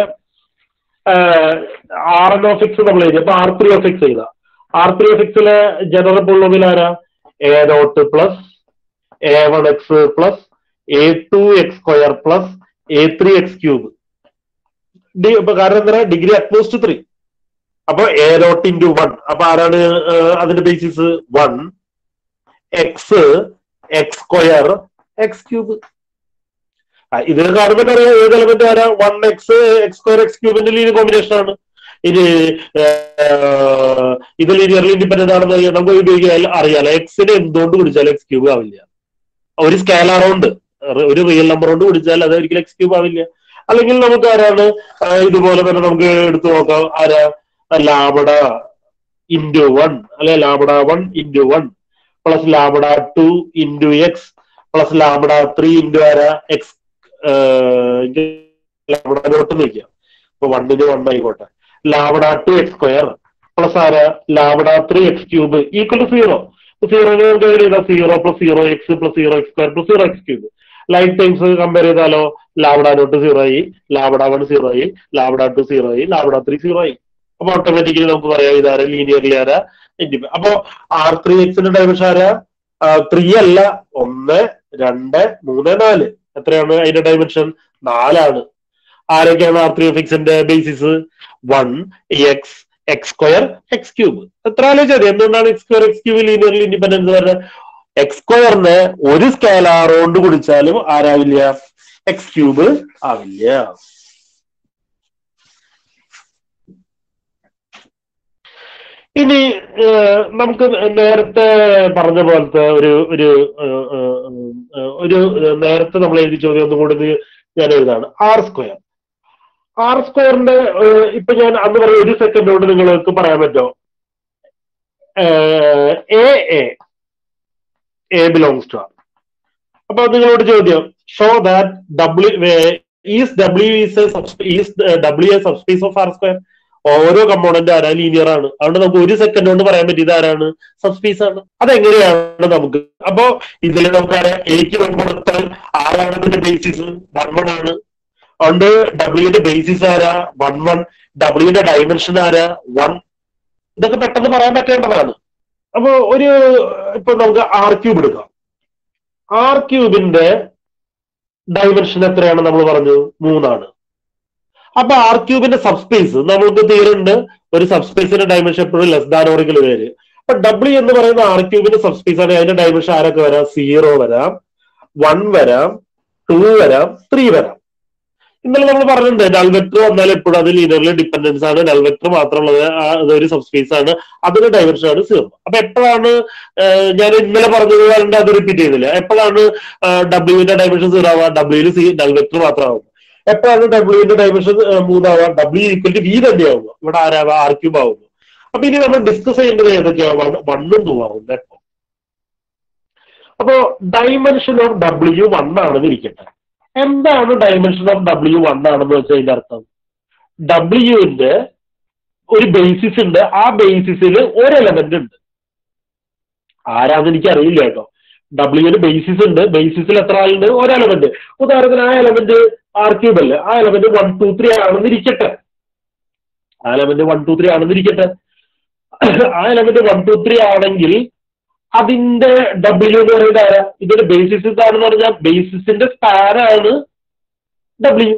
ആർ എൻ ഓഫ് എക്സ് നമ്മൾ എഴുതി അപ്പൊ ആർ ത്രീ ഓഫ് എക്സ് എഴുതാം ആർ ത്രീ ഓഫ് എക്സിലെ ജനറൽ പൊള്ളവിൽ ആരാ A dot plus A one X plus A two X square plus A three X cube ഡി ഇപ്പൊ കാരണം എന്താ ഡിഗ്രി അറ്റ്മോസ്റ്റ് ത്രീ അപ്പൊ എ ഡോട്ട് ഇൻറ്റു വൺ അപ്പൊ ആരാണ് ഏഹ്, അതിന്റെ basis one X X square X cube ഇതിന് കാണുമ്പോൾ അറിയാം ഏത് എലമെന്റ് ആരാ one X X square X ക്യൂബിന്റെ ലീനിയർ കോമ്പിനേഷൻ ആണ് ഇത് ഏഹ്, ഇത് ലീനിയർലി ഇൻഡിപെൻഡന്റ് ആണെന്ന് അറിയാം നമുക്ക് ഉപയോഗിക്കാൻ അറിയാലോ എക്സിന് എന്തുകൊണ്ട് പിടിച്ചാലും എക്സ് ക്യൂബ് ആവില്ല ഒരു സ്കേലാർ കൊണ്ട് ഒരു റിയൽ നമ്പർ കൊണ്ട് പിടിച്ചാൽ അത് ഒരിക്കലും എക്സ് ക്യൂബ് ആവില്ല അല്ലെങ്കിൽ നമുക്ക് ആരാണ് ആ, ഇതുപോലെ തന്നെ നമുക്ക് എടുത്തു നോക്കാം ആരാ ലാബഡ ഇൻറ്റു വൺ അല്ലെ lambda one into one plus lambda two into X plus lambda three into ആരാ എക്സ് ലാബഡ നോട്ട് നിൽക്കാം ഇപ്പൊ വണ്ണിന് വൺ ആയിക്കോട്ടെ lambda two X square plus ആരാ lambda three X cube equal to zero സീറോന് നമുക്ക് എങ്ങനെ എഴുതാം zero plus zero X plus zero X square plus zero X cube ലൈഫ് ടൈംസ് കമ്പയർ ചെയ്താലോ ലാബഡ നോട്ട് സീറോ ആയി ലാബഡ വൺ സീറോ ആയി lambda two zero ആയി ലാബഡ ത്രീ സീറോ ആയി അപ്പൊ ഓട്ടോമാറ്റിക്കലി നമുക്ക് പറയാം ഇതാരാ ലീനിയർലി ആരാ ഇൻഡിപെൻഡ് അപ്പൊ ആർ ത്രീ എക്സിന്റെ ഡയമെൻഷൻ ആരാ ത്രീ അല്ല ഒന്ന് രണ്ട് മൂന്ന് നാല് എത്രയാണ് അതിന്റെ ഡയമെൻഷൻ നാലാണ് ആരൊക്കെയാണ് ആർ ത്രീ എക്സിന്റെ basis one X X square X cube എത്ര ആലോചിച്ചത് എന്തുകൊണ്ടാണ് X square X cube linearly independence വരുന്നത് എക്സ് സ്ക്വയറിന് ഒരു സ്കേലാർ കൊണ്ട് കുടിച്ചാലും ആരാവില്ല എക്സ് ക്യൂബ് ആവില്ല ഇനി ഏഹ്, നമുക്ക് നേരത്തെ പറഞ്ഞ പോലത്തെ ഒരു ഒരു ഏഹ്, ഏഹ്, ഏഹ്, ഒരു നേരത്തെ നമ്മൾ എഴുതി ചോദ്യം ഒന്നും കൂടി ഇത് ഞാൻ എഴുതാണ് ആർ സ്ക്വയർ ആർ സ്ക്വയറിന്റെ ഏഹ്, ഇപ്പൊ ഞാൻ അന്ന് പറഞ്ഞ ഒരു സെക്കൻഡ് കൊണ്ട് നിങ്ങൾക്ക് പറയാൻ പറ്റുമോ A A A belongs to R അപ്പൊ നിങ്ങളോട് ചോദ്യം show that W is W is is W a subspace of R square ഓരോ കമ്പോണന്റ് ആരാ ലീനിയർ ആണ് അതുകൊണ്ട് നമുക്ക് ഒരു സെക്കൻഡ് കൊണ്ട് പറയാൻ പറ്റും ഇതാരാണ് സബ്സ്പേസ് ആണ് അതെങ്ങനെയാണ് നമുക്ക് അപ്പോ ഇതിൽ നമുക്ക് ആരാ എക്ക് വൺ കൊടുത്താൽ ആരാണ് ഇതിന്റെ ബേസിസ് വൺ വൺ ആണ് അതുകൊണ്ട് ഡബ്ല്യുന്റെ ബേസിസ് ആരാ വൺ വൺ ഡബ്ല്യുന്റെ ഡയമെൻഷൻ ആരാ വൺ ഇതൊക്കെ പെട്ടെന്ന് പറയാൻ പറ്റേണ്ടതാണ് അപ്പൊ ഒരു ഇപ്പൊ നമുക്ക് ആർ ക്യൂബ് എടുക്കാം ആർ ക്യൂബിന്റെ ഡയമെൻഷൻ എത്രയാണ് നമ്മൾ പറഞ്ഞു മൂന്നാണ് അപ്പൊ ആർ ക്യൂബിന്റെ സബ്സ്പേസ് നമുക്ക് തീരുണ്ട് ഒരു സബ്സ്പേസിന്റെ ഡയമെൻഷൻ എപ്പോഴും ലെസ് ദാൻ ഓറിക്കൽ പേര് അപ്പൊ ഡബ്ല്യു എന്ന് പറയുന്ന ആർ ക്യൂബിന്റെ സബ്സ്പേസ് ആണ് അതിന്റെ ഡൈമെൻഷൻ ആരൊക്കെ വരാം സീറോ വരാം വൺ വരാം ടു വരാം ത്രീ വരാം ഇന്നലെ നമ്മൾ പറഞ്ഞിട്ടുണ്ട് നൾ വെക്ടർ വന്നാൽ എപ്പോഴും അത് ലീനറിൽ ഡിപ്പെൻഡൻസ് ആണ് നൾ വെക്ടർ മാത്രമുള്ളത് ആ അതൊരു സബ്സ്പേസ് ആണ് അതിന്റെ ഡൈമെൻഷൻ ആണ് സീറോ അപ്പൊ എപ്പോഴാണ് ഏഹ്, ഞാൻ ഇന്നലെ പറഞ്ഞത് കൊണ്ട് അത് റിപ്പീറ്റ് ചെയ്തില്ല എപ്പോഴാണ് ഡബ്ല്യുവിന്റെ ഡൈമെൻഷൻ സീറോ ആവുക ഡബ്ല്യൂല് സി നൾ വെക്ടർ മാത്രമാവുക എപ്പോഴാണ് ഡബ്ല്യുവിന്റെ ഡൈമെൻഷൻ മൂന്നാവുക ഡബ്ല്യു ഈക്വൽ ടു വി തന്നെയാവുക ഇവിടെ ആരാവുക ആർ ക്യൂബ് ആവുന്നു അപ്പൊ ഇനി നമ്മൾ ഡിസ്കസ് ചെയ്യേണ്ടത് ഏതൊക്കെയാവും വണ്ണും ടൂ ആവും കേട്ടോ അപ്പോ ഡൈമെൻഷൻ ഓഫ് ഡബ്ല്യു വൺ ആണെന്ന് ഇരിക്കട്ടെ എന്താണ് ഡൈമെൻഷൻ ഓഫ് ഡബ്ല്യു വൺ ആണെന്ന് വെച്ചാൽ അതിന്റെ അർത്ഥം ഡബ്ല്യുവിന്റെ ഒരു ബേസിസ് ഉണ്ട് ആ ബേസിസിൽ ഒരു എലമെന്റ് ഉണ്ട് ആരാന്ന് എനിക്ക് അറിയില്ല കേട്ടോ ഡബ്ല്യുവിന് ബേസിസ് ഉണ്ട് ബേസിസിൽ എത്ര ആളുണ്ട് ഒരു എലമെന്റ് ഉദാഹരണത്തിന് ആ എലമെന്റ് ആർ ക്യൂബ് അല്ലേ ആ എലമെന്റ് വൺ ടു ത്രീ ആണെന്ന് ഇരിക്കട്ടെ ആ എലമെന്റ് വൺ ടു ത്രീ ആണെന്ന് ഇരിക്കട്ടെ ആ എലമെന്റ് വൺ ടു ത്രീ ആണെങ്കിൽ അതിന്റെ ഡബ്ല്യു എന്ന് പറയുന്നത് ആരാ ഇതിന്റെ ബേസിസ് എന്താണെന്ന് പറഞ്ഞാൽ ബേസിസിന്റെ സ്പാനാണ് ഡബ്ല്യു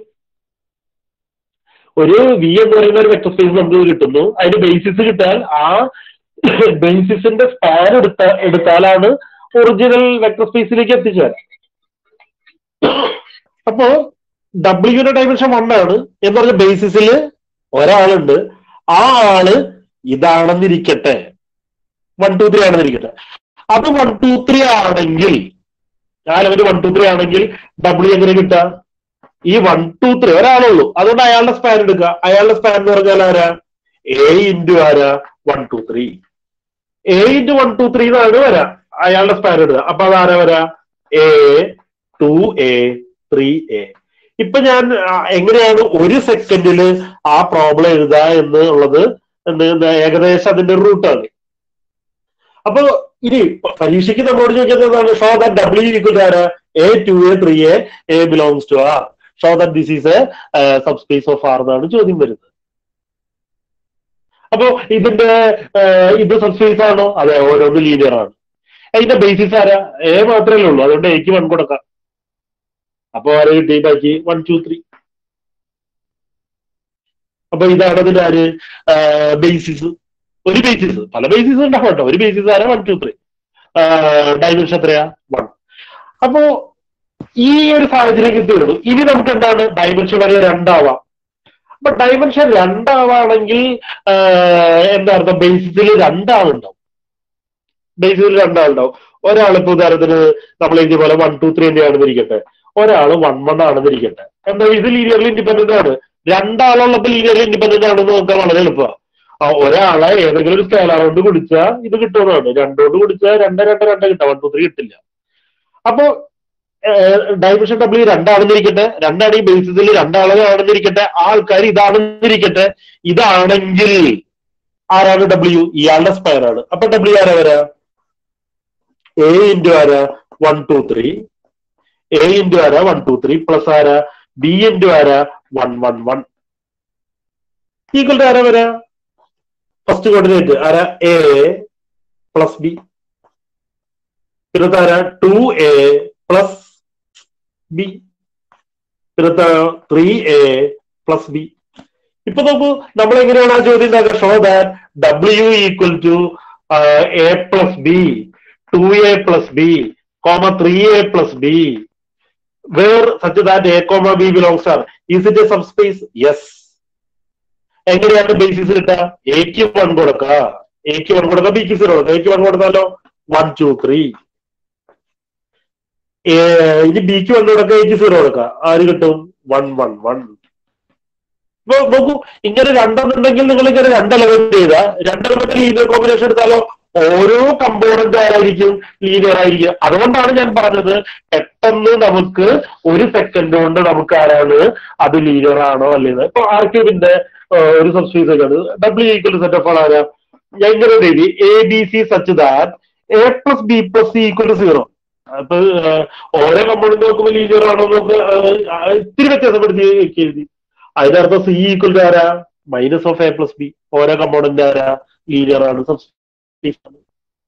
ഒരു വി എന്ന് പറയുന്ന ഒരു വെക്ടർ സ്പേസ് നമുക്ക് കിട്ടുന്നു അതിന് ബേസിസ് കിട്ടാൻ ആ ബേസിസിന്റെ സ്പാൻ എടുത്ത എടുത്താലാണ് ഒറിജിനൽ വെക്ടർ സ്പേസിലേക്ക് എത്തിച്ചേരാം അപ്പോ ഡബ്ല്യുവിന്റെ ഡൈമെൻഷൻ വൺ ആണ് എന്ന് പറഞ്ഞ ബേസിസിൽ ഒരാളുണ്ട് ആ ആള് ഇതാണെന്നിരിക്കട്ടെ വൺ ടു ത്രീ ആണെന്നിരിക്കട്ടെ അത് വൺ ടു ത്രീ ആണെങ്കിൽ ആ ലെവല് വൺ ടു ത്രീ ആണെങ്കിൽ ഡബ്ല്യു എങ്ങനെ കിട്ടുക ഈ വൺ ടു ത്രീ ഒരാളുള്ളൂ അതുകൊണ്ട് അയാളുടെ സ്പാൻ എടുക്കുക അയാളുടെ സ്പാൻ എന്ന് പറഞ്ഞാൽ ആരാ എ ഇൻറ്റു ആരാ one two three A into one two three എന്നാണ് വരാ അയാളുടെ സ്പാൻ എടുക്കുക അപ്പൊ അതാരാ വരാ A two A three A ഇപ്പൊ ഞാൻ ആ, എങ്ങനെയാണ് ഒരു സെക്കൻഡില് ആ പ്രോബ്ലം എഴുതുക എന്നുള്ളത് എന്ത് എന്താ ഏകദേശം അതിന്റെ റൂട്ടാണ് അപ്പൊ ഇനി പ- പരീക്ഷയ്ക്ക് നമ്മളോട് ചോദിക്കുന്നത് ഷോ ദാറ്റ് ഡബ്ല്യു ഈക്വൽ ആരാ A two A three A A belongs to R show that this is a subspace of R എന്നാണ് ചോദ്യം വരുന്നത് അപ്പോ ഇതിന്റെ ഏഹ്, ഇത് സബ്സ്പേസ് ആണോ അതെ ഓരോന്ന് ലീനിയർ ആണ് അതിന്റെ ബേസിസ് ആരാ എ മാത്രമേ ഉള്ളൂ അതുകൊണ്ട് എക്ക് വൺ കൊടുക്കാം അപ്പൊ ആരെ കിട്ടി ബാക്കി വൺ ടു ത്രീ അപ്പൊ ഇതാണ് അതിന്റെ ആര് ബേസിസ് ഒരു ബേസിസ് പല ബേസിസ് ഉണ്ടാവും കേട്ടോ ഒരു ബേസിസ് ആരാ വൺ ടു ത്രീ ഡൈമെൻഷൻ എത്രയാ വൺ അപ്പോ ഈ ഒരു സാഹചര്യം കിട്ടിയുള്ളൂ ഇനി നമുക്ക് എന്താണ് ഡൈമെൻഷൻ വരെ രണ്ടാവാം അപ്പൊ ഡൈമെൻഷൻ രണ്ടാവാണെങ്കിൽ ആഹ് എന്താ അർത്ഥം ബേസിസിൽ രണ്ടാളുണ്ടാവും ബേസിസിൽ രണ്ടാളുണ്ടാവും ഒരാളിപ്പോ ഉദാഹരണത്തിന് നമ്മൾ എഴുതിയ പോലെ വൺ ടു ത്രീ തന്നെയാണെന്ന് ഇരിക്കട്ടെ ഒരാള് വൺ വൺ ആണെന്ന് ഇരിക്കട്ടെ എന്താ ഇത് ലീനിയർലി ഇൻഡിപെൻഡന്റ് ആണ് രണ്ടാളുള്ളപ്പോൾ ലീനിയർലി ഇൻഡിപെൻഡന്റ് ആണെന്ന് നോക്കാൻ വളരെ എളുപ്പമാണ് ആ ഒരാളെ ഏതെങ്കിലും ഒരു സ്കേലാർ കൊണ്ട് കുടിച്ചാൽ ഇത് കിട്ടുന്നതാണ് രണ്ടോണ്ട് കുടിച്ചാൽ രണ്ട് രണ്ട് രണ്ട് കിട്ടാം വൺ ടു ത്രീ കിട്ടില്ല അപ്പോ ഡൈമെൻഷൻ ഡബ്ല്യു രണ്ടാണെന്നിരിക്കട്ടെ രണ്ടാണ് ഈ ബേസിസിൽ രണ്ടാളാണെന്നിരിക്കട്ടെ ആ ആൾക്കാർ ഇതാണെന്നിരിക്കട്ടെ ഇതാണെങ്കിൽ ആരാണ് ഡബ്ല്യു ഇയാളുടെ സ്പയർ ആണ് അപ്പൊ ഡബ്ല്യു ആരാ വരാ എ ഇൻറ്റു ആരാ one two three A into ആരാ വൺ ടു ത്രീ പ്ലസ് ആരാ ബി ഇൻറ്റു ആരാ one one one equal to ആരാ വരാ ഫസ്റ്റ് കോർഡിനേറ്റ് ആരാ എ പ്ലസ് ബി പിന്നത്തെ ആരാ ടു എ പ്ലസ് ബി പിന്നത്തെ ത്രീ എ പ്ലസ് ബി ഇപ്പൊ നോക്കൂ നമ്മൾ എങ്ങനെയാണ് ആ ചോദ്യം ഉണ്ടാക്കുക show that W equal to A plus B two A plus B comma three A plus B where such that A comma B belongs R is it a subspace yes എങ്ങനെയാണ് basis കിട്ടുക എക്ക് one കൊടുക്ക എക്ക് one കൊടുക്ക ബിക്ക് zero കൊടുക്കുക എക്ക് one കൊടുത്താലോ വൺ ടു ത്രീ ഇനി ബിക്ക് വൺ കൊടുക്കുക എക്ക് സീറോ കൊടുക്കുക ആര് കിട്ടും വൺ വൺ വൺ ഇപ്പൊ നോക്കൂ ഇങ്ങനെ രണ്ടെന്നുണ്ടെങ്കിൽ നിങ്ങൾ ഇങ്ങനെ രണ്ട് എലമെന്റ് ചെയ്താ രണ്ട് എലമെന്റ് ലീനിയർ കോമ്പിനേഷൻ എടുത്താലോ ഓരോ കമ്പോണന്റ് ആയിരിക്കും ലീനിയർ ആയിരിക്കും അതുകൊണ്ടാണ് ഞാൻ പറഞ്ഞത് പെട്ടെന്ന് നമുക്ക് ഒരു സെക്കൻഡ് കൊണ്ട് നമുക്ക് ആരാണ് അത് ലീനിയർ ആണോ അല്ലേന്ന് ഇപ്പൊ ആർ ക്യൂബിന്റെ ഒരു സബ്സ്പീസ് ഒക്കെയാണ് ഡബ്ല്യു ഈക്വൽ സെറ്റ് ഓഫ് ആരാ ഞാൻ ഇങ്ങനെ എഴുതി A B C such that A plus B plus C equal to zero അപ്പൊ ഏഹ്, ഓരോ കമ്പോണന്റ് നോക്കുമ്പോൾ ലീനിയർ ആണോ എന്ന് നമുക്ക് ഇത്തിരി വ്യത്യാസപ്പെടുത്തി എഴുതി അതിനർത്ഥം സി ഈക്വൽ ടു ആരാ minus of A plus B ഓരോ കമ്പോണന്റ് ആരാ ലീനിയർ ആണ് സബ്സ്പീസ് ആണ്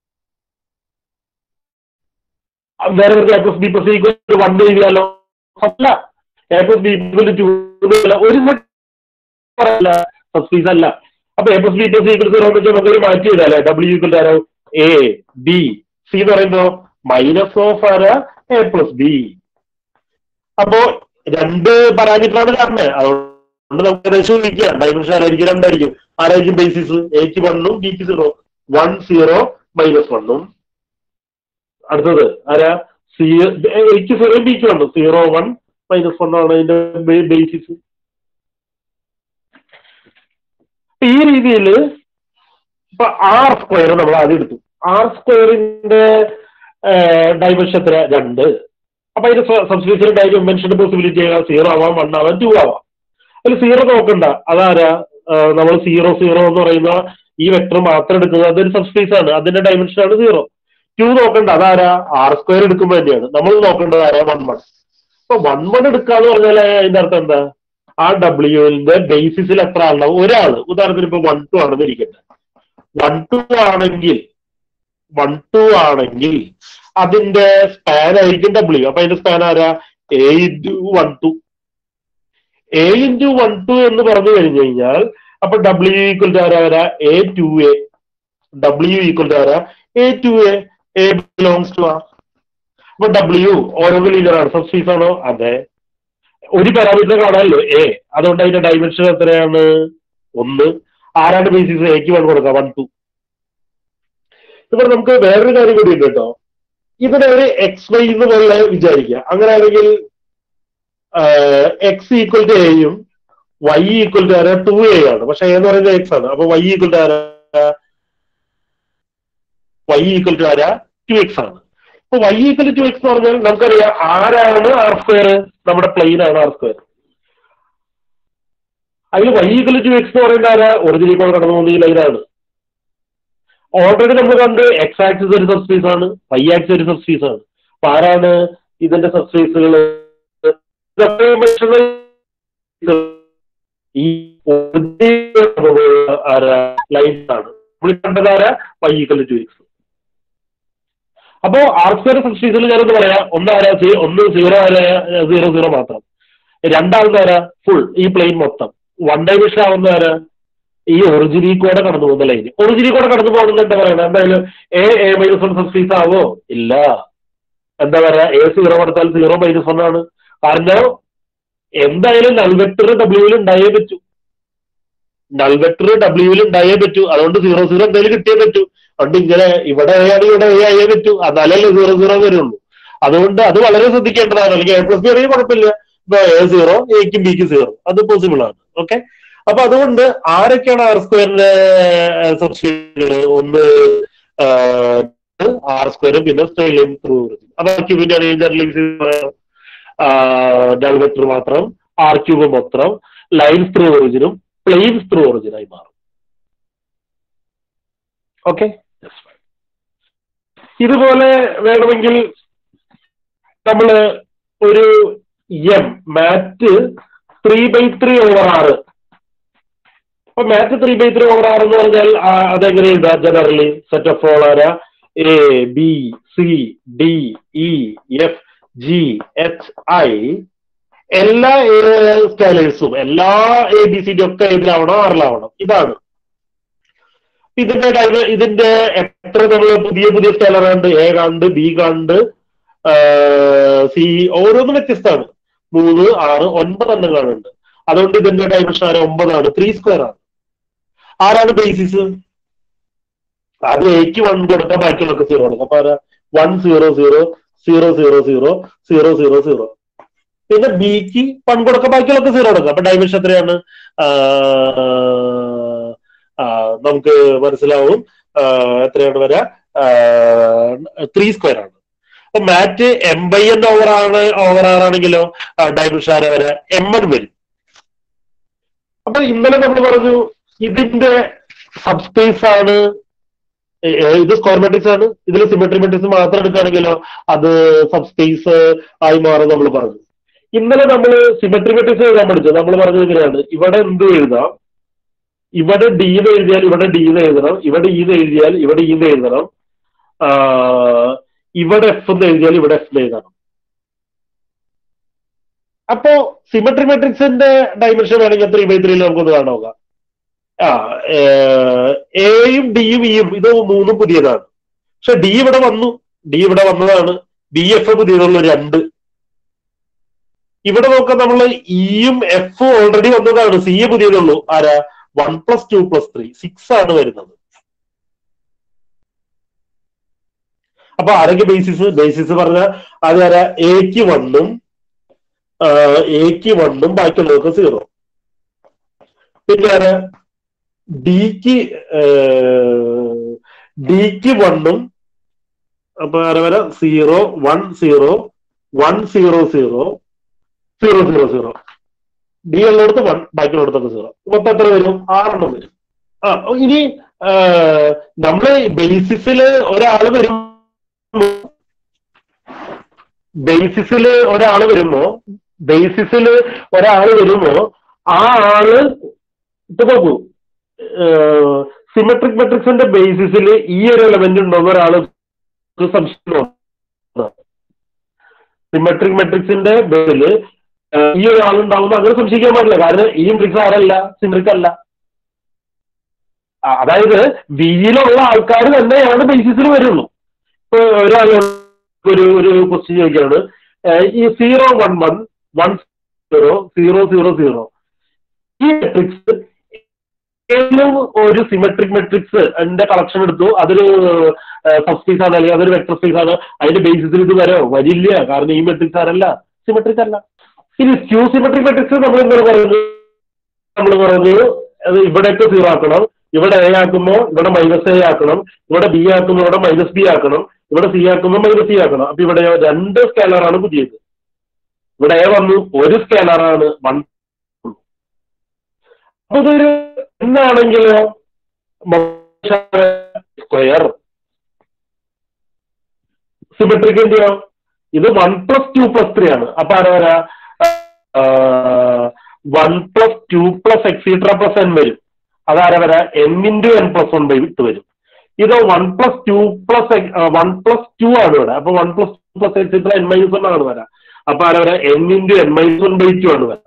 ആ, വേറെ A plus B plus equal to one എഴുതിയാലോ അല്ല A plus B equal to two ഒരു സബ്സ്പീസ് അല്ല അപ്പൊ A plus B plus equal zero എന്ന് വെച്ചാൽ നമുക്ക് മാറ്റി ഇടാല്ലേ ഡബ്ല്യു ഈക്വൽ ആരോ എ ബി സി എന്ന് പറയുമ്പോ മൈനസ് ഓഫ് ആരാ എ പ്ലസ് ബി അപ്പോ രണ്ട് പാരാമീറ്ററാണ് കാരണം അതുകൊണ്ട് നമുക്ക് ഏകദേശം ഊഹിക്കാം ഡൈമെൻഷൻ ആരായിരിക്കും രണ്ടായിരിക്കും ആരായിരിക്കും ബേസിസ് എക്ക് വണ്ണും ബിക്ക് സീറോ വൺ സീറോ മൈനസ് വണ്ണും അടുത്തത് ആരാ സി എക്ക് സീറോ ബിക്ക് one zero one minus one ആണ് അതിന്റെ ബേസിസ് ഈ രീതിയിൽ ഇപ്പൊ ആർ സ്ക്വയർ നമ്മൾ ആദ്യം എടുത്തു ആർ സ്ക്വയറിന്റെ ഡൈമെൻഷൻ എത്ര രണ്ട് അപ്പൊ അതിന്റെ സബ്സ്റ്റിറ്റ്യൂഷൻ ഡൈമെൻഷന്റെ പോസിബിലിറ്റി സീറോ ആവാം വൺ ആവാം ടു ആവാം അതിൽ സീറോ നോക്കണ്ട അതാരാ നമ്മൾ സീറോ സീറോ എന്ന് പറയുന്ന ഈ വെക്ടർ മാത്രം എടുക്കുന്നത് അതൊരു സബ്സ്പേസ് ആണ് അതിന്റെ ഡൈമെൻഷൻ ആണ് സീറോ ടു നോക്കണ്ട അതാരാ ആർ സ്ക്വയർ എടുക്കുമ്പോൾ തന്നെയാണ് നമ്മൾ നോക്കേണ്ടത് ആരാ വൺ വൺ അപ്പൊ വൺ വൺ എടുക്കാന്ന് പറഞ്ഞാൽ അതിന്റെ അർത്ഥം എന്താ ആ ഡബ്ല്യുവിന്റെ ബേസിസിൽ എത്ര ആളുണ്ടാവും ഒരാള് ഉദാഹരണത്തിന് ഇപ്പൊ വൺ ടു ആണെന്ന് ഇരിക്കട്ടെ വൺ ടു ആണെങ്കിൽ വൺ ടു ആണെങ്കിൽ അതിന്റെ സ്പാൻ ആയിരിക്കും ഡബ്ല്യു അപ്പൊ അതിന്റെ സ്പാൻ ആരാ A into one two A into one two എന്ന് പറഞ്ഞു കഴിഞ്ഞു കഴിഞ്ഞാൽ അപ്പൊ ഡബ്ല്യു ഈക്വൽ ടു ആരാ വരാ A two A W equal to ആരാ A two A A belongs to R അപ്പൊ ഡബ്ല്യു ഓരോ ലീനർ ആണ് സബ്സ്പീസ് ആണോ അതെ ഒരു പാരാമീറ്റർ കാണാമല്ലോ എ അതുകൊണ്ട് അതിന്റെ ഡൈമെൻഷൻ എത്രയാണ് ഒന്ന് ആരാണ് ബേസിസ് എക്ക് വൺ കൊടുക്കുക വൺ ടു ഇവിടെ നമുക്ക് വേറൊരു കാര്യം കൂടി ഉണ്ട് കേട്ടോ ഇതിനെ ഒരു എക്സ് വൈ എന്ന് പോലെ വിചാരിക്കുക അങ്ങനെയാണെങ്കിൽ എക്സ് ഈക്വൽ ടു എയും വൈ ഈക്വൽ ടു ആരാ ടു എ ആണ് പക്ഷെ എന്ന് പറയുന്നത് എക്സ് ആണ് അപ്പൊ വൈ ഈക്വൽ ടു ആരാ വൈ ഈക്വൽ ടു ആരാ ടു എക്സ് ആണ് ഇപ്പൊ വൈ ഈക്വൽ ടു എക്സ് എന്ന് പറഞ്ഞാൽ നമുക്കറിയാം ആരാണ് ആർ സ്ക്വയർ നമ്മുടെ പ്ലെയിൻ ആണ് ആർ സ്ക്വയർ അതിൽ വൈ ഈക്വൽ ടു എക്സ് എന്ന് പറയുന്നത് ആരാ ഒറിജിനിൽ കടന്നു പോകുന്ന ഈ ലൈനാണ് ഓൾറെഡി നമ്മൾ കണ്ട് എക്സ് ആക്സിസ് ഒരു സബ്സ്പേസ് ആണ് വൈ ആക്സിസ് ഒരു സബ്സ്പേസ് ആണ് അപ്പൊ ആരാണ് ഇതിന്റെ സബ്സ്പേസുകൾ ഈ ആരാ ലൈൻസ് ആണ് നമ്മൾ കണ്ടത് ആരാ വൈ ഈക്വൽ ടു എക്സ് അപ്പോ ആർ സ്ക്വയർ സബ്സ്പേസിൽ ഞാനൊന്ന് പറയാം ഒന്ന് ആരാ ഒന്ന് സീറോ ആരാ സീറോ സീറോ മാത്രം രണ്ടാമത് ആരാ ഫുൾ ഈ പ്ലെയിൻ മൊത്തം വൺ ഡൈമെൻഷൻ ആവുന്ന ആരാ ഈ ഒറിജിനിൽ കൂടെ കടന്നു പോകുന്ന ലൈൻ ഒറിജിനിൽ കൂടെ കടന്നു പോകുന്നത് എന്താ പറയുന്നത് എന്തായാലും A A minus one subspace ആവോ ഇല്ല എന്താ പറയാ എ സീറോ കൊടുത്താൽ സീറോ മൈനസ് വൺ ആണ് കാരണം എന്തായാലും നൽവെക്ടർ ഡബ്ല്യൂവിൽ ഉണ്ടായേ പറ്റൂ നൽവെക്ടർ ഡബ്ല്യൂവിൽ ഉണ്ടായേ പറ്റൂ അതുകൊണ്ട് സീറോ സീറോ എന്തായാലും കിട്ടിയേ പറ്റൂ അതുകൊണ്ട് ഇങ്ങനെ ഇവിടെ എ ആണെങ്കിൽ ഇവിടെ എ ആയേ പറ്റൂ എന്നാലല്ലേ സീറോ സീറോ വരുള്ളൂ അതുകൊണ്ട് അത് വളരെ ശ്രദ്ധിക്കേണ്ടതാണ് അല്ലെങ്കിൽ എ പ്ലസ് ബി ആണെങ്കിൽ കുഴപ്പമില്ല ഇപ്പൊ എ സീറോ എക്കും ബിക്ക് സീറോ അത് പോസിബിൾ ആണ് ഓക്കെ അപ്പൊ അതുകൊണ്ട് ആരൊക്കെയാണ് ആർ സ്ക്വയറിന്റെ സബ്സ്റ്റിറ്റ്യൂട്ടുകൾ ഒന്ന് ആർ സ്ക്വയറും പിന്നെ സ്ട്രെയിലും ത്രൂ അപ്പൊ ക്യൂബിന്റെ ഡെൽവെക്ടർ മാത്രം ആർ ക്യൂബ് മൊത്തം ലൈൻസ് ത്രൂ ഒറിജിനും പ്ലെയിൻസ് ത്രൂ ഒറിജിനായി മാറും ഓക്കെ ഇതുപോലെ വേണമെങ്കിൽ നമ്മള് ഒരു M mat three by three over R അപ്പൊ mat three by three over R എന്ന് പറഞ്ഞാൽ അതെങ്ങനെ എഴുതാ ജനറലി സെറ്റ് ഓഫ് ഓൾ ആരാ A B C D E F G H I എല്ലാ സ്കാലേഴ്സും എല്ലാ എ ബി സി ഡി ഒക്കെ ഏതിലാവണം ആറിലാവണം ഇതാണ് ഇതിന്റെ ഇതിന്റെ എത്ര നമ്മൾ പുതിയ പുതിയ സ്കെലർ ഉണ്ട് എ കാണുന്നുണ്ട് ബി കാണുന്നുണ്ട് സി ഓരോന്നും വ്യത്യസ്തമാണ് മൂന്ന് ആറ് ഒൻപത് എണ്ണം കാണുന്നുണ്ട് അതുകൊണ്ട് ഇതിന്റെ ഡൈമെൻഷൻ ആര് ഒമ്പതാണ് ത്രീ സ്ക്വയർ ആണ് ആരാണ് ബേസിസ് അത് എക്ക് വൺ കൊടുക്കാം ബാക്കിയുള്ളൊക്കെ സീറോ കൊടുക്കാം അപ്പൊ ആരാ one zero zero zero zero zero zero zero zero പിന്നെ ബിക്ക് വൺ കൊടുക്കാം ബാക്കിയുള്ളൊക്കെ സീറോ കൊടുക്കാം അപ്പൊ ഡൈമെൻഷൻ എത്രയാണ് നമുക്ക് മനസ്സിലാവും എത്രയാണ് വരാ ത്രീ സ്ക്വയർ ആണ് അപ്പൊ mat M by N over ആണ് ഓവർ ആർ ആണെങ്കിലോ ഡൈമെൻഷൻ ആരെ വരെ എം എൻ വരും അപ്പൊ ഇന്നലെ നമ്മൾ പറഞ്ഞു ഇതിന്റെ സബ്സ്പേസ് ആണ് ഇത് സ്ക്വയർ മെട്രിക്സ് ആണ് ഇതിൽ സിമെട്രി മെട്രിക്സ് മാത്രം എടുക്കുകയാണെങ്കിലോ അത് സബ്സ്പേസ് ആയി മാറും നമ്മൾ പറഞ്ഞു ഇന്നലെ നമ്മൾ സിമെട്രി മെട്രിക്സ് എഴുതാൻ പഠിച്ചു നമ്മൾ പറഞ്ഞത് ഇങ്ങനെയാണ് ഇവിടെ എന്ത് എഴുതാം ഇവിടെ ഡി എന്ന് എഴുതിയാൽ ഇവിടെ ഡി എന്ന് എഴുതണം ഇവിടെ ഇ എന്ന് എഴുതിയാൽ ഇവിടെ ഇ എന്ന് എഴുതണം ഇവിടെ എഫ് എന്ന് എഴുതിയാൽ ഇവിടെ എഫ് എന്ന് എഴുതണം അപ്പോ സിമെട്രി മെട്രിക്സിന്റെ ഡൈമെൻഷൻ വേണമെങ്കിൽ ത്രീ ബൈ ത്രീയിൽ നമുക്കൊന്ന് കാണാം ആ എയും ഡിയും ഇയും ഇത് മൂന്നും പുതിയതാണ് പക്ഷെ ഡി ഇവിടെ വന്നു ഡി ഇവിടെ വന്നതാണ് ബി എഫ് പുതിയതുള്ള രണ്ട് ഇവിടെ നോക്കാം നമ്മൾ ഇയും എഫും ഓൾറെഡി വന്നതാണ് സി പുതിയതുള്ളൂ ആരാ one plus two plus three six ആണ് വരുന്നത് അപ്പൊ ആരൊക്കെ ബേസിസ് ബേസിസ് പറഞ്ഞ അത് ആരാ എക്ക് വണ്ണും എക്ക് വണ്ണും ബാക്കിയുള്ളവർക്ക് സീറോ പിന്നെ ആരാ ഡിക്ക് ഡിക്ക് വണ്ണും അപ്പൊ ആരാ വരാ zero one zero one zero zero zero zero zero D ഉള്ളിടത്ത് വൺ ബാക്കിയുള്ളിടത്തൊക്കെ സീറോ മൊത്തം എത്ര വരും ആറെണ്ണം വരും ആ ഇനി നമ്മള് ബേസിസില് ഒരാള് വരും ബേസിസില് ഒരാള് വരുമ്പോ ബേസിസില് ഒരാള് വരുമ്പോ ആ ആള് ഇപ്പൊ നോക്കൂ സിമെട്രിക് മെട്രിക്സിന്റെ ബേസിസിൽ ഈ ഒരു എലമെന്റ് ഉണ്ടോന്ന് ഒരാള് സംശയം സിമെട്രിക് മെട്രിക്സിന്റെ ബേസില് ഈ ഒരാളുണ്ടാവുന്ന അങ്ങനെ സംശയിക്കാൻ പാടില്ല കാരണം ഈ മെട്രിക്സ് ആരല്ല സിമെട്രിക് അല്ല അതായത് വിയിലുള്ള ആൾക്കാർ തന്നെയാണ് ബേസിസിൽ വരുള്ളൂ ഇപ്പൊ ഒരാൾ ഒരു ഒരു ക്വസ്റ്റ്യൻ ചോദിക്കുകയാണ് ഈ zero one one one zero zero zero zero ഈ മെട്രിക്സ് ഏതെങ്കിലും ഒരു സിമെട്രിക് മെട്രിക്സ് എന്റെ കളക്ഷൻ എടുത്തു അതൊരു സബ്സ്പേസ് ആണ് അല്ലെങ്കിൽ അതൊരു വെക്ടർ സ്പേസ് ആണ് അതിന്റെ ബേസിസിൽ ഇത് വരോ വരില്ല കാരണം ഈ മെട്രിക്സ് ആരല്ല സിമെട്രിക് അല്ല ഇനി സ്ക്യൂ സിമെട്രിക് മെട്രിക്സ് നമ്മൾ എന്താണ് പറയുന്നത് നമ്മൾ പറഞ്ഞു അത് ഇവിടെയൊക്കെ സീറോ ആക്കണം ഇവിടെ എ ആക്കുമ്പോൾ ഇവിടെ മൈനസ് എ ആക്കണം ഇവിടെ ബി ആക്കുമ്പോൾ ഇവിടെ മൈനസ് ബി ആക്കണം ഇവിടെ സി ആക്കുമ്പോൾ മൈനസ് സി ആക്കണം അപ്പൊ ഇവിടെ രണ്ട് സ്കേലറാണ് പുതിയത് ഇവിടെ എ വന്നു ഒരു സ്കേലറാണ് വൺ അപ്പൊ ഇതൊരു എന്നാണെങ്കിലോ സ്ക്വയർ സിമെട്രിക് എന്തിയോ ഇത് one plus two plus three ആണ് അപ്പൊ ആരാ വരാ one plus two plus etcetera plus N വരും അതാരാ വരാ N into N plus one by വിട്ട് വരും ഇത് one plus two plus one plus two ആണ് ഇവിടെ അപ്പൊ one plus two plus etcetera N minus one ആണ് വരാം അപ്പൊ ആരാ വരാ N into N minus one by two ആണ് വരാം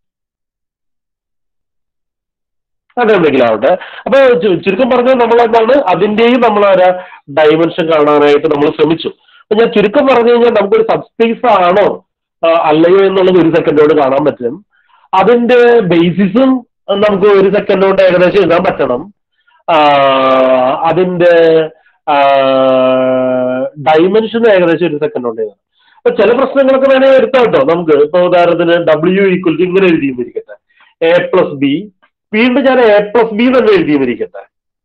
അതെന്തെങ്കിലും ആവട്ടെ അപ്പൊ ചുരുക്കം പറഞ്ഞാൽ നമ്മൾ എന്താണ് അതിന്റെയും നമ്മൾ ഒരു ഡയമെൻഷൻ കാണാനായിട്ട് നമ്മൾ ശ്രമിച്ചു അപ്പൊ ഞാൻ ചുരുക്കം പറഞ്ഞു കഴിഞ്ഞാൽ നമുക്കൊരു സബ്സ്പേസ് ആണോ അല്ലയോ എന്നുള്ളത് ഒരു സെക്കൻഡ് കൊണ്ട് കാണാൻ പറ്റും അതിന്റെ ബേസിസും നമുക്ക് ഒരു സെക്കൻഡ് കൊണ്ട് ഏകദേശം എഴുതാൻ പറ്റണം അതിന്റെ ഡൈമെൻഷൻ ഏകദേശം ഒരു സെക്കൻഡ് കൊണ്ട് എഴുതണം അപ്പൊ ചില പ്രശ്നങ്ങളൊക്കെ വേണമെങ്കിൽ എടുത്താൽ കേട്ടോ നമുക്ക് ഇപ്പൊ ഉദാഹരണത്തിന് ഡബ്ല്യു ഈക്വൽ ടു ഇങ്ങനെ എഴുതിയിരിക്കട്ടെ എ പ്ലസ് ബി വീണ്ടും ഞാൻ എ പ്ലസ് ബി തന്നെ എഴുതിയിരിക്കട്ടെ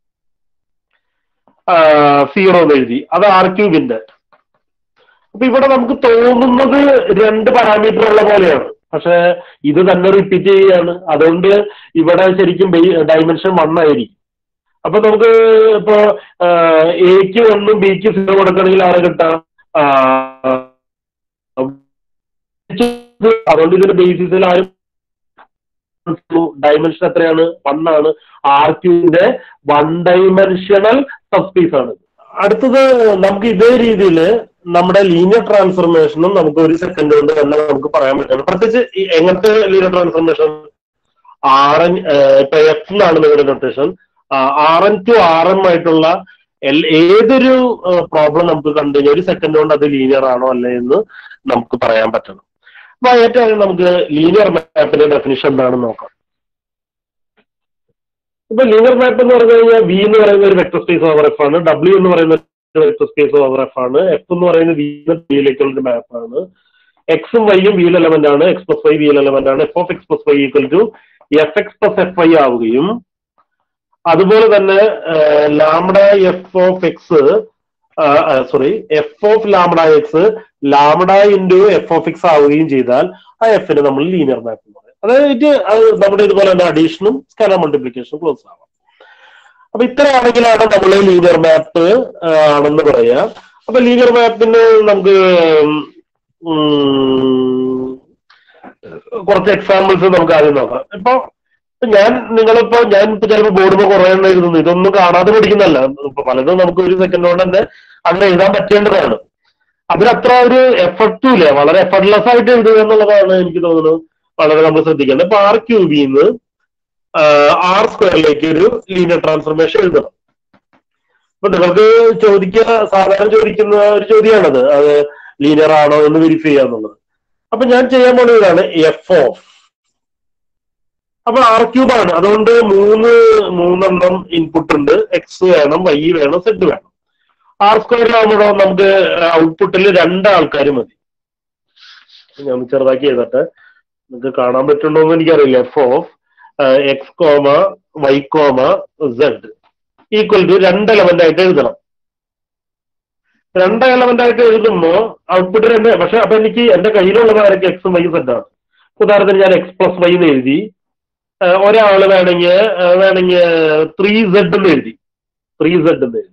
സീറോ എന്ന് എഴുതി അത് ആർ ക്യൂബിന്റെ അപ്പൊ ഇവിടെ നമുക്ക് തോന്നുന്നത് രണ്ട് പാരാമീറ്റർ ഉള്ള പോലെയാണ് പക്ഷെ ഇത് തന്നെ റിപ്പീറ്റ് ചെയ്യുകയാണ് അതുകൊണ്ട് ഇവിടെ ശരിക്കും ഡയമെൻഷൻ വൺ ആയിരിക്കും അപ്പൊ നമുക്ക് ഇപ്പോ എക്ക് ഒന്നും ബിക്ക് സീറോ കൊടുക്കണമെങ്കിൽ ആരെ കിട്ടാം അതുകൊണ്ട് ഇതിന്റെ ബേസിസിൽ ആരും ഡയമെൻഷൻ എത്രയാണ് വൺ ആണ് ആർ ക്യൂവിന്റെ വൺ ഡൈമെൻഷണൽ സബ്സ്പേസ് ആണ് അടുത്തത് നമുക്ക് ഇതേ രീതിയിൽ നമ്മുടെ ലീനിയർ ട്രാൻസ്ഫർമേഷനും നമുക്ക് ഒരു സെക്കൻഡ് കൊണ്ട് തന്നെ നമുക്ക് പറയാൻ പറ്റും പ്രത്യേകിച്ച് എങ്ങനത്തെ ലീനിയർ ട്രാൻസ്ഫർമേഷൻ ആർ എൻ ഇപ്പൊ എഫ് എന്നാണ് നിങ്ങളുടെ notation R N to R M ആയിട്ടുള്ള ഏതൊരു പ്രോബ്ലം നമുക്ക് കണ്ടു കഴിഞ്ഞാൽ ഒരു സെക്കൻഡ് കൊണ്ട് അത് ലീനിയർ ആണോ അല്ലേ എന്ന് നമുക്ക് പറയാൻ പറ്റണം അപ്പൊ ഏറ്റവും നമുക്ക് ലീനിയർ മാപ്പിന്റെ ഡെഫിനിഷൻ എന്താണെന്ന് നോക്കാം ഇപ്പൊ ലീനിയർ മാപ്പ് എന്ന് പറഞ്ഞു കഴിഞ്ഞാൽ വി എന്ന് പറയുന്ന ഒരു വെക്ടർ സ്പേസ് ഓവർ എഫ് ആണ് ഡബ്ല്യു എന്ന് പറയുന്ന വെക്ടർ സ്പേസ് ഓവർ എഫ് ആണ് എഫ് എന്ന് പറയുന്നത് വി വിയിലേക്കുള്ള ഒരു മാപ്പ് ആണ് എക്സും വൈയും വിയിൽ എലമെന്റ് ആണ് എക്സ് പ്ലസ് വൈ വിയിൽ എലമെന്റ് ആണ് F of X plus Y equal to F X plus F Y ആവുകയും അതുപോലെ തന്നെ lambda F of X sorry F of lambda X lambda into F of X ആവുകയും ചെയ്താൽ ആ എഫിന് നമ്മൾ ലീനിയർ മാപ്പ് എന്ന് പറയും അതായത് അത് നമ്മുടെ ഇതുപോലെ തന്നെ അഡീഷനും സ്കാലർ മൾട്ടിപ്ലിക്കേഷനും ക്ലോസ് ആവാം അപ്പൊ ഇത്രയാണെങ്കിലാണ് നമ്മൾ ലീനിയർ മാപ്പ് ആണെന്ന് പറയാ അപ്പൊ ലീനിയർ മാപ്പിന് നമുക്ക് കുറച്ച് എക്സാമ്പിൾസ് നമുക്ക് ആദ്യം നോക്കാം ഇപ്പൊ ഞാൻ നിങ്ങളിപ്പോ ഞാൻ ഇപ്പൊ ചിലപ്പോ ബോർഡിൽ കുറെ എണ്ണം എഴുതുന്നു ഇതൊന്നും കാണാതെ പഠിക്കുന്നല്ല ഇപ്പൊ പലതും നമുക്ക് ഒരു സെക്കൻഡ് കൊണ്ട് തന്നെ അങ്ങനെ എഴുതാൻ പറ്റേണ്ടതാണ് അതിനത്ര ഒരു എഫർട്ടും ഇല്ല വളരെ എഫർട്ട്ലെസ് ആയിട്ട് എഴുതുക എന്നുള്ളതാണ് എനിക്ക് തോന്നുന്നത് വളരെ നമ്മൾ ശ്രദ്ധിക്കേണ്ടത് ഇപ്പൊ ആർ ക്യൂബിന്ന് ആർ സ്ക്വയറിലേക്ക് ഒരു ലീനിയർ ട്രാൻസ്ഫർമേഷൻ എഴുതണം അപ്പൊ നിങ്ങൾക്ക് ചോദിക്കുക സാധാരണ ചോദിക്കുന്ന ഒരു ചോദ്യമാണത് അത് ലീനിയർ ആണോ എന്ന് വെരിഫൈ ചെയ്യാന്നുള്ളത് അപ്പൊ ഞാൻ ചെയ്യാൻ പോകുന്നത് ഇതാണ് എഫ് ഓഫ് അപ്പൊ ആർ ക്യൂബ് ആണ് അതുകൊണ്ട് മൂന്ന് മൂന്നെണ്ണം ഇൻപുട്ട് ഉണ്ട് എക്സ് വേണം വൈ വേണം സെഡ് വേണം ആർ സ്ക്വയറിലാകുമ്പോഴോ നമുക്ക് ഔട്ട്പുട്ടിൽ രണ്ട് ആൾക്കാർ മതി ഞാൻ ചെറുതാക്കി എഴുതട്ടെ നിങ്ങൾക്ക് കാണാൻ പറ്റുണ്ടോ എന്ന് എനിക്കറിയില്ല F of X comma Y comma Z equal to രണ്ട് എലമെന്റ് ആയിട്ട് എഴുതണം രണ്ട് എലമെന്റ് ആയിട്ട് എഴുതുമ്പോ ഔട്ട്പുട്ട് രണ്ട് പക്ഷെ അപ്പൊ എനിക്ക് എന്റെ കയ്യിലുള്ളത് ആരൊക്കെ എക്സും വൈ സെഡ് ആണ് ഉദാഹരണത്തിന് ഞാൻ എക്സ് പ്ലസ് വൈ എന്ന് എഴുതി ആ, ഒരാള് വേണമെങ്കിൽ വേണമെങ്കിൽ ത്രീ സെഡ് എന്ന് എഴുതി ത്രീ സെഡ് എന്ന് എഴുതി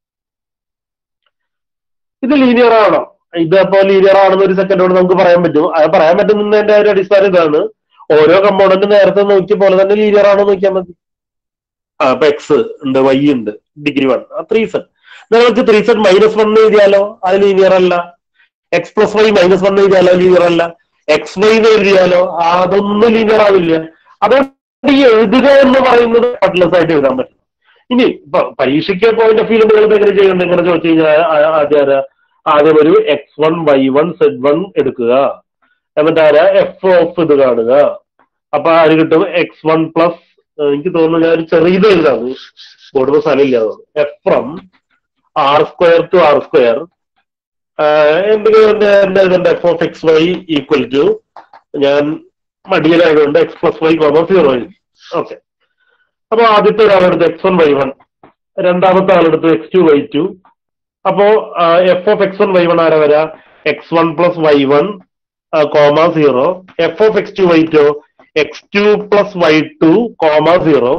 ഇത് ലീനിയർ ആണോ ഇതിപ്പോ ലീനിയർ ആണെന്ന് ഒരു സെക്കൻഡ് കൊണ്ട് നമുക്ക് പറയാൻ പറ്റും അത് പറയാൻ പറ്റുന്നതിന്റെ ഒരു അടിസ്ഥാനം ഇതാണ് ഓരോ കമ്പോണന്റ് നേരത്തെ നോക്കിയ പോലെ തന്നെ ലീനിയർ ആണോ എന്ന് നോക്കിയാൽ മതി ആ അപ്പൊ എക്സ് ഉണ്ട് വൈ ഉണ്ട് ഡിഗ്രി വൺ ആ ത്രീ സെഡ് നിങ്ങൾക്ക് ത്രീ സെഡ് മൈനസ് വൺ എഴുതിയാലോ അത് ലീനിയർ അല്ല X plus Y minus one എഴുതിയാലോ ലീനിയർ അല്ല എക്സ് വൈ എന്ന് എഴുതിയാലോ അതൊന്നും ലീനിയർ ആവില്ല അതുകൊണ്ട് ഈ എഴുതുക എന്ന് പറയുന്നത് പട്ട്ലെസ് ആയിട്ട് എഴുതാൻ പറ്റും ഇനി ഇപ്പൊ പരീക്ഷയ്ക്ക് പോയിന്റ് ഓഫ് വ്യൂ നിങ്ങൾ എങ്ങനെ ചെയ്യുന്നുണ്ട് ഇങ്ങനെ ചോദിച്ചു കഴിഞ്ഞാൽ ആ- ആദ്യം ആരാ ആദ്യം ഒരു X one Y one Z one എടുക്കുക എന്നിട്ട് ആരാ എഫ് ഓഫ് ഇത് കാണുക അപ്പൊ ആര് കിട്ടും എക്സ് വൺ പ്ലസ് എനിക്ക് തോന്നുന്നു ഞാൻ ഒരു ചെറിയത് എഴുതാണ് ബോർഡ് സ്ഥലമില്ല F from R square to R square എന്തെങ്കിലും F of X Y equal to ഞാൻ മടിയിലായതുകൊണ്ട് X plus Y comma zero എഴുതി ഓക്കെ അപ്പൊ ആദ്യത്തെ ഒരാളെടുത്ത് എക്സ് വൺ വൈ വൺ രണ്ടാമത്തെ ആളെടുത്ത് എക്സ് ടു വൈ ടു അപ്പോ F of X one Y one ആരാ വരാ X one plus Y one comma zero F of X two Y two X two plus Y two comma zero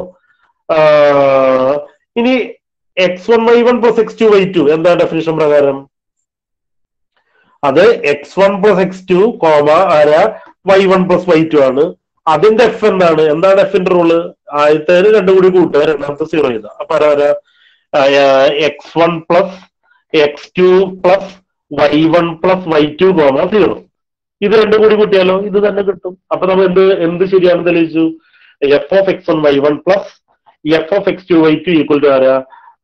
ഇനി X one Y one plus X two Y two എന്താ definition പ്രകാരം അത് X one plus X two comma ആരാ Y one plus Y two ആണ് അതിന്റെ F എന്താണ് എന്താണ് എഫിന്റെ റൂള് ആദ്യത്തെ രണ്ടും കൂടി കൂട്ടുക രണ്ടാമത്തെ സീറോ ചെയ്താ അപ്പൊ ആരാ X one plus X two plus Y one plus Y two comma zero ഇത് രണ്ടും കൂടി കൂട്ടിയാലോ ഇത് തന്നെ കിട്ടും അപ്പൊ നമ്മൾ എന്ത് എന്ത് ശരിയാണെന്ന് തെളിയിച്ചു F of X one Y one plus F of X two Y two equal to ആരാ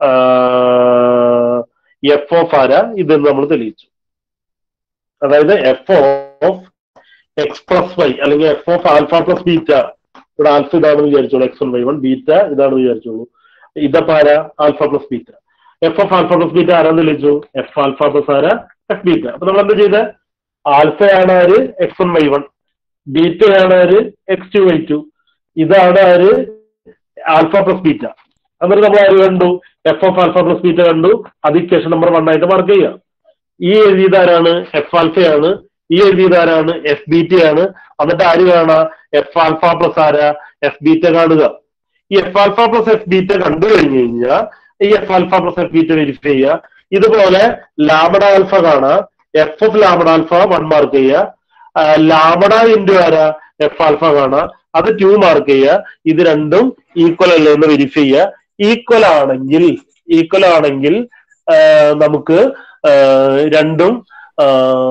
എഫ് ഓഫ് ആരാ ഇത് നമ്മൾ തെളിയിച്ചു അതായത് F of X plus Y അല്ലെങ്കിൽ F of alpha plus beta ഇവിടെ ആൽഫ ഇതാണെന്ന് വിചാരിച്ചോളൂ X one Y one beta ഇതാണെന്ന് വിചാരിച്ചോളൂ ഇതപ്പോ ആരാ alpha plus beta F of alpha plus beta ആരാന്ന് തെളിയിച്ചു എഫ് ആൽഫ പ്ലസ് ആരാ എഫ് ബീറ്റ അപ്പൊ നമ്മൾ എന്താ ചെയ്തത് ആൽഫയാണ് ആര് എക്സ് വൺ വൈ വൺ ബീറ്റയാണ് ആര് എക്സ് ടു വൈ ടു ഇതാണ് ആര് ആൽഫ പ്ലസ് ബീറ്റ എന്നിട്ട് നമ്മൾ ആര് കണ്ടു F of alpha plus beta കണ്ടു അത് ഇക്വേഷൻ നമ്പർ വൺ ആയിട്ട് മാർക്ക് ചെയ്യുക ഈ എഴുതിയത് ആരാണ് എഫ് ആൽഫയാണ് ഈ എഴുതിയത് ആരാണ് എഫ് ബീറ്റ ആണ് എന്നിട്ട് ആര് കാണാ എഫ് ആൽഫ പ്ലസ് ആരാ എഫ് ബീറ്റ കാണുക ഈ f alpha plus f beta കണ്ടു കഴിഞ്ഞു കഴിഞ്ഞാൽ ഈ f alpha plus f beta verify ചെയ്യുക ഇതുപോലെ ലാബഡ ആൽഫ കാണാം f of lambda alpha one mark ചെയ്യുക ലാബഡ ഇൻറ്റു ആരാ എഫ് ആൽഫ കാണാം അത് ടു മാർക്ക് ചെയ്യുക ഇത് രണ്ടും ഈക്വൽ അല്ലേ എന്ന് വെരിഫൈ ചെയ്യുക ഈക്വൽ ആണെങ്കിൽ ഈക്വൽ ആണെങ്കിൽ ആ, നമുക്ക് ആ, രണ്ടും ആ,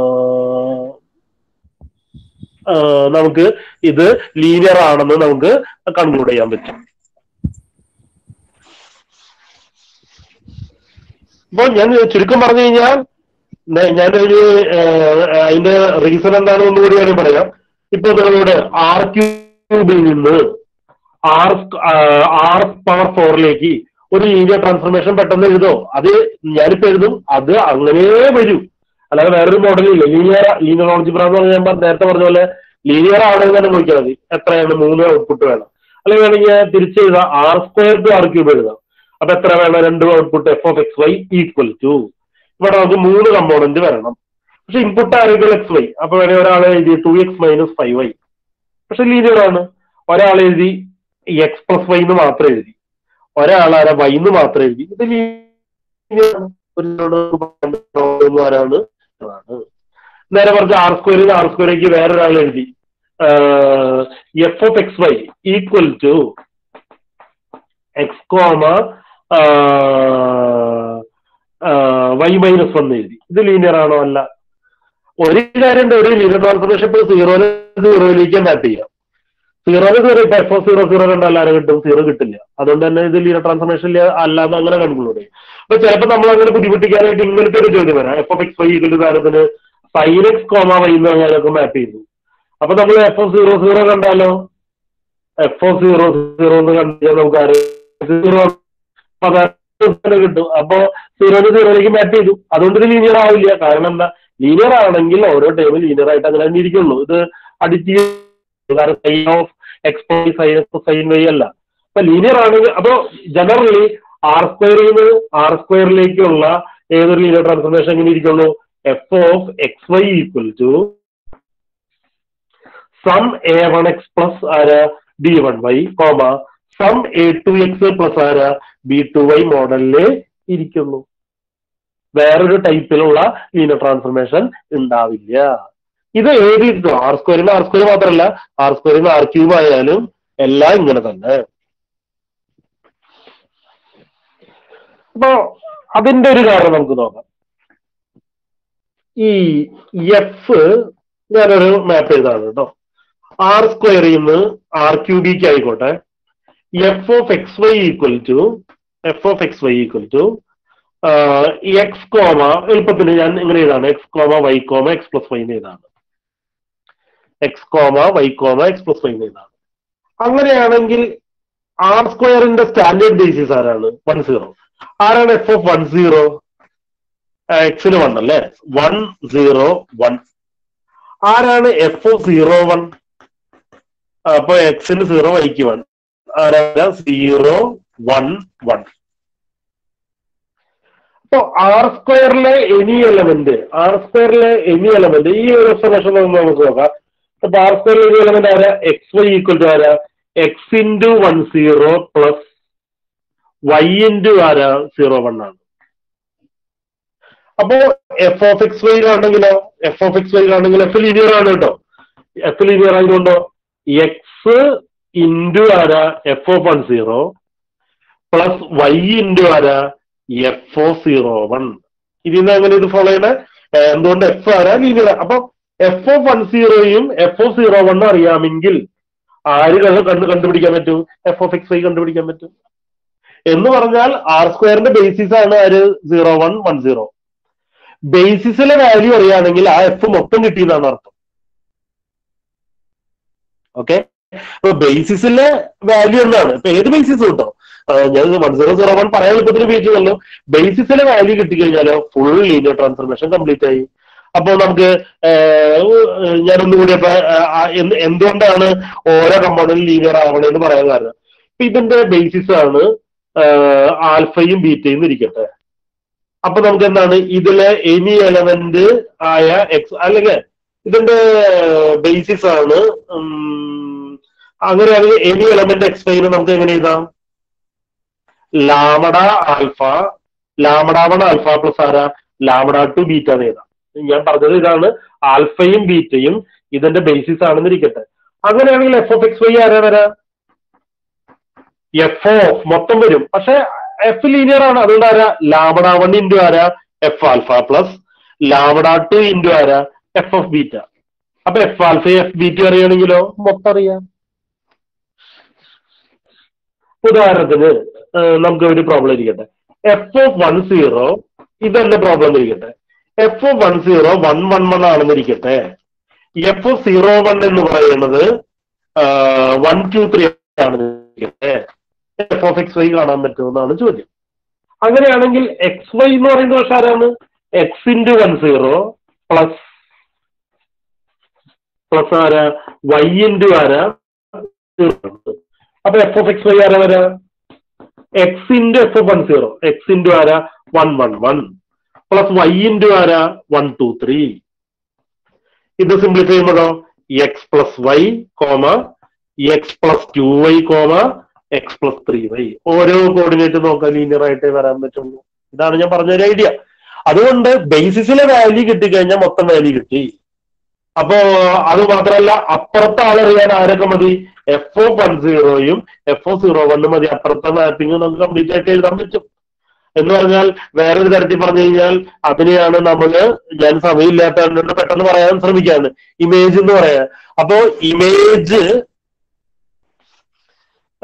ആ, നമുക്ക് ഇത് ലീനിയർ ആണെന്ന് നമുക്ക് കൺക്ലൂഡ് ചെയ്യാൻ പറ്റും ഇപ്പൊ ഞാൻ ചുരുക്കം പറഞ്ഞു കഴിഞ്ഞാൽ ന- ഞാനൊരു ഏഹ്, അതിന്റെ റീസൺ എന്താണെന്ന് ഒന്നുകൂടി ഞാൻ പറയാം ഇപ്പൊ നിങ്ങളോട് ആർ ക്യൂബിൽ നിന്ന് ആർ ആർ പവർ ഫോറിലേക്ക് ഒരു ലീനിയർ ട്രാൻസ്ഫർമേഷൻ പെട്ടെന്ന് എഴുതോ അത് ഞാനിപ്പോ എഴുതും അത് അങ്ങനെ വരൂ അല്ലാതെ വേറൊരു മോഡലില്ല ലീനിയർ ലീനിയർ ഓൾജിബ്ര എന്ന് പറഞ്ഞാൽ ഞാൻ പ- നേരത്തെ പറഞ്ഞ പോലെ ലീനിയർ ആണെന്ന് തന്നെ നോക്കിയാൽ മതി എത്രയാണ് മൂന്ന് ഔട്ട്പുട്ട് വേണം അല്ലെങ്കിൽ വേണമെങ്കിൽ തിരിച്ച് എഴുതാം r square to r cube എഴുതാം അപ്പൊ എത്ര വേണം രണ്ട് output f of X Y equal to ഇവിടെ നമുക്ക് മൂന്ന് കമ്പോണന്റ് വരണം പക്ഷെ ഇൻപുട്ട് ആരെങ്കിലും എക്സ് വൈ അപ്പൊ വേണമെങ്കിൽ ഒരാൾ എഴുതി two X minus five y പക്ഷെ ലീനിയർ ആണ് ഒരാൾ എഴുതി എക്സ് പ്ലസ് വൈ എന്ന് മാത്രം എഴുതി ഒരാൾ ആരാ വൈ എന്ന് മാത്രം എഴുതി ഇത് linear ആണ്. ഒരു നോട് ആരാണ് ആണ്. നേരെ പറഞ്ഞ ആർ സ്ക്വയറിൽ ആർ സ്ക്വയറിലേക്ക് വേറൊരാൾ എഴുതി f of X Y equal to X comma y minus one എഴുതി ഇത് ലീനിയർ ആണോ അല്ല ഒരു കാര്യം ഉണ്ട്, ഒരു ലീനിയർ ട്രാൻസ്ഫർമേഷൻ ഇപ്പൊ സീറോയിൽ സീറോയിലേക്ക് മാപ്പ് ചെയ്യാം സീറോ സീറോ ഇപ്പൊ എഫ് സീറോ സീറോ കണ്ടാൽ ആരെ കിട്ടും സീറോ കിട്ടില്ല അതുകൊണ്ട് തന്നെ ഇത് ലീനിയർ ട്രാൻസ്ഫോർമേഷൻ അല്ലാതെ അങ്ങനെ കൺക്ലൂഡ് ചെയ്യും അപ്പൊ ചിലപ്പോൾ നമ്മൾ അങ്ങനെ ബുദ്ധിമുട്ടിക്കാനായിട്ട് ഇങ്ങനത്തെ ഒരു ചോദ്യം വരാം എഫ് എക്സ് വൈ ഇതിന്റെ കാര്യത്തിന് സൈൻ എക്സ് കോമ വൈ എന്ന് ഞാനൊക്കെ മാപ്പ് ചെയ്തു അപ്പൊ നമ്മൾ എഫ് സീറോ സീറോ കണ്ടാലോ എഫ് സീറോ സീറോ എന്ന് കണ്ടാൽ നമുക്ക് ആര് സീറോ കിട്ടും അപ്പൊ സീറോന് സീറോയിലേക്ക് മാപ്പ് ചെയ്തു അതുകൊണ്ട് ഇത് ലീനിയർ ആവില്ല കാരണം എന്താ ലീനിയർ ആണെങ്കിൽ ഓരോ ടൈമും ലീനിയർ ആയിട്ട് അങ്ങനെ തന്നെ ഇരിക്കുള്ളൂ ഇത് അഡിറ്റീവ് കാരണം sine of X y sine x sine y അല്ല അപ്പൊ ലീനിയർ ആണെങ്കിൽ അപ്പൊ ജനറലി ആർ സ്ക്വയറിൽ നിന്ന് ആർ സ്ക്വയറിലേക്കുള്ള ഏതൊരു ലീനിയർ ട്രാൻസ്ഫോർമേഷൻ എങ്ങനെ ഇരിക്കുള്ളൂ f of X Y equal to some a one X plus ആര് d one y comma some a two X plus ആര് ബി ടു വൈ മോഡലില് ഇരിക്കുന്നു വേറൊരു ടൈപ്പിലുള്ള ലീനിയർ ട്രാൻസ്ഫോർമേഷൻ ഉണ്ടാവില്ല ഇത് ഏത് ഇത് ആർ സ്ക്വയറിന് ആർ സ്ക്വയർ മാത്രമല്ല ആർ സ്ക്വയറിന് ആർ ക്യൂബ് ആയാലും എല്ലാം ഇങ്ങനെ തന്നെ അപ്പോ അതിന്റെ ഒരു കാരണം നമുക്ക് നോക്കാം ഈ എഫ് ഞാനൊരു മാപ്പ് ചെയ്താണ് കേട്ടോ ആർ സ്ക്വയറിൽ നിന്ന് ആർ ക്യൂബിക്ക് ആയിക്കോട്ടെ f of X Y equal to F of X Y equal to X comma എളുപ്പത്തിന് ഞാൻ ഇങ്ങനെ എഴുതാണ് x comma Y comma X plus y എഴുതാണ് x comma Y comma X plus y എഴുതാണ് അങ്ങനെയാണെങ്കിൽ ആർ സ്ക്വയറിന്റെ സ്റ്റാൻഡേർഡ് ബേസിസ് ആരാണ് one zero ആരാണ് എഫ് ഓഫ് വൺ സീറോ എക്സിന് വൺ അല്ലേ വൺ സീറോ വൺ ആരാണ് എഫ് ഓഫ് സീറോ വൺ അപ്പൊ എക്സിന് സീറോ വൈക്ക് വൺ ആരാണ് സീറോ വൺ വൺ അപ്പൊ ആർ സ്ക്വയറിലെ എനി എലമെന്റ് ആർ സ്ക്വയറിലെ എനി എലമെന്റ് ഈ ഒരു എക്സ്പ്രഷൻ നമുക്ക് നോക്കാം അപ്പൊ ആർ സ്ക്വയറിലെ എനി എലമെന്റ് ആരാ എക്സ് വൈ ഈക്വൽ ടു ആരാ X into one zero plus Y into ആരാ സീറോ വൺ ആണ് അപ്പോ എഫ് ഓഫ് എക്സ് വൈയിലാണെങ്കിലോ എഫ് ഓഫ് എക്സ് വൈയിലാണെങ്കിൽ എഫ് ലീനിയർ ആണ് കേട്ടോ എഫ് ലീനിയർ ആയതുകൊണ്ടോ എക്സ് ഇൻറ്റു ആരാ F of one zero plus Y into ആരാ എഫ് ഓ സീറോ വൺ ഇതിൽ നിന്ന് എങ്ങനെ ഇത് ഫോളോ ചെയ്യണേ എന്തുകൊണ്ട് എഫ് ആരാ ലീനിയർ അപ്പൊ എഫ് ഓഫ് വൺ സീറോയും എഫ് ഓഫ് സീറോ വണ്ണും അറിയാമെങ്കിൽ ആര് കണ്ട് കണ്ടുപിടിക്കാൻ പറ്റും എഫ് ഓഫ് എക്സ് വൈ കണ്ടുപിടിക്കാൻ പറ്റും എന്ന് പറഞ്ഞാൽ ആർ സ്ക്വയറിന്റെ ബേസിസ് ആണ് ആര് സീറോ വൺ വൺ സീറോ ബേസിസിലെ വാല്യൂ അറിയുകയാണെങ്കിൽ ആ എഫ് മൊത്തം കിട്ടിയെന്നാണ് അർത്ഥം ഓക്കെ അപ്പൊ ബേസിസിലെ വാല്യൂ എന്താണ് ഇപ്പൊ ഏത് ബേസിസ് കിട്ടോ ഞാൻ വൺ സീറോ സീറോ വൺ പറയാൻ എളുപ്പത്തിൽ ഉപയോഗിച്ചതല്ലോ ബേസിസിലെ വാല്യൂ കിട്ടിക്കഴിഞ്ഞാലോ ഫുൾ ലീനിയർ ട്രാൻസ്ഫർമേഷൻ കംപ്ലീറ്റ് ആയി അപ്പൊ നമുക്ക് ഞാനൊന്നുകൂടി അപ്പൊ എന്തുകൊണ്ടാണ് ഓരോ കമ്പോണന്റ് ലീനിയർ ആവണമെന്ന് പറയാൻ കാരണം ഇപ്പൊ ഇതിന്റെ ബേസിസ് ആണ് ആൽഫയും ബീറ്റയും ഇരിക്കട്ടെ അപ്പൊ നമുക്ക് എന്താണ് ഇതിലെ എനി എലമെന്റ് ആയ എക്സ് അല്ലെങ്കിൽ ഇതിന്റെ ബേസിസ് ആണ് അങ്ങനെയാണെങ്കിൽ എനി എലമെന്റ് എക്സ് വൈന് നമുക്ക് എങ്ങനെ എഴുതാം lambda alpha lambda one alpha plus ആരാ ലാമഡ ടു ബീറ്റ എന്ന് എഴുതാം ഞാൻ പറഞ്ഞത് ഇതാണ് ആൽഫയും ബീറ്റയും ഇതിന്റെ ബേസിസ് ആണെന്ന് ഇരിക്കട്ടെ അങ്ങനെയാണെങ്കിൽ എഫ് ഓഫ് എക്സ് വൈ ആരാ വരാ എഫ് ഓഫ് മൊത്തം വരും പക്ഷെ എഫ് ലീനിയർ ആണ് അതുകൊണ്ട് ആരാ ലാമഡ വൺ ഇൻറ്റു ആരാ f alpha plus lambda two into ആരാ എഫ് ഓഫ് ബീറ്റ അപ്പൊ എഫ് ആൽഫ എഫ് ബീറ്റ അറിയണമെങ്കിലോ മൊത്തം അറിയാം ഉദാഹരണത്തിന് നമുക്ക് ഒരു പ്രോബ്ലം ഇരിക്കട്ടെ എഫ് ഓഫ് വൺ സീറോ ഇതെന്റെ പ്രോബ്ലം ഇരിക്കട്ടെ f of one zero one one one ആണെന്നിരിക്കട്ടെ എഫ് ഓഫ് സീറോ വൺ എന്ന് പറയുന്നത് വൺ ടു ത്രീ ആണെന്നിരിക്കട്ടെ എഫ് ഓഫ് എക്സ് വൈ കാണാൻ പറ്റുമെന്നാണ് ചോദ്യം അങ്ങനെയാണെങ്കിൽ എക്സ് വൈ എന്ന് പറയുന്നത് പക്ഷെ ആരാണ് x into one zero plus plus ആരാ വൈ ഇൻറ്റു ആരാ അപ്പൊ എഫ് ഓഫ് എക്സ് വൈ ആരാ വരാ x into F of one zero x into ആരാ one one one plus Y into ആരാ വൺ ടു ത്രീ ഇത് സിംപ്ലിഫൈ ചെയ്യുമ്പോഴോ x plus Y comma X plus two y comma X plus three y ഓരോ coordinate നോക്കാൻ linear ആയിട്ട് വരാൻ പറ്റുള്ളൂ ഇതാണ് ഞാൻ പറഞ്ഞ ഒരു ഐഡിയ അതുകൊണ്ട് ബേസിസിലെ വാല്യൂ കിട്ടിക്കഴിഞ്ഞാൽ മൊത്തം വാല്യൂ കിട്ടി അപ്പോ അത് മാത്രമല്ല അപ്പുറത്തെ ആളറിയാൻ ആരൊക്കെ മതി എഫ് ഒ വൺ സീറോയും എഫ് ഒ സീറോ വണ്ണും മതി അപ്പുറത്തെ മാപ്പിംഗ് നമുക്ക് കംപ്ലീറ്റ് ആയിട്ട് എഴുതാൻ പറ്റും എന്ന് പറഞ്ഞാൽ വേറൊരു തരത്തിൽ പറഞ്ഞു കഴിഞ്ഞാൽ അതിനെയാണ് നമ്മള് ഞാൻ സമയമില്ലാത്തതുകൊണ്ട് പെട്ടെന്ന് പറയാൻ ശ്രമിക്കാണ് ഇമേജ് എന്ന് പറയാൻ അപ്പോ ഇമേജ്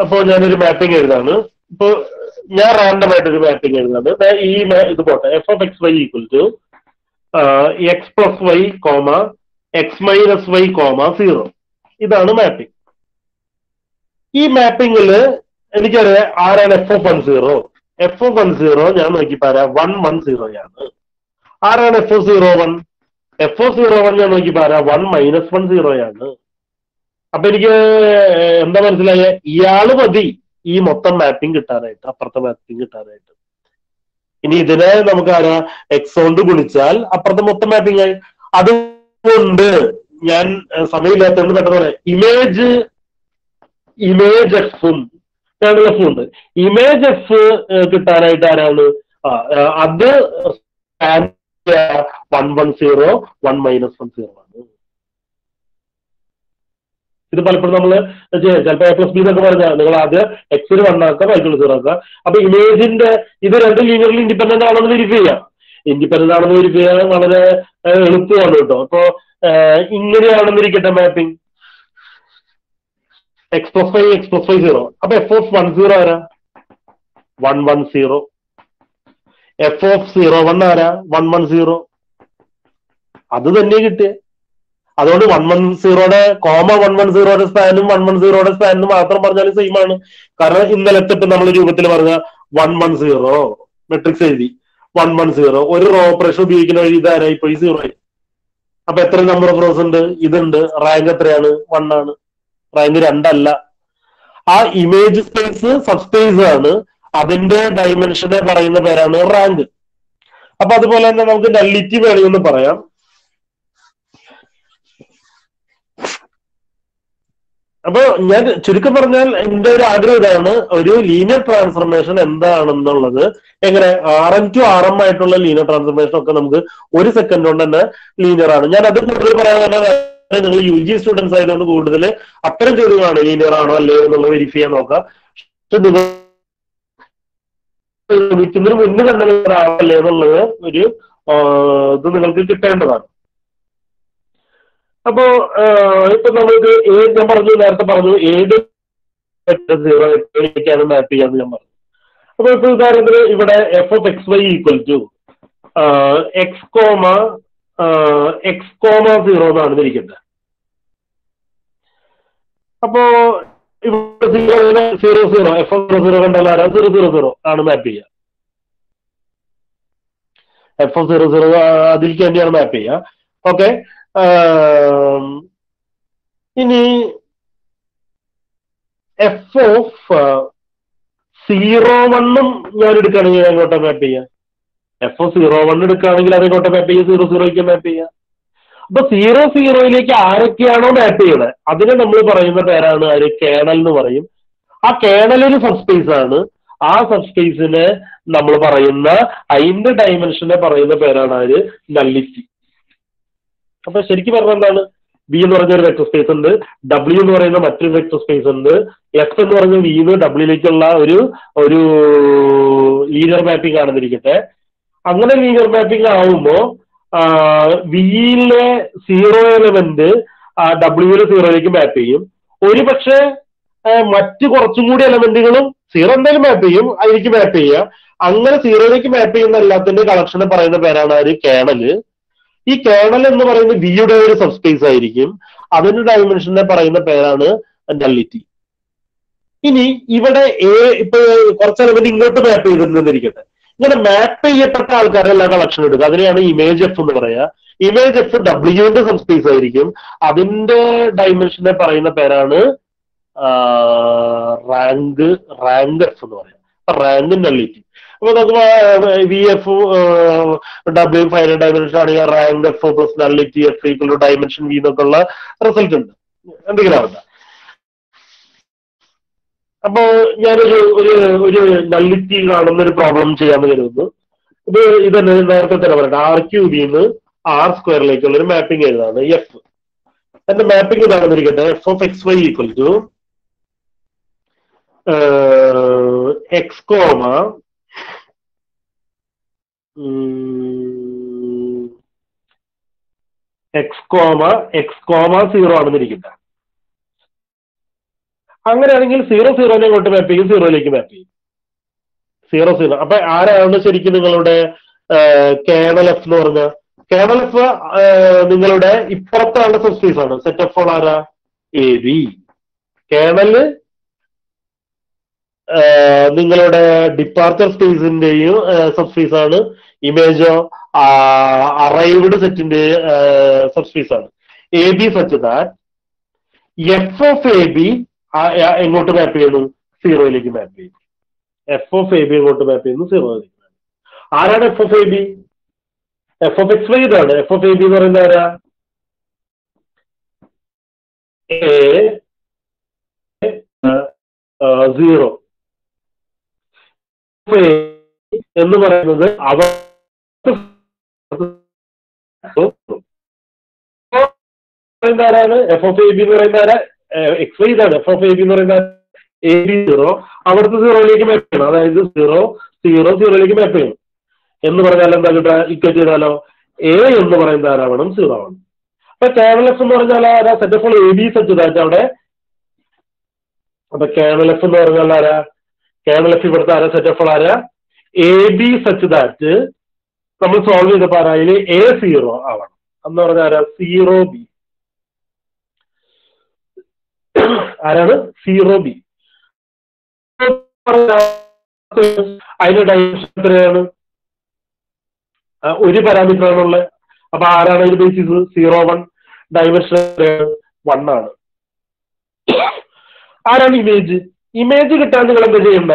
അപ്പോ ഞാനൊരു മാപ്പിംഗ് എഴുതാണ് ഇപ്പൊ ഞാൻ റാൻഡം ആയിട്ട് ഒരു മാപ്പിംഗ് എഴുതാണ് ദേ ഈ ma- ഇത് പോട്ടെ f of X Y equal to X plus Y comma x minus y comma zero ഇതാണ് മാപ്പിംഗ് ഈ മാപ്പിംഗില് എനിക്കറിയാം ആരാണ് F of one zero F of one zero ഞാൻ നോക്കി പറയാം വൺ വൺ സീറോയാണ് ആരാണ് f of zero one f of zero one ഞാൻ നോക്കി പറയാം വൺ മൈനസ് വൺ സീറോയാണ് അപ്പൊ എനിക്ക് എന്താ മനസ്സിലായ ഇയാള് മതി ഈ മൊത്തം മാപ്പിംഗ് കിട്ടാനായിട്ട് അപ്പുറത്തെ മാപ്പിംഗ് കിട്ടാനായിട്ട് ഇനി ഇതിനെ നമുക്ക് ആരാ എക്സ് കൊണ്ട് ഗുണിച്ചാൽ അപ്പുറത്തെ മൊത്തം മാപ്പിംഗ് ആയി അതുകൊണ്ട് ഞാൻ ഏഹ്, സമയമില്ലാത്തതുകൊണ്ട് പെട്ടെന്ന് പറയാം ഇമേജ് ഇമേജ് എഫും എഫും ഉണ്ട് ഇമേജ് എഫ് കിട്ടാനായിട്ട് ആരാണ് ആ, ആ, അത് one one zero one minus one zero ആണ് ഇത് പലപ്പോഴും നമ്മൾ ചിലപ്പോൾ എ പ്ലസ് ബി എന്നൊക്കെ പറഞ്ഞാൽ നിങ്ങൾ ആദ്യം എക്സിന് വൺ ആക്കുക വൈക്കുള്ള സീറോ ആക്കുക അപ്പൊ ഇമേജിന്റെ ഇത് രണ്ട് ലീനിയറിൽ ഇൻഡിപെൻഡന്റ് ആണെന്ന് വെരിഫൈ ചെയ്യാം ഇൻഡിപെൻഡന്റ് ആണെന്ന് വെരിഫൈ ചെയ്യാൻ വളരെ ഏഹ്, എളുപ്പമാണ് കേട്ടോ അപ്പൊ ഏഹ്, ഇങ്ങനെയാണെന്നിരിക്കട്ടെ mapping x plus five x plus five zero അപ്പൊ എഫ് ഓഫ് വൺ സീറോ ആരാ one one zero F of zero one ആരാ വൺ വൺ സീറോ അത് തന്നെ കിട്ടിയേ അതുകൊണ്ട് വൺ വൺ സീറോയുടെ കോമ വൺ വൺ സീറോയുടെ സ്പാനും വൺ വൺ സീറോയുടെ സ്പാനും മാത്രം പറഞ്ഞാലും സെയിം ആണ് കാരണം ഇന്നലത്തെ ഇപ്പൊ നമ്മൾ രൂപത്തിൽ പറഞ്ഞ വൺ വൺ സീറോ മെട്രിക്സ് എഴുതി വൺ വൺ സീറോ ഒരു റോ ഓപ്പറേഷൻ ഉപയോഗിക്കുന്ന വഴി ഇതാരായി പോയി സീറോ ആയി അപ്പൊ എത്ര നമ്പർ ഓഫ് റോസ് ഉണ്ട് ഇതുണ്ട് റാങ്ക് എത്രയാണ് വൺ ആണ് റാങ്ക് രണ്ടല്ല ആ ഇമേജ് സ്പേസ് സബ്സ്പേസ് ആണ് അതിന്റെ ഡയമെൻഷനെ പറയുന്ന പേരാണ് റാങ്ക് അപ്പൊ അതുപോലെ തന്നെ നമുക്ക് നല്ലിറ്റി വേണമെന്ന് പറയാം അപ്പൊ ഞാൻ ചുരുക്കം പറഞ്ഞാൽ എന്റെ ഒരു ആഗ്രഹം ഇതാണ് ഒരു ലീനിയർ ട്രാൻസ്ഫർമേഷൻ എന്താണെന്നുള്ളത് എങ്ങനെ r m to R M ആയിട്ടുള്ള ലീനിയർ ട്രാൻസ്ഫർമേഷൻ ഒക്കെ നമുക്ക് ഒരു സെക്കൻഡ് കൊണ്ട് തന്നെ ലീനിയർ ആണ് ഞാൻ അത് കൂടുതൽ പറയാൻ തന്നെ കാരണം നിങ്ങൾ യു ജി സ്റ്റുഡൻസ് ആയതുകൊണ്ട് കൂടുതൽ അത്തരം ചോദ്യങ്ങളാണ് ലീനിയർ ആണോ അല്ലയോ എന്നുള്ളത് വെരിഫൈ ചെയ്യാൻ നോക്കാം പക്ഷെ നിങ്ങൾ വിളിക്കുന്നതിന് മുന്നേ തന്നെ ലീനിയർ ആണോ അല്ലയോ എന്നുള്ളത് ഒരു ആ, ഇത് നിങ്ങൾക്ക് കിട്ടേണ്ടതാണ് അപ്പോ ആഹ് ഇപ്പൊ നമ്മൾക്ക് ഏത് ഞാൻ പറഞ്ഞു നേരത്തെ പറഞ്ഞു ഏത് സീറോ എട്ടിലേക്കാണ് മാപ്പ് ചെയ്യാന്ന് ഞാൻ പറഞ്ഞു അപ്പൊ ഇപ്പൊ ഉദാഹരണത്തിന് ഇവിടെ f of X Y equal to X comma x comma zero എന്നാണ് ഇരിക്കുന്നത് അപ്പോ ഇവിടെ zero zero zero F of zero zero കണ്ടാൽ ആരാ സീറോ സീറോ സീറോ ആണ് മാപ്പ് ചെയ്യുക എഫ് ഓഫ് സീറോ സീറോ അതിലേക്ക് തന്നെയാണ് മാപ്പ് ചെയ്യുക ഓക്കെ ഇനി എഫ് ഓഫ് സീറോ വണ്ണും ഞാൻ എടുക്കുകയാണെങ്കിൽ എങ്ങോട്ടാ മാപ്പ് ചെയ്യാം എഫ് ഓഫ് സീറോ വൺ എടുക്കുകയാണെങ്കിൽ അത് എങ്ങോട്ടാ മാപ്പ് ചെയ്യുക സീറോ സീറോയ്ക്ക് മാപ്പ് ചെയ്യുക അപ്പൊ സീറോ സീറോയിലേക്ക് ആരൊക്കെയാണോ മാപ്പ് ചെയ്യണത് അതിനെ നമ്മൾ പറയുന്ന പേരാണ് ആര് കേണൽ എന്ന് പറയും ആ കേണൽ ഒരു സബ്സ്പേസ് ആണ് ആ സബ്സ്പേസിനെ നമ്മൾ പറയുന്ന അതിന്റെ ഡയമെൻഷനെ പറയുന്ന പേരാണ് ആര് നല്ലിറ്റി അപ്പൊ ശരിക്കും പറഞ്ഞാൽ എന്താണ് ബി എന്ന് പറഞ്ഞ ഒരു വെക്ടർ സ്പേസ് ഉണ്ട് ഡബ്ല്യു എന്ന് പറയുന്ന മറ്റൊരു വെക്ടർ സ്പേസ് ഉണ്ട് എഫ് എന്ന് പറഞ്ഞ വിന്ന് ഡബ്ല്യൂയിലേക്കുള്ള ഒരു ഒരു ലീനിയർ മാപ്പിംഗ് ആണെന്നിരിക്കട്ടെ അങ്ങനെ ലീനിയർ മാപ്പിംഗ് ആവുമ്പോ വിയിലെ സീറോ എലമെന്റ് ഡബ്ല്യൂയിലെ സീറോയിലേക്ക് മാപ്പ് ചെയ്യും ഒരു പക്ഷേ മറ്റ് കുറച്ചും കൂടി എലമെന്റുകളും സീറോ എന്തായാലും മാപ്പ് ചെയ്യും അതിലേക്ക് മാപ്പ് ചെയ്യുക അങ്ങനെ സീറോയിലേക്ക് മാപ്പ് ചെയ്യുന്ന എല്ലാത്തിന്റെ കളക്ഷനെ പറയുന്ന പേരാണ് ഒരു കേണല് ഈ കേണൽ എന്ന് പറയുന്നത് വിയുടെ ഒരു സബ്സ്പേസ് ആയിരിക്കും അതിന്റെ ഡയമെൻഷനെ പറയുന്ന പേരാണ് നല്ലിറ്റി ഇനി ഇവിടെ എ ഇപ്പൊ കുറച്ച് എലമെന്റ് ഇങ്ങോട്ട് മാപ്പ് ചെയ്തിരുന്നിരിക്കട്ടെ ഇങ്ങനെ മാപ്പ് ചെയ്യപ്പെട്ട ആൾക്കാരെല്ലാം കളക്ഷൻ എടുക്കുക അതിനെയാണ് ഇമേജ് എഫ് എന്ന് പറയാ ഇമേജ് എഫ് ഡബ്ല്യുവിന്റെ സബ്സ്പേസ് ആയിരിക്കും അതിന്റെ ഡയമെൻഷനെ പറയുന്ന പേരാണ് റാങ്ക് റാങ്ക് എഫ് എന്ന് പറയാം റാങ്ക് നല്ലിറ്റി അപ്പൊ നമുക്ക് വി എഫ് ഡബ്ല്യു ഫൈനൽ ഡയമെൻഷൻ ആണെങ്കിൽ rank f plus nullity f equal to dimension v എന്നൊക്കെ ഉള്ള റിസൾട്ട് ഉണ്ട് എന്തെങ്കിലും ആവട്ടെ അപ്പോ ഞാനൊരു ഒരു ഒരു നല്ലിറ്റി കാണുന്ന ഒരു പ്രോബ്ലം ചെയ്യാന്ന് കരുതുന്നു ഇത് ഇതന്നെ നേരത്തെ തന്നെ പറയട്ടെ ആർ ക്യൂബിന്ന് ആർ സ്ക്വയറിലേക്കുള്ള ഒരു മാപ്പിംഗ് എഴുതാണ് എഫ് എന്റെ മാപ്പിംഗ് ഇതാണെന്നിരിക്കട്ടെ f of X Y equal to X comma x comma x comma zero ആണെന്നിരിക്കട്ടെ അങ്ങനെയാണെങ്കിൽ സീറോ സീറോനെ ഇങ്ങോട്ട് മാപ്പ് ചെയ്യും സീറോയിലേക്ക് മാപ്പ് ചെയ്യും സീറോ സീറോ അപ്പൊ ആരാണ് ശരിക്കും നിങ്ങളുടെ കേണൽ എഫ് എന്ന് പറഞ്ഞ കേണൽ എഫ് നിങ്ങളുടെ ഇപ്പുറത്താണ് സബ് സ്പേസ് ആണ് സെറ്റ് എഫ് ആരാ എ ബി കേണല് നിങ്ങളുടെ ഡിപ്പാർച്ചർ സ്പേസിന്റെയും സബ് സ്പേസ് ആണ് ഇമേജോ അറൈവ്ഡ് സെറ്റിന്റെ സബ് സ്പേസ് ആണ് a b such that f of A b എങ്ങോട്ട് മാപ്പ് ചെയ്യുന്നു സീറോയിലേക്ക് മാപ്പ് ചെയ്യുന്നു എഫ് ഓഫ് എ ബി എങ്ങോട്ട് മാപ്പ് ചെയ്യുന്നു സീറോയിലേക്ക് മാപ്പ് ചെയ്യുന്നു ആരാണ് F of A b f of X y ഇതാണ് എഫ് ഓഫ് എ ബി എന്ന് പറയുന്നത് ആരാ എ സീറോ എന്ന് പറയുന്നത് അവ പറയുന്ന ആരാണ് എഫ് ഓഫ് എ ബി എന്ന് പറയുന്ന ആരാ എക്സ് വൈ ഇതാണ് എഫ് ഓഫ് എ ബി എന്ന് പറയുന്ന എ ബി സീറോ അവിടുത്തെ സീറോയിലേക്ക് മാപ്പ് ചെയ്യണം അതായത് സീറോ സീറോ സീറോയിലേക്ക് മാപ്പ് ചെയ്യണം എന്ന് പറഞ്ഞാൽ എന്താ കിട്ടുക ഇക്വറ്റ് ചെയ്താലോ എ എന്ന് പറയുന്ന ആരാവണം സീറോ ആവണം അപ്പൊ കേണൽ എഫ് എന്ന് പറഞ്ഞാൽ ആരാ set of A B set that അവിടെ അപ്പൊ കേണൽ എഫ് എന്ന് പറഞ്ഞാൽ ആരാ കേണൽ എഫ് ഇവിടുത്തെ ആരാ സെറ്റ് ഓഫ് ആരാ എ ബി സച്ച് ദാറ്റ് നമ്മൾ സോൾവ് ചെയ്തപ്പോ ആരാ അതിൽ എ സീറോ ആവണം എന്ന് പറഞ്ഞാൽ ആരാ സീറോ ബി ആരാണ് സീറോ ബി അതിന്റെ ഡയമെൻഷൻ എത്രയാണ് ഒരു പാരാമീറ്റർ ആണുള്ളത് അപ്പൊ ആരാണ് അതിന്റെ basis zero one dimension one ആണ് ആരാണ് ഇമേജ് ഇമേജ് കിട്ടാൻ നിങ്ങൾ എന്താ ചെയ്യണ്ടേ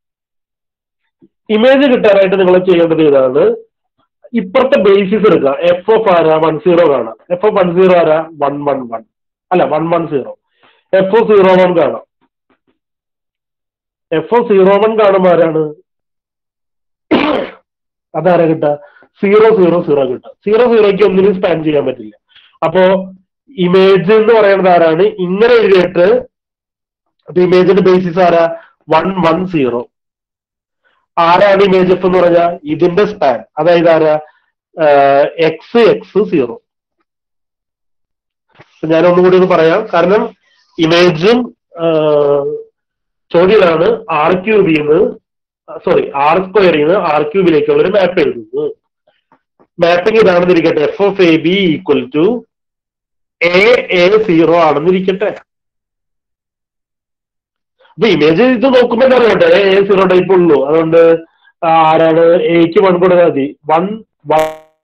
ഇമേജ് കിട്ടാനായിട്ട് നിങ്ങൾ ചെയ്യേണ്ടത് ഇതാണ് ഇപ്പുറത്തെ ബേസിസ് എടുക്കുക എഫ് ഓഫ് ആരാ വൺ സീറോ കാണാം എഫ് ഓഫ് വൺ സീറോ ആരാ വൺ വൺ വൺ അല്ല one one zero F of zero one കാണാം എഫ് ഓഫ് സീറോ വൺ കാണുമ്പോൾ ആരാണ് അതാരാ കിട്ടുക സീറോ സീറോ സീറോ കിട്ടുക സീറോ സീറോയ്ക്ക് ഒന്നിനും സ്പാൻ ചെയ്യാൻ പറ്റില്ല അപ്പോ ഇമേജ് എന്ന് പറയുന്നത് ആരാണ് ഇങ്ങനെ എഴുതിയിട്ട് അപ്പൊ ഇമേജിന്റെ ബേസിസ് ആരാ വൺ വൺ സീറോ ആരാണ് ഇമേജ് എഫ് എന്ന് പറഞ്ഞാൽ ഇതിന്റെ സ്പാൻ അതായത് ആരാ എക്സ് എക്സ് സീറോ ഞാൻ ഒന്നും കൂടി ഒന്ന് പറയാം കാരണം ഇമേജും ചോദ്യമാണ് ആർ ക്യൂബിൽ നിന്ന് സോറി ആർ സ്ക്വയറിൽ നിന്ന് ആർ ക്യൂബിലേക്കുള്ള ഒരു മാപ്പ് എഴുതുന്നത് മാപ്പിംഗ് ഇതാണെന്നിരിക്കട്ടെ f of A B equal to A a zero ആണെന്നിരിക്കട്ടെ അപ്പൊ ഇമേജ് ഇത് നോക്കുമ്പോ എന്താ അറിയട്ടെ എ സീറോ ടൈപ്പ് ഉള്ളൂ അതുകൊണ്ട് ആരാണ് എക്ക് വൺ കൊടുത്താൽ മതി വൺ വൺ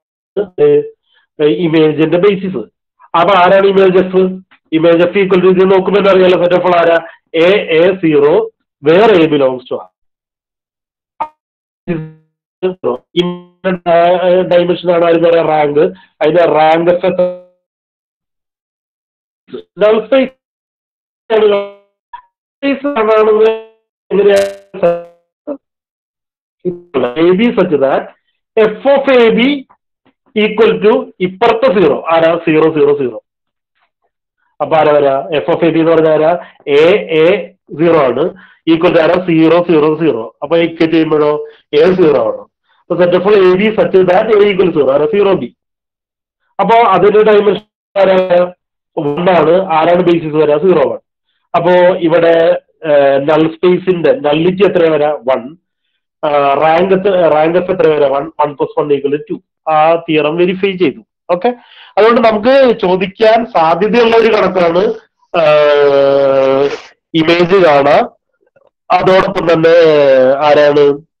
ഇമേജിന്റെ ബേസിസ് അപ്പൊ ആരാണ് image f image f equal to ഇത് നോക്കുമ്പോ എന്താ അറിയാലോ സെറ്റ് ഓഫ് ആരാ a a zero where a belongs to dimension ആണ് അതിന് പറയാ റാങ്ക് അതിന്റെ റാങ്ക് നൾ സ്പേസ് ആണെന്ന് a b such that f of A B equal to ഇപ്പുറത്തെ സീറോ ആരാ സീറോ സീറോ സീറോ അപ്പൊ ആരാ വരാ എഫ് ഓഫ് എ ബി എന്ന് പറഞ്ഞാൽ ആരാ എ എ സീറോ ആണ് ഈക്വൽ ടു ആരാ സീറോ സീറോ സീറോ അപ്പൊ ഇക്വറ്റ് ചെയ്യുമ്പോഴോ എ സീറോ ആണ് അപ്പൊ set of A b such that a equal zero ആരാ സീറോ ബി അപ്പോ അതിന്റെ ഡയമെൻഷൻ ആരാ വൺ ആണ് ആരാണ് ബേസിസ് വരാ സീറോ വൺ അപ്പോ ഇവിടെ നൾ സ്പേസിന്റെ നള്ളിറ്റി എത്ര വരാ വൺ റാങ്ക് റാങ്ക് എഫ് എത്ര വരാ one one plus one equal to ആ തിയറം വെരിഫൈ ചെയ്തു ഓക്കെ അതുകൊണ്ട് നമുക്ക് ചോദിക്കാൻ സാധ്യതയുള്ള ഒരു കണക്കാണ് ഇമേജ് കാണാം അതോടൊപ്പം തന്നെ ആരാണ്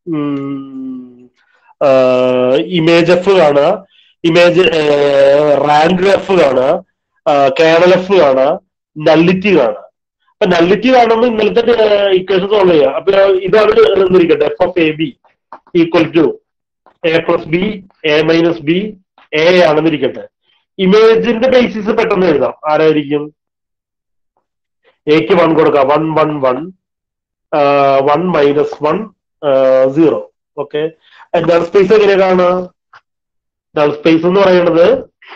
ഇമേജ് എഫ് കാണുക ഇമേജ് റാങ്ക് എഫ് കാണുക കേണൽ എഫ് കാണുക നള്ളിറ്റി കാണുക അപ്പൊ നള്ളിറ്റി കാണുമ്പോൾ ഇന്നലത്തെ ഇക്വേഷൻ സോൾവ് ചെയ്യാം അപ്പൊ ഇതാണ് എന്നിരിക്കട്ടെ f of A B equal to A plus b a minus b a ആണെന്നിരിക്കട്ടെ ഇമേജിന്റെ ബേസിസ് പെട്ടെന്ന് എഴുതാം ആരായിരിക്കും എക്ക് വൺ കൊടുക്കാം one one one one minus one zero okay null space എങ്ങനെ കാണുക നൾ സ്പേസ് എന്ന് പറയുന്നത്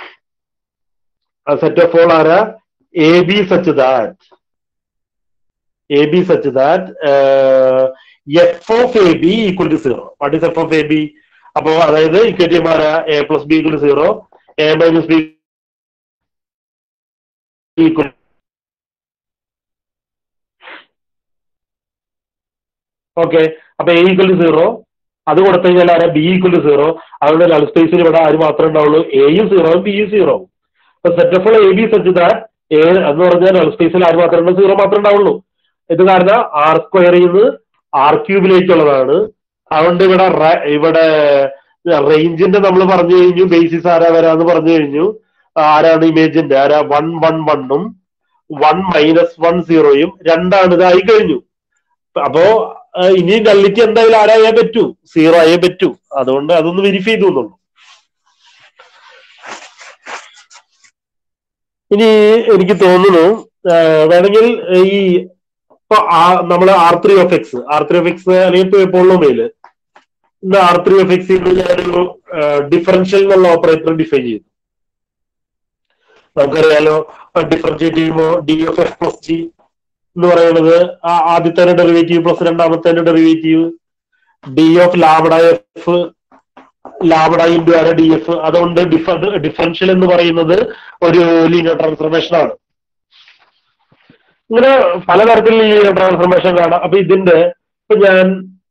സെറ്റ് ഓഫ് ഓൾ ആരാ A b such that a b such that f of A B equal to zero what is f of A b അപ്പോ അതായത് ഇക്വറ്റി ആരാ A plus B equal to zero A minus B equal okay അപ്പൊ A equal to zero അത് കൊടുത്തു കഴിഞ്ഞാൽ ആരാ B equal to zero അതുകൊണ്ട് null സ്പേസിൽ ഇവിടെ ആര് മാത്രമേ ഉണ്ടാവുള്ളൂ എയും സീറോയും ബിയും സീറോ അപ്പൊ set of A B set that A എന്ന് പറഞ്ഞാൽ നൾ സ്പേസിൽ ആര് മാത്രമേ ഉണ്ടാവും സീറോ മാത്രമേ ഉണ്ടാവുള്ളൂ ഇത് കാരണം ആർ സ്ക്വയറിൽ നിന്ന് ആർ ക്യൂബിലേക്കുള്ളതാണ് അതുകൊണ്ട് ഇവിടെ റ- ഇവിടെ റേഞ്ചിന്റെ നമ്മൾ പറഞ്ഞു കഴിഞ്ഞു ബേസിസ് ആരാ വരാന്ന് പറഞ്ഞു കഴിഞ്ഞു ആരാണ് ഇമേജിന്റെ ആരാ വൺ വൺ വണ്ണും വൺ മൈനസ് വൺ സീറോയും രണ്ടാണ് ഇതായി കഴിഞ്ഞു അപ്പോ ആ, ഇനി നള്ളിക്ക് എന്തായാലും ആരായേ പറ്റൂ സീറോ ആയേ പറ്റൂ അതുകൊണ്ട് അതൊന്ന് വെരിഫൈ ചെയ്തു എന്നുള്ളൂ ഇനി എനിക്ക് തോന്നുന്നു ആ, വേണമെങ്കിൽ ഈ ഇപ്പൊ നമ്മൾ R three of X R three of X അല്ലെങ്കിൽ പോളോമയില് ഇന്ന് ആർ ത്രീ ഓഫ് എക്സ് ഞാനൊരു ഡിഫറൻഷ്യൽ എന്നുള്ള ഓപ്പറേറ്റർ ഡിഫൈൻ ചെയ്തു നമുക്കറിയാലോ ഡിഫറൻഷിയേറ്റ് ചെയ്യുമ്പോൾ D F F plus G എന്ന് പറയുന്നത് ആ- ആദ്യത്തെ ഡെറിവേറ്റീവ് പ്ലസ് രണ്ടാമത്തെ derivative D of lambda F lambda into ആര ഡി എഫ് അതുകൊണ്ട് ഡിഫറൻഷ്യൽ എന്ന് പറയുന്നത് ഒരു ലീനിയർ ട്രാൻസ്ഫർമേഷൻ ആണ് ഇങ്ങനെ പലതരത്തിൽ ലീനിയർ ട്രാൻസ്ഫർമേഷൻ കാണാം അപ്പൊ ഇതിന്റെ ഇപ്പൊ ഞാൻ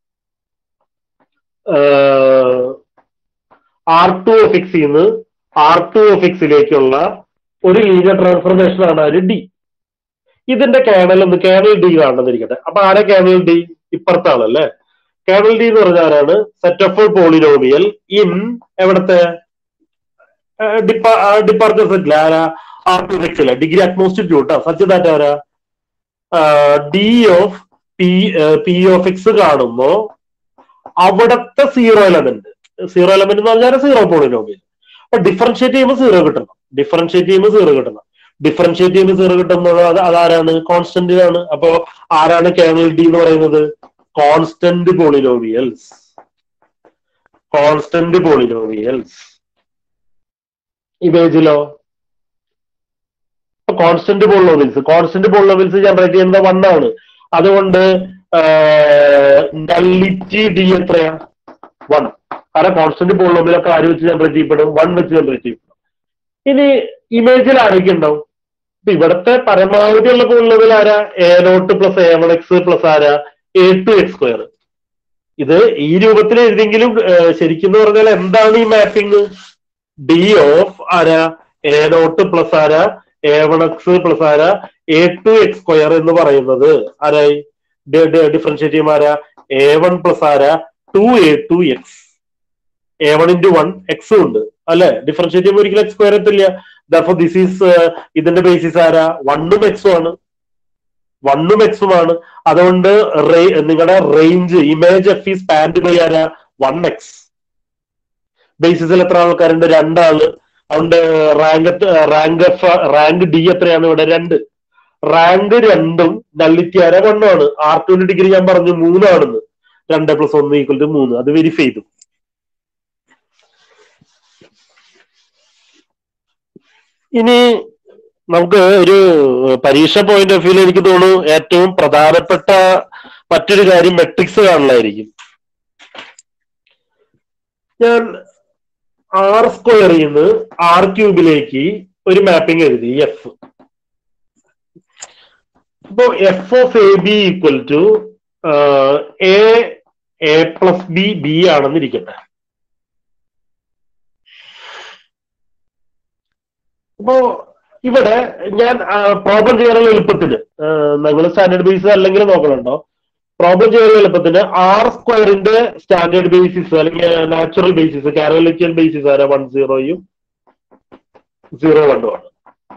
ആർ ടു ഓഫ് എക്സിന്ന് ആർ ടു ഓഫ് എക്സിലേക്കുള്ള ഒരു ലീനിയർ ട്രാൻസ്ഫർമേഷൻ ആണ് ഒരു ഡി ഇതിന്റെ കേണൽ ഒന്ന് കേണൽ ഡി കാണുന്നിരിക്കട്ടെ അപ്പൊ ആരെ കേണൽ ഡി ഇപ്പുറത്താണല്ലേ കേണൽ ഡി എന്ന് പറഞ്ഞ ആരാണ് സെറ്റ് ഓഫ് പോളിനോമിയൽ ഇൻ എവിടത്തെ ഡിപ്പാർച്ചർ സെറ്റില്ല ആരാ ആർ ടു എക്സില്ല ഡിഗ്രി അറ്റ്മോസ്റ്റിറ്റ്യൂട്ട് സച്ച് ദാറ്റ് ആരാ D of P P of X കാണുമ്പോ അവിടത്തെ സീറോ എലമെന്റ് സീറോ എലമെന്റ് എന്ന് പറഞ്ഞാൽ സീറോ പോളിനോമിയൽ അപ്പൊ ഡിഫറൻഷിയേറ്റ് ചെയ്യുമ്പോൾ സീറോ കിട്ടണം ഡിഫറൻഷിയേറ്റ് ചെയ്യുമ്പോൾ സീറോ കിട്ടണം ഡിഫറൻഷിയേറ്റ് ചെയ്യുമ്പോൾ സീറോ കിട്ടുന്നത് അത് അതാരാണ് കോൺസ്റ്റന്റിനാണ് അപ്പോ ആരാണ് കേണൽ ഡി എന്ന് പറയുന്നത് കോൺസ്റ്റന്റ് പോളിനോമിയൽസ് കോൺസ്റ്റന്റ് പോളിനോമിയൽസ് ഇമേജിലോ constant polynomials constant polynomials generate ചെയ്യുന്നത് വൺ ആണ് അതുകൊണ്ട് നള്ളിറ്റി ഡി എത്രയാ വൺ കാരണം കോൺസ്റ്റന്റ് പോളിനോമിയലൊക്കെ ആര് വെച്ച് ജനറേറ്റ് ചെയ്യപ്പെടും വൺ വെച്ച് ജനറേറ്റ് ചെയ്യപ്പെടും ഇനി ഇമേജിൽ ആരൊക്കെ ഉണ്ടാവും ഇപ്പൊ ഇവിടുത്തെ പരമാവധി ഉള്ള പോളിനോമിയൽ ആരാ A naught plus A one X plus ആരാ എ ടു എക്സ് സ്ക്വയർ ഇത് ഈ രൂപത്തിൽ എഴുതിയെങ്കിലും ഏഹ്, ശരിക്കും എന്ന് പറഞ്ഞാൽ എന്താണ് ഈ മാപ്പിംഗ് ഡി ഓഫ് ആരാ എ നോട്ട് പ്ലസ് ആരാ എ വൺ എക്സ് പ്ലസ് ആരാ എ ടു എക്സ് സ്ക്വയർ എന്ന് പറയുന്നത് ആരായി ഡിഫറൻഷിയേറ്റ് ചെയ്യുമ്പോൾ ആരാ എ വൺ പ്ലസ് ആരാ two A two X A one into one X ഉണ്ട് അല്ലെ ഡിഫറൻഷിയേറ്റ് ചെയ്യുമ്പോൾ ഒരിക്കലും എക്സ് സ്ക്വയർ എത്തില്ല ദർഫോർ ദിസ് ഈസ് ഇതിന്റെ ബേസിസ് ആരാ വണ്ണും എക്സും ആണ് വണ്ണും എക്സും ആണ് അതുകൊണ്ട് നിങ്ങളുടെ റേഞ്ച് ഇമേജ് എഫ് ഈ സ്പാൻഡ് ബൈ ആരാ വൺ എക്സ് ബേസിസിൽ എത്ര ആൾക്കാരുണ്ട് രണ്ടാള് അതുകൊണ്ട് rank rank F rank D എത്രയാണ് ഇവിടെ രണ്ട് റാങ്ക് രണ്ടും നള്ളിറ്റി ആര വണ്ണാണ് ആർ ടുവിന്റെ ഡിഗ്രി ഞാൻ പറഞ്ഞു മൂന്നാണെന്ന് രണ്ട് പ്ലസ് ഒന്ന് ഈക്വൽ ടു മൂന്ന് അത് വെരിഫൈ ചെയ്തു ഇനി നമുക്ക് ഒരു പരീക്ഷ പോയിന്റ് ഓഫ് വ്യൂല് എനിക്ക് തോന്നുന്നു ഏറ്റവും പ്രധാനപ്പെട്ട മറ്റൊരു കാര്യം മെട്രിക്സ് കാണലായിരിക്കും ഞാൻ ആർ സ്ക്വയറിൽ നിന്ന് ആർ ക്യൂബിലേക്ക് ഒരു മാപ്പിംഗ് എഴുതി എഫ് അപ്പോ F of A B equal to A A plus B B ആണെന്ന് ഇരിക്കട്ടെ അപ്പോ ഇവിടെ ഞാൻ പ്രോബ്ലം ചെയ്യാനുള്ള എളുപ്പത്തിന് നിങ്ങൾ സ്റ്റാൻഡേർഡ് ബേസ് അല്ലെങ്കിൽ നോക്കണുണ്ടോ പ്രോബ്ലം ചെയ്യാനുള്ള എളുപ്പത്തിന് ആർ സ്ക്വയറിന്റെ സ്റ്റാൻഡേർഡ് ബേസിസ് അല്ലെങ്കിൽ നാച്ചുറൽ ബേസിസ് കാരോലിക്കൽ ബേസിസ് ആരാ വൺ സീറോയും സീറോ വണ്ണും ആണ്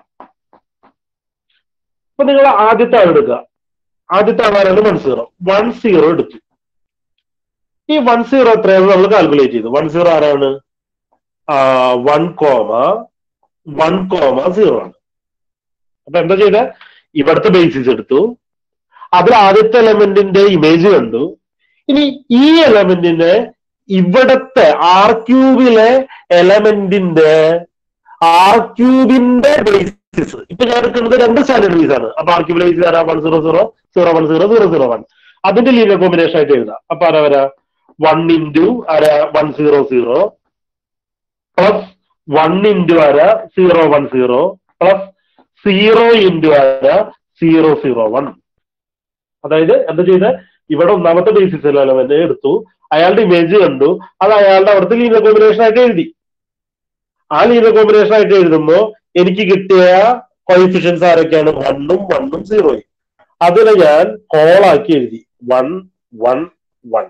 അപ്പൊ നിങ്ങൾ ആദ്യത്തെ ആൾ എടുക്കുക ആദ്യത്തെ ആളാണ് വൺ സീറോ വൺ സീറോ എടുത്തു ഈ വൺ സീറോ എത്രയാണെന്ന് നമ്മൾ കാൽക്കുലേറ്റ് ചെയ്തു വൺ സീറോ ആരാണ് one comma one comma zero ആണ് അപ്പൊ എന്താ ചെയ്ത ഇവിടുത്തെ ബേസിസ് എടുത്തു അതിൽ ആദ്യത്തെ എലമെന്റിന്റെ ഇമേജ് കണ്ടു ഇനി ഈ എലമെന്റിന്റെ ഇവിടത്തെ ആർ ക്യൂബിലെ എലമെന്റിന്റെ ആർ ക്യൂബിന്റെ ബേസിസ് ഇപ്പൊ ഞാൻ എടുക്കുന്നത് രണ്ട് സ്റ്റാൻഡേർഡ് ബേസ് ആണ് അപ്പൊ ആർ ക്യൂബിലെ ബേസിസ് ആരാ one zero zero zero one zero zero zero one അതിന്റെ ലീനിയർ കോമ്പിനേഷൻ ആയിട്ട് എഴുതാം അപ്പൊ ആരാ വരാ വൺ ഇൻറ്റു ആരാ one zero zero plus one into ആരാ zero one zero plus zero into ആരാ സീറോ സീറോ വൺ അതായത് എന്താ ചെയ്ത് ഇവിടെ ഒന്നാമത്തെ ബേസിസ് എലമെന്റ് എടുത്തു അയാളുടെ ഇമേജ് കണ്ടു അത് അയാളുടെ അവിടുത്തെ ലീനിയർ കോമ്പിനേഷൻ ആയിട്ട് എഴുതി ആ ലീനിയർ കോമ്പിനേഷൻ ആയിട്ട് എഴുതുമ്പോ എനിക്ക് കിട്ടിയ കോയിഫിഷ്യൻസ് ആരൊക്കെയാണ് വണ്ണും വണ്ണും സീറോയും അതിനെ ഞാൻ കോളാക്കി എഴുതി വൺ വൺ വൺ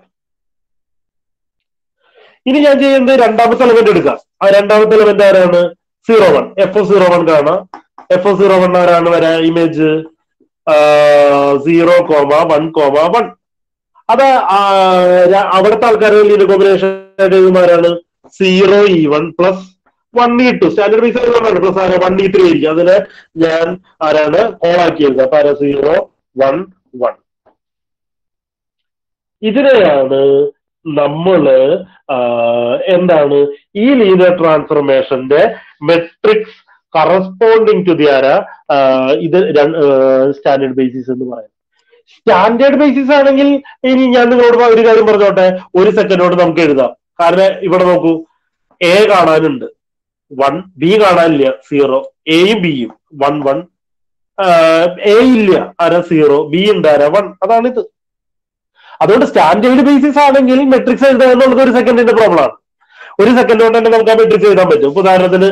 ഇനി ഞാൻ ചെയ്യുന്നത് രണ്ടാമത്തെ എലമെന്റ് എടുക്കാം ആ രണ്ടാമത്തെ എലമെന്റ് ആരാണ് zero one F O zero one കാണാം എഫ് ഒ സീറോ വൺ ആരാണ് വരാ image zero comma one comma one അത് ആ, ര- അവിടുത്തെ ആൾക്കാരുടെ ലീനിയർ കോമ്പിനേഷൻ എഴുതുമാരാണ് zero E one plus one E two standard base എഴുതുന്നതാണ് പ്ലസ് ആരാ വൺ ഇ ത്രീ ആയിരിക്കും അതിന് ഞാൻ ആരാണ് കോളാക്കി എഴുതുക അപ്പൊ ആരാ സീറോ വൺ വൺ ഇതിനെയാണ് നമ്മള് ആ, എന്താണ് ഈ ലീനിയർ ട്രാൻസ്ഫർമേഷന്റെ മെട്രിക്സ് കറസ്പോണ്ടിങ് ടു ദി ആര ആ, ഇത് സ്റ്റാൻഡേർഡ് ബേസിസ് എന്ന് പറയുന്നത് സ്റ്റാൻഡേർഡ് ബേസിസ് ആണെങ്കിൽ ഇനി ഞാൻ നിങ്ങളോട് ഒരു കാര്യം പറഞ്ഞോട്ടെ ഒരു സെക്കൻഡോട് നമുക്ക് എഴുതാം കാരണം ഇവിടെ നോക്കൂ എ കാണാനുണ്ട് വൺ ബി കാണാനില്ല സീറോ എയും ബിയും വൺ വൺ എ ഇല്ല ആരാ സീറോ ബി ഉണ്ട് ആരാ വൺ അതാണിത് അതുകൊണ്ട് സ്റ്റാൻഡേർഡ് ബേസിസ് ആണെങ്കിൽ മെട്രിക്സ് എഴുതുക എന്നുള്ളത് ഒരു സെക്കൻഡിന്റെ പ്രോബ്ലം ആണ് ഒരു സെക്കൻഡ് കൊണ്ട് തന്നെ നമുക്ക് ആ മെട്രിക്സ് എഴുതാൻ പറ്റും ഇപ്പൊ ഉദാഹരണത്തിന്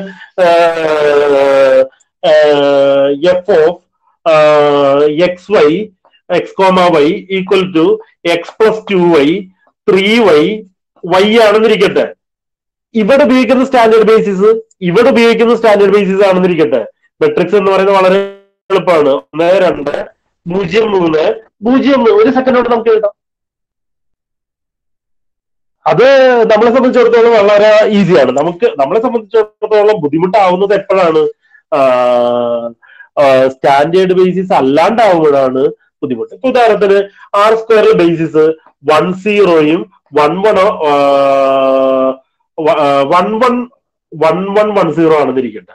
F of X Y X comma Y equal to X plus two Y three Y Y ആണെന്നിരിക്കട്ടെ ഇവിടെ ഉപയോഗിക്കുന്ന സ്റ്റാൻഡേർഡ് ബേസിസ് ഇവിടെ ഉപയോഗിക്കുന്ന സ്റ്റാൻഡേർഡ് ബേസിസ് ആണെന്നിരിക്കട്ടെ മെട്രിക്സ് എന്ന് പറയുന്നത് വളരെ എളുപ്പമാണ് ഒന്ന് രണ്ട് പൂജ്യം മൂന്ന് പൂജ്യം ഒന്ന് ഒരു സെക്കൻഡ് കൊണ്ട് നമുക്ക് എഴുതാം അത് നമ്മളെ സംബന്ധിച്ചിടത്തോളം വളരെ ഈസിയാണ് നമുക്ക് നമ്മളെ സംബന്ധിച്ചിടത്തോളം ബുദ്ധിമുട്ടാവുന്നത് എപ്പോഴാണ് സ്റ്റാൻഡേർഡ് ബേസിസ് അല്ലാണ്ടാവുമ്പോഴാണ് ബുദ്ധിമുട്ട് ഇപ്പൊ ഉദാഹരണത്തിന് ആർ സ്ക്വയറിൽ ബേസിസ് വൺ സീറോയും one one one one one one one zero ആണെന്നിരിക്കട്ടെ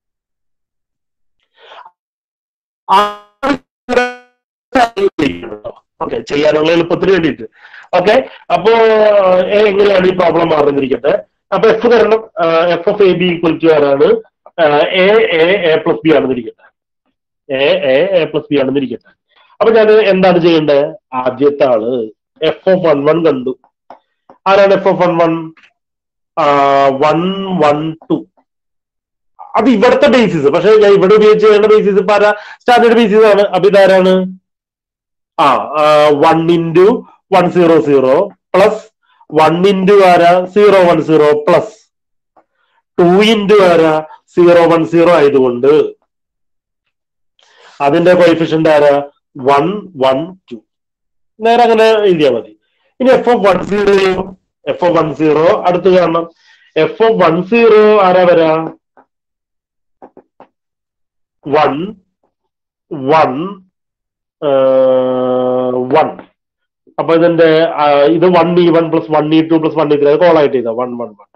ഓക്കെ ചെയ്യാനുള്ള എളുപ്പത്തിന് വേണ്ടിയിട്ട് ഓക്കെ അപ്പോ എ എങ്ങനെയാണ് ഈ പ്രോബ്ലം മാറുന്നിരിക്കട്ടെ അപ്പൊ എഫ് തരണം F of A B equal to ആരാണ് A A A plus B ആണെന്നിരിക്കട്ടെ A A A plus B ആണെന്നിരിക്കട്ടെ അപ്പൊ ഞാൻ എന്താണ് ചെയ്യേണ്ടത് ആദ്യത്തെ ആള് എഫ് ഓഫ് വൺ വൺ കണ്ടു ആരാണ് F of one one one one two അത് ഇവിടുത്തെ ബേസിസ് പക്ഷെ ഞാൻ ഇവിടെ ഉപയോഗിച്ച് ചെയ്യേണ്ട ബേസിസ് ഇപ്പൊ ആരാ സ്റ്റാൻഡേർഡ് ബേസിസ് ആണ് അപ്പൊ ഇതാരാണ് ആ one into one zero zero plus one into ആരാ zero one zero plus two into ആരാ സീറോ വൺ സീറോ ആയതുകൊണ്ട് അതിന്റെ കോയിഫിഷ്യന്റ് ആരാ വൺ വൺ ടു നേരെ അങ്ങനെ എഴുതിയാൽ മതി ഇനി F of one zero F of one zero അടുത്ത് കാണണം എഫ് ഓഫ് വൺ സീറോ ആരാ വരാ വൺ വൺ വൺ അപ്പൊ ഇതിന്റെ ആ, ഇത് one E one plus one E two plus one E three അത് കോളായിട്ട് ചെയ്താ വൺ വൺ വൺ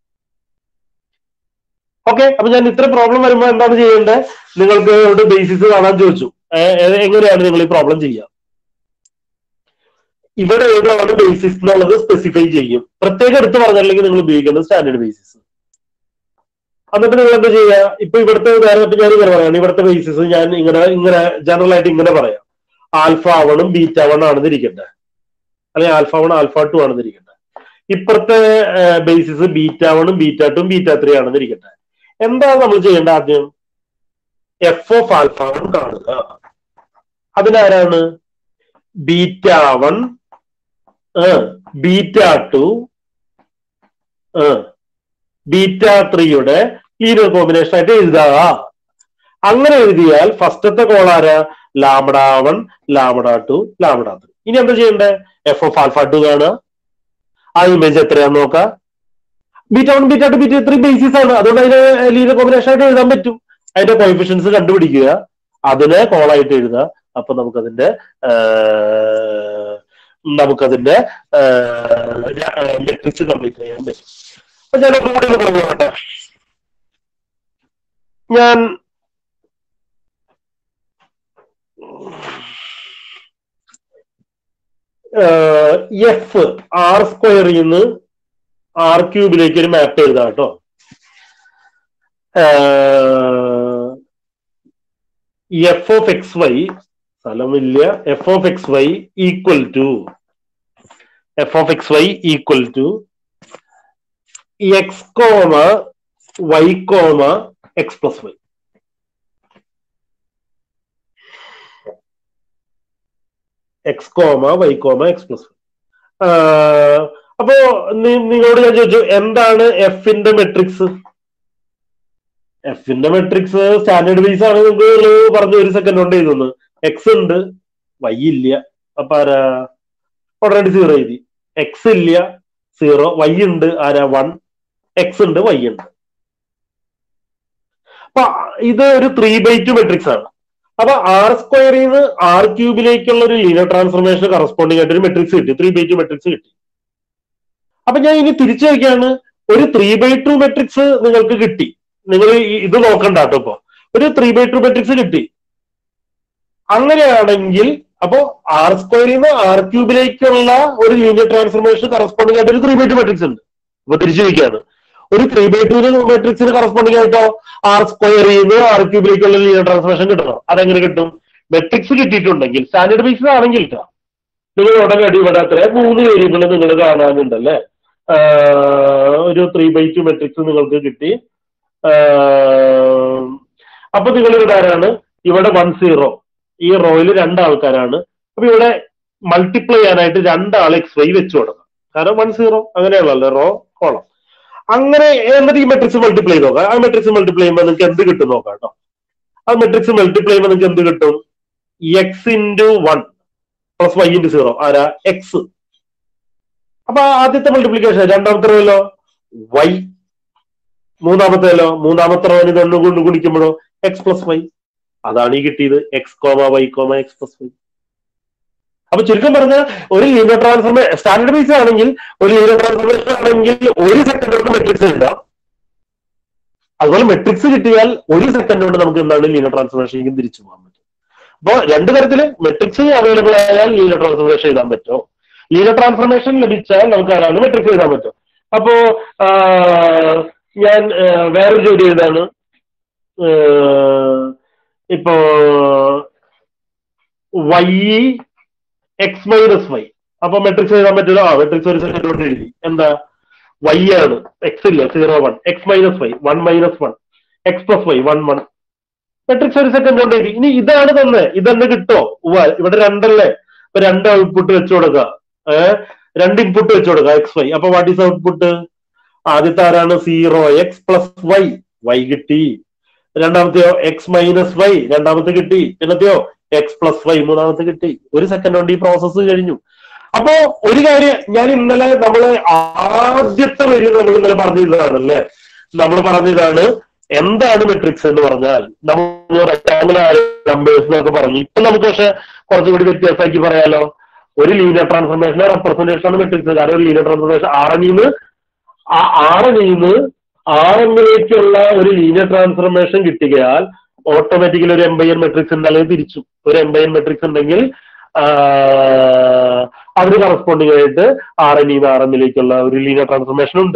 ഓക്കെ അപ്പൊ ഞാൻ ഇത്ര പ്രോബ്ലം വരുമ്പോൾ എന്താണ് ചെയ്യേണ്ടത് നിങ്ങൾക്ക് ഒരു ബേസിസ് കാണാൻ ചോദിച്ചു ഏ- ഏ- എങ്ങനെയാണ് നിങ്ങൾ ഈ പ്രോബ്ലം ചെയ്യുക ഇവിടെ ഏതാണ് ബേസിസ് എന്നുള്ളത് സ്പെസിഫൈ ചെയ്യും പ്രത്യേകം എടുത്ത് പറഞ്ഞില്ലെങ്കിൽ നിങ്ങൾ ഉപയോഗിക്കുന്നത് സ്റ്റാൻഡേർഡ് ബേസിസ് എന്നിട്ട് നിങ്ങൾ എന്താ ചെയ്യുക ഇപ്പൊ ഇവിടുത്തെ ഉദാഹരണത്തിന് ഞാൻ ഇങ്ങനെ പറയാണ് ഇവിടുത്തെ ബേസിസ് ഞാൻ ഇങ്ങനെ ഇങ്ങനെ ജനറൽ ആയിട്ട് ഇങ്ങനെ പറയാം ആൽഫ വണും ബീറ്റ വൺ ആണെന്ന് ഇരിക്കട്ടെ അല്ലെങ്കിൽ ആൽഫ വൺ ആൽഫ ടു ആണെന്ന് ഇരിക്കട്ടെ ഇപ്പുറത്തെ ബേസിസ് ബീറ്റ വണും ബീറ്റ ടും ബീറ്റ ത്രീ ആണെന്ന് ഇരിക്കട്ടെ എന്താണ് നമ്മൾ ചെയ്യേണ്ട ആദ്യം എഫ് ഓഫ് ആൽഫ വൺ കാണുക അതിനാരാണ് beta one beta two beta ത്രീയുടെ ലീനിയർ കോമ്പിനേഷൻ ആയിട്ട് എഴുതുക അങ്ങനെ എഴുതിയാൽ ഫസ്റ്റത്തെ കോളാര lambda one lambda two lambda three ഇനി എന്താ ചെയ്യണ്ടേ എഫ് ഓഫ് ആൽഫ ടു കാണുക ആ ഇമേജ് എത്രയാന്ന് നോക്കാം beta one beta two beta three basis ആണ് അതുകൊണ്ട് അതിന് ലീനിയർ കോമ്പിനേഷൻ ആയിട്ട് എഴുതാൻ പറ്റും അതിന്റെ കോയിഫിഷ്യൻസ് കണ്ടുപിടിക്കുക അതിനെ കോളായിട്ട് എഴുതുക അപ്പൊ നമുക്കതിന്റെ ആഹ്, നമുക്കതിന്റെ മെട്രിക്സ് കംപ്ലീറ്റ് ചെയ്യാൻ പറ്റും അപ്പൊ ഞാൻ കൂടി ഒന്ന് പറഞ്ഞോട്ടെ ഞാൻ എഫ് ആർ സ്ക്വയറിൽ നിന്ന് ആർ ക്യൂബിലേക്ക് ഒരു മാപ്പ് എഴുതാം കേട്ടോ എഫ് ഓഫ് എക്സ് വൈ സ്ഥലമില്ല F of X Y equal to F of X Y equal to X comma Y comma X plus Y X comma Y comma X plus Y അപ്പോ നി- നിങ്ങളോട് ഞാൻ ചോദിച്ചു എന്താണ് എഫിന്റെ മെട്രിക്സ് എഫിന്റെ matrix standard base ആണ് നിങ്ങൾക്ക് പറഞ്ഞ ഒരു സെക്കൻഡ് കൊണ്ട് എഴുതുന്നു എക്സ് ഉണ്ട് വൈ ഇല്ല അപ്പൊ ആരാ ഓൾറെഡി സീറോ എഴുതി എക്സ് ഇല്ല സീറോ വൈ ഉണ്ട് ആരാ വൺ എക്സ് ഉണ്ട് വൈ ഉണ്ട് അപ്പൊ ഇത് ഒരു ത്രീ ബൈ ടു മെട്രിക്സ് ആണ് അപ്പൊ ആർ സ്ക്വയറിൽ നിന്ന് ആർ ക്യൂബിലേക്കുള്ള ഒരു ലീനിയർ ട്രാൻസ്ഫർമേഷൻ കറസ്പോണ്ടിങ് ആയിട്ട് ഒരു മെട്രിക്സ് കിട്ടി ത്രീ ബൈ ടു മെട്രിക്സ് കിട്ടി അപ്പൊ ഞാൻ ഇനി തിരിച്ചു വയ്ക്കാണ് ഒരു ത്രീ ബൈ ടു മെട്രിക്സ് നിങ്ങൾക്ക് കിട്ടി നിങ്ങൾ ഇത് നോക്കണ്ട കേട്ടോ ഇപ്പൊ ഒരു ത്രീ ബൈ ടു മെട്രിക്സ് കിട്ടി അങ്ങനെയാണെങ്കിൽ അപ്പോ ആർ സ്ക്വയറിൽ നിന്ന് ആർ ക്യൂബിലേക്കുള്ള ഒരു ലീനിയർ ട്രാൻസ്ഫർമേഷൻ കറസ്പോണ്ടിങ് ആയിട്ട് ഒരു ത്രീ ബൈ ടു മെട്രിക്സ് ഉണ്ട് അപ്പൊ തിരിച്ചു വയ്ക്കാണ് ഒരു ത്രീ ബൈ ടു മെട്രിക്സിന് കറസ്പോണ്ടിങ് ആയിട്ടോ ആർ സ്ക്വയറിൽ നിന്ന് ആർ ക്യൂബിലേക്കുള്ള ലീനിയർ ട്രാൻസ്ഫർമേഷൻ കിട്ടണം അതെങ്ങനെ കിട്ടും മെട്രിക്സ് കിട്ടിയിട്ടുണ്ടെങ്കിൽ സ്റ്റാൻഡേർഡ് ബേസിസ് ആണെങ്കിൽ കിട്ടാം നിങ്ങൾ ഉടനെ ഇവിടെ അത്ര മൂന്ന് വേരിയബിൾ നിങ്ങൾ കാണാനുണ്ടല്ലേ ആഹ് ഒരു ത്രീ ബൈ ടു മെട്രിക്സ് നിങ്ങൾക്ക് കിട്ടി ആഹ് അപ്പൊ നിങ്ങൾ ഇവിടെ ആരാണ് ഇവിടെ വൺ സീറോ ഈ റോയിൽ രണ്ട് ആൾക്കാരാണ് അപ്പൊ ഇവിടെ മൾട്ടിപ്ലൈ ചെയ്യാനായിട്ട് രണ്ടാൾ എക്സ് വൈ വെച്ചു കൊടുക്കാം കാരണം വൺ സീറോ അങ്ങനെയുള്ളല്ലോ റോ കോളം അങ്ങനെ എന്നിട്ട് ഈ മെട്രിക്സ് മൾട്ടിപ്ലൈ ചെയ്ത് നോക്കാം ആ മെട്രിക്സ് മൾട്ടിപ്ലൈ ചെയ്യുമ്പോൾ നിങ്ങൾക്ക് എന്ത് കിട്ടും നോക്കാം കേട്ടോ ആ മെട്രിക്സ് മൾട്ടിപ്ലൈ ചെയ്യുമ്പോൾ നിങ്ങൾക്ക് എന്ത് കിട്ടും X into one plus Y into zero ആരാ എക്സ് അപ്പൊ ആദ്യത്തെ മൾട്ടിപ്ലിക്കേഷൻ രണ്ടാമത്തെ റോയിലോ വൈ മൂന്നാമത്തേലോ മൂന്നാമത്തെ റോയിന് ഇതൊന്നും കൊണ്ട് ഗുണിക്കുമ്പോഴോ എക്സ് പ്ലസ് വൈ അതാണ് ഈ കിട്ടിയത് X comma Y comma X plus Y അപ്പൊ ചുരുക്കം പറഞ്ഞാൽ ഒരു ലീനിയർ ട്രാൻസ്ഫോർമേഷൻ സ്റ്റാൻഡേർഡ് ബേസ് ആണെങ്കിൽ ഒരു ലീനിയർ ട്രാൻസ്ഫോർമേഷൻ ആണെങ്കിൽ ഒരു സെക്കൻഡ് കൊണ്ട് മെട്രിക്സ് ഉണ്ടാവും അതുപോലെ മെട്രിക്സ് കിട്ടിയാൽ ഒരു സെക്കൻഡ് കൊണ്ട് നമുക്ക് എന്താണ് ലീനിയർ ട്രാൻസ്ഫോർമേഷൻ തിരിച്ചു പോകാൻ പറ്റും അപ്പൊ രണ്ട് തരത്തില് മെട്രിക്സ് അവൈലബിൾ ആയാൽ ലീനിയർ ട്രാൻസ്ഫോർമേഷൻ എഴുതാൻ പറ്റും ലീനിയർ ട്രാൻസ്ഫോർമേഷൻ ലഭിച്ചാൽ നമുക്ക് ആരാണ് മെട്രിക്സ് എഴുതാൻ പറ്റും അപ്പോ ആ, ഞാൻ ആ, വേറൊരു ജോലി എഴുതാണ് ആ, ഇപ്പോ വൈ എക്സ് മൈനസ് വൈ അപ്പൊ മെട്രിക്സ് എഴുതാൻ പറ്റില്ല ആ മെട്രിക്സ് ഒരു സെക്കൻഡ് കൊണ്ട് എഴുതി എന്താ വൈ ആണ് എക്സ് ഇല്ല zero one X minus Y one minus one X plus Y one one matrix ഒരു സെക്കൻഡ് കൊണ്ട് എഴുതി ഇനി ഇതാണ് തന്നെ ഇതെന്നെ കിട്ടോ ഉവ്വ ഇവിടെ രണ്ടല്ലേ ഇപ്പൊ രണ്ട് ഔട്ട്പുട്ട് വെച്ചു കൊടുക്കുക ഏഹ് രണ്ട് ഇൻപുട്ട് വെച്ചു കൊടുക്കുക എക്സ് വൈ അപ്പൊ വാട്ട് ഈസ് ഔട്ട്പുട്ട് ആദ്യത്തെ ആരാണ് zero X plus Y Y കിട്ടി രണ്ടാമത്തെയോ എക്സ് മൈനസ് വൈ രണ്ടാമത്തെ കിട്ടി പിന്നത്തെയോ എക്സ് പ്ലസ് വൈ മൂന്നാമത്തെ കിട്ടി ഒരു സെക്കൻഡ് കൊണ്ട് ഈ പ്രോസസ്സ് കഴിഞ്ഞു അപ്പോ ഒരു കാര്യം ഞാൻ ഇന്നലെ നമ്മള് ആദ്യത്തെ വരി നമ്മൾ ഇന്നലെ പറഞ്ഞതാണ് അല്ലേ നമ്മൾ പറഞ്ഞതാണ് എന്താണ് മെട്രിക്സ് എന്ന് പറഞ്ഞാൽ നമ്മൾ റെക്ടാങ്കുലർ നമ്പേഴ്സ് എന്നൊക്കെ പറഞ്ഞു ഇപ്പൊ നമുക്ക് പക്ഷെ കുറച്ചുകൂടി വ്യത്യാസമാക്കി പറയാലോ ഒരു ലീനിയർ ട്രാൻസ്ഫോർമേഷന്റെ റെപ്രസെന്റേഷൻ ആണ് മെട്രിക്സ് കാരണം ഒരു ലീനിയർ ട്രാൻസ്ഫോർമേഷൻ ആറിന് ആ ആറിന് ആർ എമ്മിലേക്കുള്ള ഒരു ലീനിയർ ട്രാൻസ്ഫോർമേഷൻ കിട്ടിയാൽ ഓട്ടോമാറ്റിക്കലി ഒരു എംബൈൻ മെട്രിക്സ് ഉണ്ട് അല്ലെങ്കിൽ തിരിച്ചു ഒരു എംബൈൻ മെട്രിക്സ് ഉണ്ടെങ്കിൽ ആഹ് അതിന് കറസ്പോണ്ടിങ് ആയിട്ട് ആർ എൻ ആർ എമ്മിലേക്കുള്ള ഒരു ലീനിയർ ട്രാൻസ്ഫോർമേഷൻ ഉണ്ട്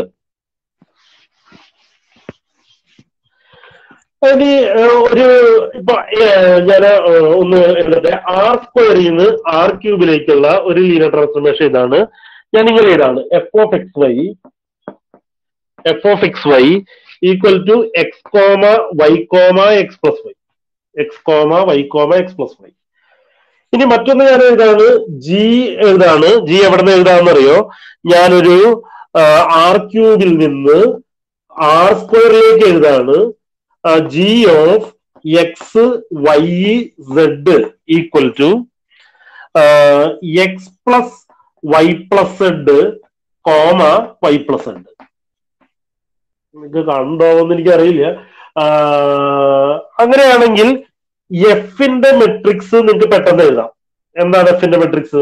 ഇനി ഏഹ്, ഒരു ഇപ്പൊ ഞാൻ ഒന്ന് എഴുതട്ടെ ആർ സ്ക്വയറിൽ നിന്ന് ആർ ക്യൂബിലേക്കുള്ള ഒരു ലീനിയർ ട്രാൻസ്ഫോർമേഷൻ ഇതാണ് ഞാൻ ഇങ്ങനെ ഇതാണ് F of X Y F of X Y equal to X comma Y comma X plus Y X comma Y comma X plus Y ഇനി മറ്റൊന്ന് ഞാൻ എഴുതാണ് ജി എഴുതാണ് ജി എവിടെ നിന്ന് എഴുതാമെന്നറിയോ ഞാനൊരു ആർ ക്യൂബിൽ നിന്ന് ആർ സ്ക്വയറിലേക്ക് എഴുതാണ് G of X Y Z equal to X plus Y plus Z comma Y plus Z നിങ്ങൾക്ക് കണ്ടോന്ന് എനിക്കറിയില്ല ആഹ് അങ്ങനെയാണെങ്കിൽ എഫിന്റെ മെട്രിക്സ് നിങ്ങൾക്ക് പെട്ടെന്ന് എഴുതാം എന്താണ് എഫിന്റെ മെട്രിക്സ്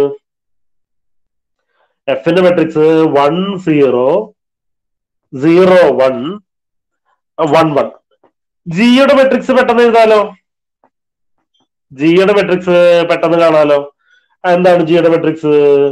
എഫിന്റെ matrix one zero zero one one one ജിയുടെ മെട്രിക്സ് പെട്ടെന്ന് എഴുതാലോ ജിയുടെ മെട്രിക്സ് പെട്ടെന്ന് കാണാലോ എന്താണ് ജിയുടെ മെട്രിക്സ്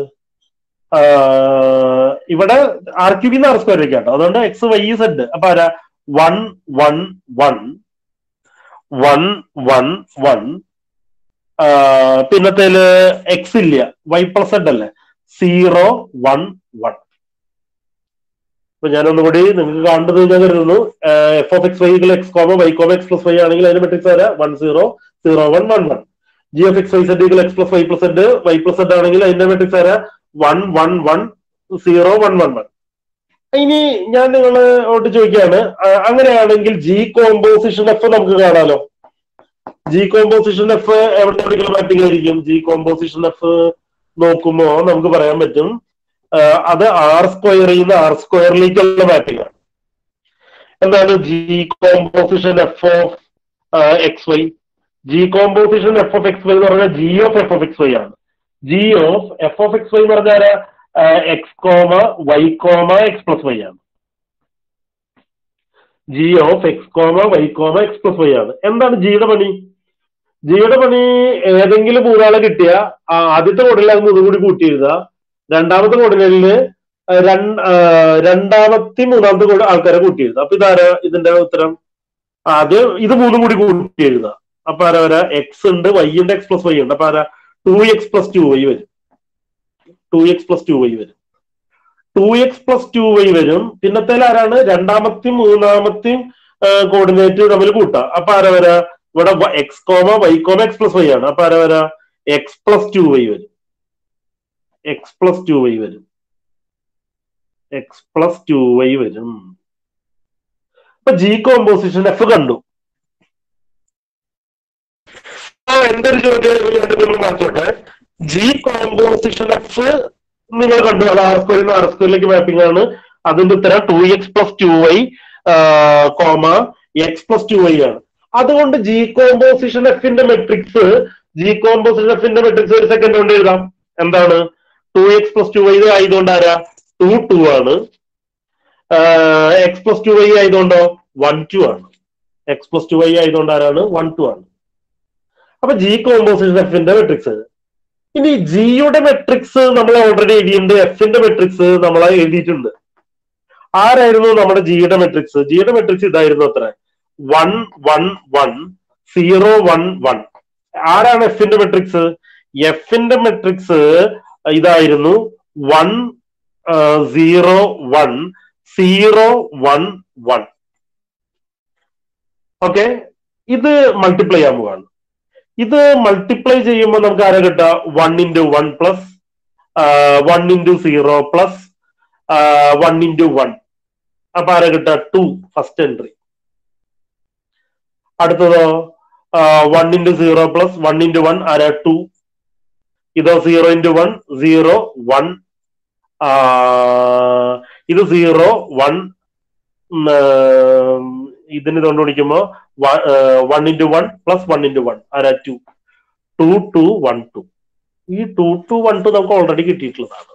ഇവിടെ ആർ ക്യൂ ബിന്ന് ആർ സ്ക്വയർ വെക്കാം കേട്ടോ അതുകൊണ്ട് എക്സ് വൈ സെഡ് അപ്പൊ ആരാ one one one one one one ആ, പിന്നത്തേല് എക്സ് ഇല്ല വൈ പ്ലസ് സെഡ് അല്ലേ സീറോ വൺ വൺ അപ്പൊ ഞാനൊന്നുകൂടി നിങ്ങൾക്ക് കാണേണ്ടത് ഞാൻ കരുതുന്നു F of X Y X comma Y comma X plus Y ആണെങ്കിൽ അതിന്റെ മെട്രിക്സ് വരാം one zero zero one one one G F X Y Z X plus Y plus Z Y plus Z ആണെങ്കിൽ അതിന്റെ matrix വരാം one one one zero one one one ഇനി ഞാൻ നിങ്ങളോട് ചോദിക്കുകയാണ് ആ, അങ്ങനെയാണെങ്കിൽ ജി കോമ്പോസിഷൻ എഫ് നമുക്ക് കാണാലോ ജി കോമ്പോസിഷൻ എഫ് എവിടെ മാപ്പിംഗ് ആയിരിക്കും ജി കോമ്പോസിഷൻ എഫ് നോക്കുമ്പോ നമുക്ക് പറയാൻ പറ്റും ആ, അത് ആർ സ്ക്വയറിൽ നിന്ന് ആർ സ്ക്വയറിലേക്കുള്ള മാപ്പിംഗ് ആണ് എന്താണ് G composition F of X Y G composition F of X Y എന്ന് പറഞ്ഞാൽ G of F of X Y ആണ് G of F of X Y എന്ന് പറഞ്ഞാൽ X comma Y comma X plus Y ആണ് G of X comma Y comma X plus Y ആണ് എന്താണ് ജിയുടെ പണി ജിയുടെ പണി ഏതെങ്കിലും മൂന്നാളെ കിട്ടിയ ആ ആദ്യത്തെ കോഡിൽ അത് മൂന്നും കൂടി കൂട്ടി എഴുതുക രണ്ടാമത്തെ കോഡിനലില് രണ്ടാമത്തെ മൂന്നാമത്തെ കോഡ് ആൾക്കാരെ കൂട്ടി എഴുതുക അപ്പൊ ഇതാരാ ഇതിന്റെ ഉത്തരം ആദ്യം ഇത് മൂന്നും കൂടി കൂട്ടി എഴുതുക അപ്പൊ ആരാ വരാ എക്സ് ഉണ്ട് വൈ ഉണ്ട് എക്സ് പ്ലസ് വൈ ഉണ്ട് അപ്പൊ ആരാ two X plus two Y വരും two X plus two Y വരും two X plus two Y വരും പിന്നത്തേൽ ആരാണ് രണ്ടാമത്തെയും മൂന്നാമത്തെയും കോർഡിനേറ്റ് തമ്മിൽ കൂട്ടാം അപ്പൊ ആരാ വരാ ഇവിടെ X comma Y comma X plus Y ആണ് അപ്പൊ ആരാ വരാ എക്സ് പ്ലസ് ടു വൈ വരും എക്സ് പ്ലസ് ടു വൈ വരും എക്സ് പ്ലസ് ടു വൈ വരും അപ്പൊ ജി കോമ്പോസിഷൻ എഫ് കണ്ടു ആ, എന്റെ ഒരു ചോദ്യം മാറ്റോട്ടെ ജി കോമ്പോസിഷൻ എഫ് നിങ്ങൾ കണ്ടു അത് ആർ സ്ക്വയറിൽ ആർ സ്ക്വയറിലേക്ക് മാപ്പിംഗ് ആണ് അതിന്റെ ഉത്തരം two X plus two y comma X plus two y ആണ് അതുകൊണ്ട് ജി കോമ്പോസിഷൻ എഫിന്റെ മെട്രിക്സ് ജി കോമ്പോസിഷൻ എഫിന്റെ മെട്രിക്സ് ഒരു സെക്കൻഡ് കൊണ്ട് എഴുതാം എന്താണ് two X plus two y ആയതുകൊണ്ട് ആരാ ടു ടു ആണ് എക്സ് പ്ലസ് ടു വൈ ആയതുകൊണ്ടോ വൺ ടു ആണ് എക്സ് പ്ലസ് ടു വൈ ആയതുകൊണ്ട് ആരാണ് വൺ ടു ആണ് അപ്പൊ ജി കോമ്പോസിഷൻ എഫിന്റെ മെട്രിക്സ് ഇനി ജിയുടെ മെട്രിക്സ് നമ്മൾ ഓൾറെഡി എഴുതിയിട്ടുണ്ട് എഫിന്റെ മെട്രിക്സ് നമ്മൾ എഴുതിയിട്ടുണ്ട് ആരായിരുന്നു നമ്മുടെ ജിയുടെ മെട്രിക്സ് ജിയുടെ മെട്രിക്സ് ഇതായിരുന്നു അത്ര one one one zero one one ആരാണ് എഫിന്റെ മെട്രിക്സ് എഫിന്റെ മെട്രിക്സ് ഇതായിരുന്നു one zero one zero one one okay ഇത് മൾട്ടിപ്ലൈ ചെയ്യാൻ പോവാണ് ഇത് മൾട്ടിപ്ലൈ ചെയ്യുമ്പോൾ നമുക്ക് ആരെ കിട്ടുക one into one plus one into zero plus one into one അപ്പൊ ആരെ കിട്ടുക ടു ഫസ്റ്റ് എൻട്രി അടുത്തതോ one into zero plus one into one ആരാ ടു ഇതോ zero into one zero one ഇത് സീറോ വൺ ഇതിന് കൊണ്ട് വിളിക്കുമ്പോ one into one plus one into one ആരാ two two two one two ഈ ടു ടു വൺ ടു നമുക്ക് already കിട്ടിയിട്ടുള്ളതാണ്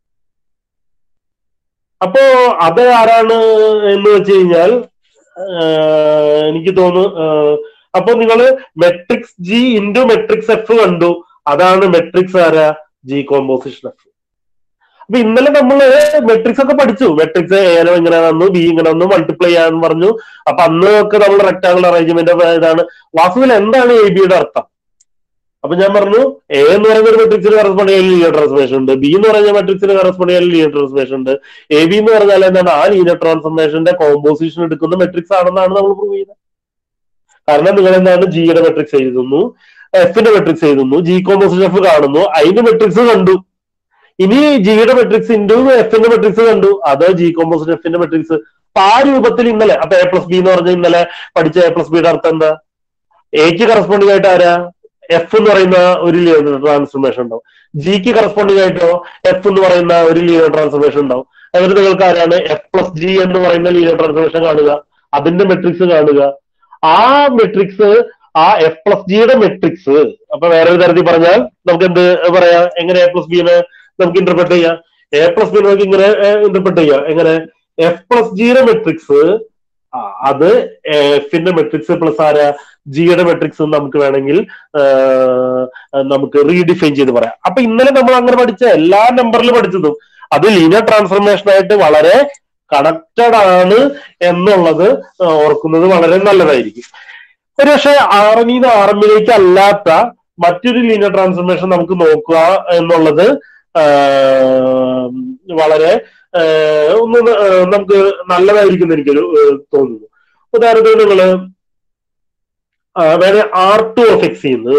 അപ്പോ അത് ആരാണ് എന്ന് വെച്ച് കഴിഞ്ഞാൽ ആഹ് എനിക്ക് തോന്നുന്നു ആഹ് അപ്പൊ നിങ്ങൾ matrix g into matrix f കണ്ടു അതാണ് മെട്രിക്സ് ആരാ ജി കോമ്പോസിഷൻ എഫ് അപ്പൊ ഇന്നലെ നമ്മള് മെട്രിക്സ് ഒക്കെ പഠിച്ചു മെട്രിക്സ് ഏനം ഇങ്ങനെ വന്നു ബി ഇങ്ങനെ വന്നു മൾട്ടിപ്ലൈ ചെയ്യാന്ന് പറഞ്ഞു അപ്പൊ അന്ന് ഒക്കെ നമ്മൾ റെക്ടാംഗിൾ അറേഞ്ച്മെന്റ് ഇതാണ് വാസ്തുവിൽ എന്താണ് എ ബിയുടെ അർത്ഥം അപ്പൊ ഞാൻ പറഞ്ഞു എ എന്ന് പറയുന്ന ഒരു മെട്രിക്സിന് കറസ്പോണ്ട് ചെയ്യാൻ ലീനിയർ ട്രാൻസ്ഫോർമേഷൻ ഉണ്ട് ബി എന്ന് പറയുന്ന മെട്രിക്സിന് കറസ്പോണ്ട് ചെയ്യാൻ ലീനിയർ ട്രാൻസ്ഫോർമേഷൻ ഉണ്ട് എ ബി എന്ന് പറഞ്ഞാൽ എന്താണ് ആ ലീനിയർ ട്രാൻസ്ഫോർമേഷന്റെ കോമ്പോസിഷൻ എടുക്കുന്ന മെട്രിക്സ് ആണെന്നാണ് നമ്മൾ പ്രൂവ് ചെയ്യുന്നത് കാരണം നിങ്ങൾ എന്താണ് ജിയുടെ മെട്രിക്സ് എഴുതുന്നു എഫിന്റെ മെട്രിക്സ് എഴുതുന്നു ജി കോമ്പോസിഷൻ എഫ് കാണുന്നു അതിന്റെ മെട്രിക്സ് കണ്ടു ഇനി ജിയുടെ മെട്രിക്സ് ഇൻറ്റു എഫിന്റെ മെട്രിക്സ് കണ്ടു അത് ജി കോമ്പോസിഷൻ എഫിന്റെ മെട്രിക്സ് അപ്പൊ ആ രൂപത്തിൽ ഇന്നലെ അപ്പൊ എ പ്ലസ് ബി എന്ന് പറഞ്ഞ ഇന്നലെ പഠിച്ച എ പ്ലസ് ബിയുടെ അർത്ഥം എന്താ എക്ക് കറസ്പോണ്ടിങ് ആയിട്ട് ആരാ എഫ് എന്ന് പറയുന്ന ഒരു ലീനിയർ ട്രാൻസ്ഫോർമേഷൻ ഉണ്ടാവും ജിക്ക് കറസ്പോണ്ടിങ് ആയിട്ടോ എഫ് എന്ന് പറയുന്ന ഒരു ലീനിയർ ട്രാൻസ്ഫോർമേഷൻ ഉണ്ടാവും എന്നിട്ട് നിങ്ങൾക്ക് ആരാണ് എഫ് പ്ലസ് ജി എന്ന് പറയുന്ന ലീനിയർ ട്രാൻസ്ഫോർമേഷൻ കാണുക അതിന്റെ മെട്രിക്സ് കാണുക ആ മെട്രിക്സ് ആ എഫ് പ്ലസ് ജിയുടെ മെട്രിക്സ് അപ്പൊ വേറെ ഒരു തരത്തിൽ പറഞ്ഞാൽ നമുക്ക് എന്ത് പറയാം എങ്ങനെ എ പ്ലസ് ബിനെ നമുക്ക് ഇന്റർപ്രറ്റ് ചെയ്യാം എ പ്ലസ് ബി നമുക്ക് ഇങ്ങനെ ഇന്റർപ്രറ്റ് ചെയ്യാം എങ്ങനെ എഫ് പ്ലസ് ജിയുടെ മെട്രിക്സ് അത് എഫിന്റെ മെട്രിക്സ് പ്ലസ് ആരാ ജിയുടെ മെട്രിക്സ് നമുക്ക് വേണമെങ്കിൽ നമുക്ക് റീഡിഫൈൻ ചെയ്ത് പറയാം അപ്പൊ ഇന്നലെ നമ്മൾ അങ്ങനെ പഠിച്ച എല്ലാ നമ്പറിലും പഠിച്ചതും അത് ലീനിയർ ട്രാൻസ്ഫർമേഷൻ ആയിട്ട് വളരെ കണക്റ്റഡ് ആണ് എന്നുള്ളത് ഓർക്കുന്നത് വളരെ നല്ലതായിരിക്കും ഒരുപക്ഷെ ആർ എമ്മിന്ന് ആർ എമ്മിലേക്ക് അല്ലാത്ത മറ്റൊരു ലീനിയർ ട്രാൻസ്ഫോർമേഷൻ നമുക്ക് നോക്കുക എന്നുള്ളത് ആഹ്, വളരെ ആഹ്, ഒന്ന് ന- ആഹ് നമുക്ക് നല്ലതായിരിക്കും എന്ന് എനിക്കൊരു ആഹ്, തോന്നുന്നു ഉദാഹരണത്തിന് നിങ്ങള് ആഹ്, വേറെ ആർ ടു ഓഫ് എക്സ് ചെയ്യുന്നത്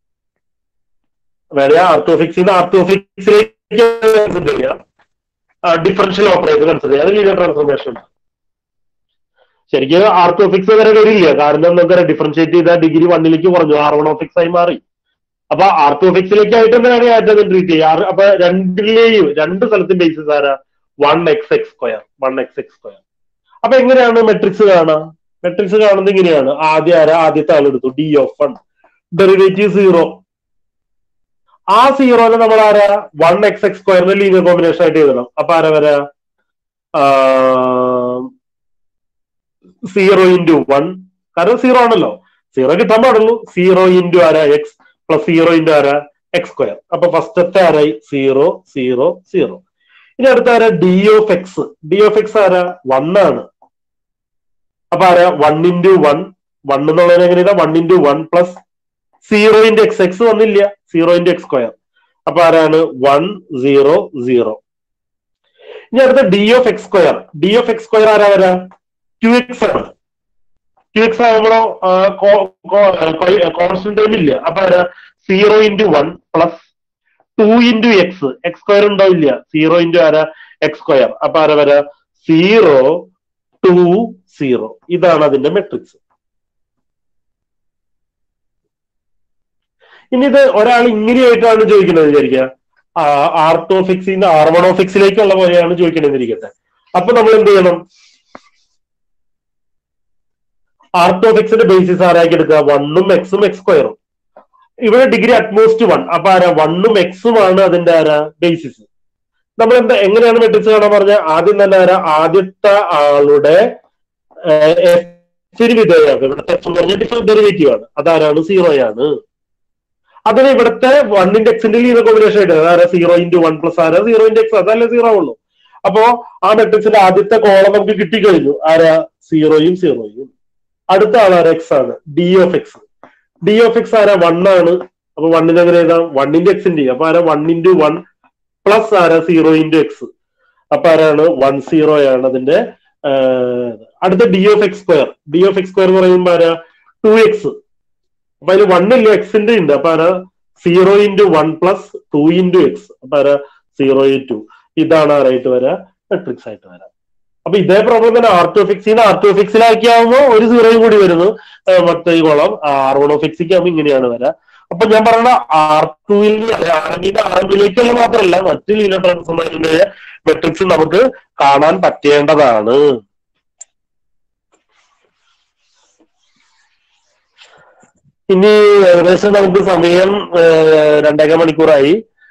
വേറെ ആർ ടു ഓഫ് എക്സ് ചെയ്യുന്ന ആർ ടു ഓഫ് എക്സിലേക്ക് കൺസിഡർ ചെയ്യാം ഡിഫറൻഷ്യൽ ഓപ്പറേറ്റർ കൺസിഡർ ചെയ്യാം അത് ലീനിയർ ട്രാൻസ്ഫോർമേഷൻ ശരിക്കും ആർ ടു ഓഫ് എക്സ് വരെ വരില്ല കാരണം നമുക്ക് ഡിഫറൻഷിയേറ്റ് ചെയ്ത ഡിഗ്രി വണ്ണിലേക്ക് കുറഞ്ഞു ആർ വൺ ഓഫ് എക്സ് ആയി മാറി അപ്പൊ ആർ ടു ഓഫ് എക്സിലേക്ക് ആയിട്ട് എന്തിനാണ് ആറ്റം ട്രീറ്റ് ചെയ്യുക ആറ് അപ്പൊ രണ്ടിലെയും രണ്ട് സ്ഥലത്തും ബേസിസ് ആരാ one X X square one X X square അപ്പൊ എങ്ങനെയാണ് മെട്രിക്സ് കാണുക മെട്രിക്സ് കാണുന്നത് ഇങ്ങനെയാണ് ആദ്യം ആരാ ആദ്യത്തെ ആളെടുത്തു D of one derivative zero ആ സീറോനെ നമ്മൾ ആരാ വൺ എക്സ് എക്സ് സ്ക്വയറിന്റെ ലീനിയർ കോമ്പിനേഷൻ ആയിട്ട് എഴുതണം അപ്പൊ ആരാ വരാ സീറോ ഇൻറ്റു വൺ കാരണം സീറോ ആണല്ലോ സീറോ കിട്ടാൻ പാടുള്ളൂ സീറോ ഇൻറ്റു ആരാ എക്സ് പ്ലസ് സീറോ ഇൻറ്റു ആരാ എക്സ് സ്ക്വയർ അപ്പൊ ഫസ്റ്റത്തെ ആരായി സീറോ സീറോ സീറോ ഇനി അടുത്ത ആരാ D of x D of x ആരാ വൺ ആണ് അപ്പൊ ആരാ വൺ ഇൻറ്റു വൺ വൺ എന്നുള്ളതിന് എങ്ങനെയാ one into one plus zero into x x വന്നില്ല സീറോ ഇൻറ്റു എക്സ് സ്ക്വയർ അപ്പൊ ആരാണ് വൺ സീറോ സീറോ ഇനി അടുത്ത D of x square D of x square ആരാ വരാ ടു എക്സ് ആണ് ടു എക്സ് ആകുമ്പോഴോ കോൺസ്റ്റന്റ് ടൈം ഇല്ല അപ്പൊ ആരാ zero into one plus two into x X square ഉണ്ടോ ഇല്ല സീറോ ഇൻറ്റു ആരാ എക്സ് സ്ക്വയർ അപ്പൊ ആരാ വരാ സീറോ ടു സീറോ ഇതാണ് അതിന്റെ മെട്രിക്സ് ഇനി ഇത് ഒരാൾ ഇങ്ങനെയായിട്ടാണ് ചോദിക്കുന്നത് വിചാരിക്കുക ആർ ടു ഓഫ് എക്സിന്ന് ആർ വൺ ഓഫ് എക്സിലേക്കുള്ള പോലെയാണ് ചോദിക്കണമെന്ന് ഇരിക്കട്ടെ അപ്പൊ നമ്മൾ എന്ത് ചെയ്യണം ആർ ടു ഓഫ് എക്സിന്റെ ബേസിസ് ആരാക്കി എടുക്കുക വണ്ണും എക്സും എക്സ് സ്ക്വയറും ഇവിടെ ഡിഗ്രി അറ്റ്മോസ്റ്റ് വൺ അപ്പൊ ആരാ വണ്ണും എക്സും ആണ് അതിന്റെ ആരാ ബേസിസ് നമ്മൾ എന്താ എങ്ങനെയാണ് മെട്രിക്സ് കാണാൻ പറഞ്ഞ ആദ്യം തന്നെ ആരാ ആദ്യത്തെ ആളുടെ എഫിന് വിധേയമാണ് ഇവിടുത്തെ എഫ് എന്ന് പറഞ്ഞാൽ ഡിഫറെന്റ് ഡെറിവേറ്റീവ് ആണ് അതാരാണ് സീറോ ആണ് അതിന് ഇവിടുത്തെ വണ്ണിന്റെ എക്സിന്റെ ലീനർ കോമ്പിനേഷൻ ആയിട്ട് അതാരാ സീറോ ഇൻറ്റു വൺ പ്ലസ് ആരാ സീറോ ഇൻറ്റു എക്സ് അതല്ലേ സീറോ ഉള്ളൂ അപ്പോ ആ മെട്രിക്സിന്റെ ആദ്യത്തെ കോളം നമുക്ക് കിട്ടിക്കഴിഞ്ഞു ആരാ സീറോയും സീറോയും അടുത്ത ആളാരാ എക്സ് ആണ് D of x D of x ആരാ വൺ ആണ് അപ്പൊ വണ്ണിന് എങ്ങനെ എഴുതാം വണ്ണിന്റെ എക്സിന്റെ അപ്പൊ ആരാ വൺ ഇൻറ്റു വൺ പ്ലസ് ആരാ സീറോ ഇൻറ്റു എക്സ് അപ്പൊ ആരാണ് വൺ സീറോ ആണ് അതിന്റെ ആഹ്, അടുത്ത D of x square D of x square എന്ന് പറയുമ്പോൾ ആരാ ടു എക്സ് അപ്പൊ അതിൽ വൺ ഇല്ല എക്സിന്റെ ഉണ്ട് അപ്പൊ ആരാ zero into one plus two into x അപ്പൊ ആരാ സീറോ ടു ഇതാണ് ആരായിട്ട് വരാ മെട്രിക്സ് ആയിട്ട് വരാം അപ്പൊ ഇതേ പ്രോബ്ലം തന്നെ ആർ ടു ഫിക്സിന്ന് ആർ ടു ഫിക്സിലാക്കിയാകുമ്പോൾ ഒരു സീറോയും കൂടി വരുന്നു ആ, മറ്റേ ഈ കോളം ആർ വൺ ഓഫ് എക്സിക്ക് ആകുമ്പോൾ ഇങ്ങനെയാണ് വരാ അപ്പൊ ഞാൻ പറഞ്ഞ ആർ ടുവിൽ ആറിന്റെ ആറിലേക്കുള്ള മാത്രമല്ല മറ്റ് ലീനർ ട്രാൻസ്ഫോർമേഷന്റെ മെട്രിക്സ് നമുക്ക് കാണാൻ പറ്റേണ്ടതാണ് ഇനി ഏകദേശം നമുക്ക് സമയം ഏഹ്, രണ്ടേക മണിക്കൂറായി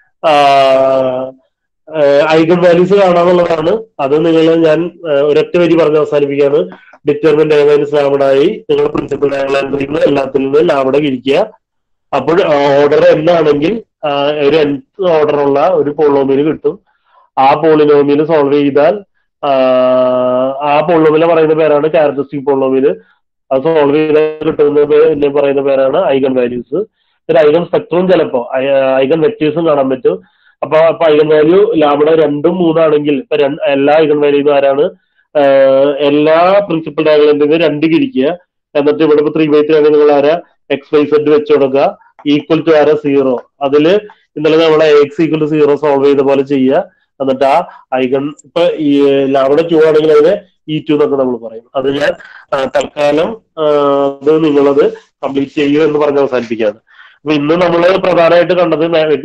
ഐഗൺ വാല്യൂസ് കാണാന്നുള്ളതാണ് അത് നിങ്ങൾ ഞാൻ ഏഹ്, ഒരൊറ്റ വരി പറഞ്ഞ് അവസാനിപ്പിക്കുകയാണ് ഡിറ്റർമിൻ ഡയമൈനസ് ലാബഡായി നിങ്ങൾ പ്രിൻസിപ്പൽ ഡയഗ്രാമിൽ നിന്ന് എല്ലാത്തിൽ നിന്ന് ലാബഡ കിരിക്കുക അപ്പോൾ ഓർഡർ എന്നാണെങ്കിൽ ഒരു nth ഓർഡർ ഉള്ള ഒരു പോളിനോമിയൽ കിട്ടും ആ പോളിനോമിയൽ സോൾവ് ചെയ്താൽ ആഹ്, ആ പോളിനോമിയൽ പറയുന്ന പേരാണ് ക്യാരക്ടറിസ്റ്റിക് പോളിനോമിയൽ അത് സോൾവ് ചെയ്താൽ കിട്ടുന്ന പേ- എന്നെ പറയുന്ന പേരാണ് ഐഗൺ വാല്യൂസ് ഒരു ഐഗൺ സ്പെക്ട്രവും ചിലപ്പോ ഐഗൺ വെക്ടേഴ്സും കാണാൻ പറ്റും അപ്പൊ അപ്പൊ ഐഗൺ വാല്യൂ ലാബഡ രണ്ടും മൂന്നാണെങ്കിൽ ഇപ്പൊ രണ്ട് എല്ലാ ഐഗൺ വാല്യൂസും ആരാണ് ആഹ് എല്ലാ പ്രിൻസിപ്പൽ ഡയഗ്രാമിൽ രണ്ട് കിരിക്കുക എന്നിട്ട് ഇവിടെ ഇപ്പൊ ത്രീ ബൈ ത്രീ ആണെങ്കിൽ നിങ്ങൾ ആരാ എക്സ് വൈ സെഡ് വെച്ച് കൊടുക്കുക ഈക്വൽ ടു ആരാ സീറോ അതില് ഇന്നലെ നമ്മളെ x equal to zero solve ചെയ്ത പോലെ ചെയ്യുക എന്നിട്ട് ആ ഐഗൺ ഇപ്പൊ ഈ ലാബഡ ടു ആണെങ്കിൽ അതിന് ഇ ടു എന്നൊക്കെ നമ്മൾ പറയും അത് ഞാൻ ആ, തൽക്കാലം ആ, അത് നിങ്ങളത് കംപ്ലീറ്റ് ചെയ്യൂ എന്ന് പറഞ്ഞ് അവസാനിപ്പിക്കുകയാണ് അപ്പൊ ഇന്ന് നമ്മൾ പ്രധാനമായിട്ട് കണ്ടത്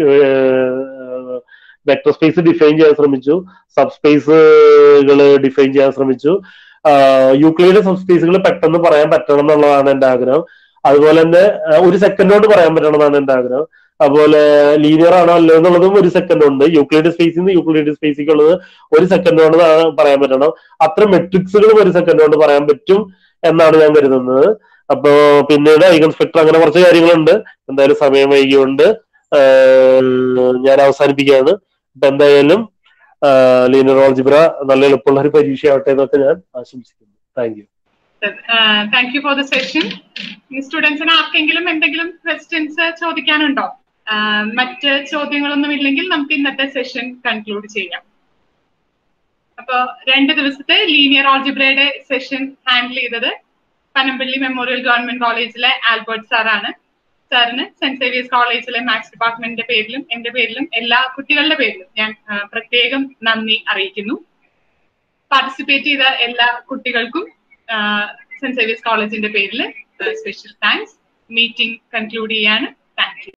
വെക്ടർ സ്പേസ് ഡിഫൈൻ ചെയ്യാൻ ശ്രമിച്ചു സബ് സ്പേസുകൾ ഡിഫൈൻ ചെയ്യാൻ ശ്രമിച്ചു യൂക്ലിയുടെ സബ് സ്പേസുകൾ പെട്ടെന്ന് പറയാൻ പറ്റണം എന്നുള്ളതാണ് എന്റെ ആഗ്രഹം അതുപോലെ തന്നെ ആ, ഒരു സെക്കൻഡ് കൊണ്ട് പറയാൻ പറ്റണം എന്നാണ് എന്റെ ആഗ്രഹം അതുപോലെ ലീനിയർ ആണോ അല്ലോ എന്നുള്ളതും ഒരു സെക്കൻഡ് ഉണ്ട് യൂക്ലിഡ് സ്പേസിൽ നിന്ന് യൂക്ലിഡ് സ്പേസിലേക്ക് ഉള്ളത് ഒരു സെക്കൻഡ് കൊണ്ട് ആ- പറയാൻ പറ്റണം അത്ര മെട്രിക്സുകളും ഒരു സെക്കൻഡ് കൊണ്ട് പറയാൻ പറ്റും എന്നാണ് ഞാൻ കരുതുന്നത് അപ്പോ പിന്നീട് ഐഗൺ സ്പെക്ടർ അങ്ങനെ കുറച്ച് കാര്യങ്ങളുണ്ട് എന്തായാലും സമയം വൈകിയുണ്ട് ആഹ് ഞാൻ അവസാനിപ്പിക്കുകയാണ് അപ്പൊ എന്തായാലും ലീനിയർ ഓൾജിബ്ര നല്ല എളുപ്പമുള്ള ഒരു പരീക്ഷയാവട്ടെ എന്നൊക്കെ ഞാൻ ആശംസിക്കുന്നു thank you thank you for the session സ്റ്റുഡൻസിന് ആർക്കെങ്കിലും എന്തെങ്കിലും ക്വസ്റ്റ്യൻസ് ചോദിക്കാനുണ്ടോ ആഹ് മറ്റ് ചോദ്യങ്ങളൊന്നും ഇല്ലെങ്കിൽ നമുക്ക് ഇന്നത്തെ സെഷൻ കൺക്ലൂഡ് ചെയ്യാം അപ്പൊ രണ്ട് ദിവസത്തെ ലീനിയർ ഓൾജിബ്രയുടെ സെഷൻ ഹാൻഡിൽ ചെയ്തത് പനമ്പള്ളി മെമ്മോറിയൽ ഗവൺമെന്റ് കോളേജിലെ ആൽബർട്ട് സാറാണ് സാറിന് സെന്റ് സേവിയേഴ്സ് കോളേജിലെ മാത്സ് ഡിപ്പാർട്ട്മെന്റിന്റെ പേരിലും എന്റെ പേരിലും എല്ലാ കുട്ടികളുടെ പേരിലും ഞാൻ ആ, പ്രത്യേകം നന്ദി അറിയിക്കുന്നു പാർട്ടിസിപ്പേറ്റ് ചെയ്ത എല്ലാ കുട്ടികൾക്കും സെന്റ് സേവിയേഴ്സ് കോളേജിന്റെ പേരിൽ സ്പെഷ്യൽ താങ്ക്സ് മീറ്റിംഗ് കൺക്ലൂഡ് ചെയ്യാണ് താങ്ക് യു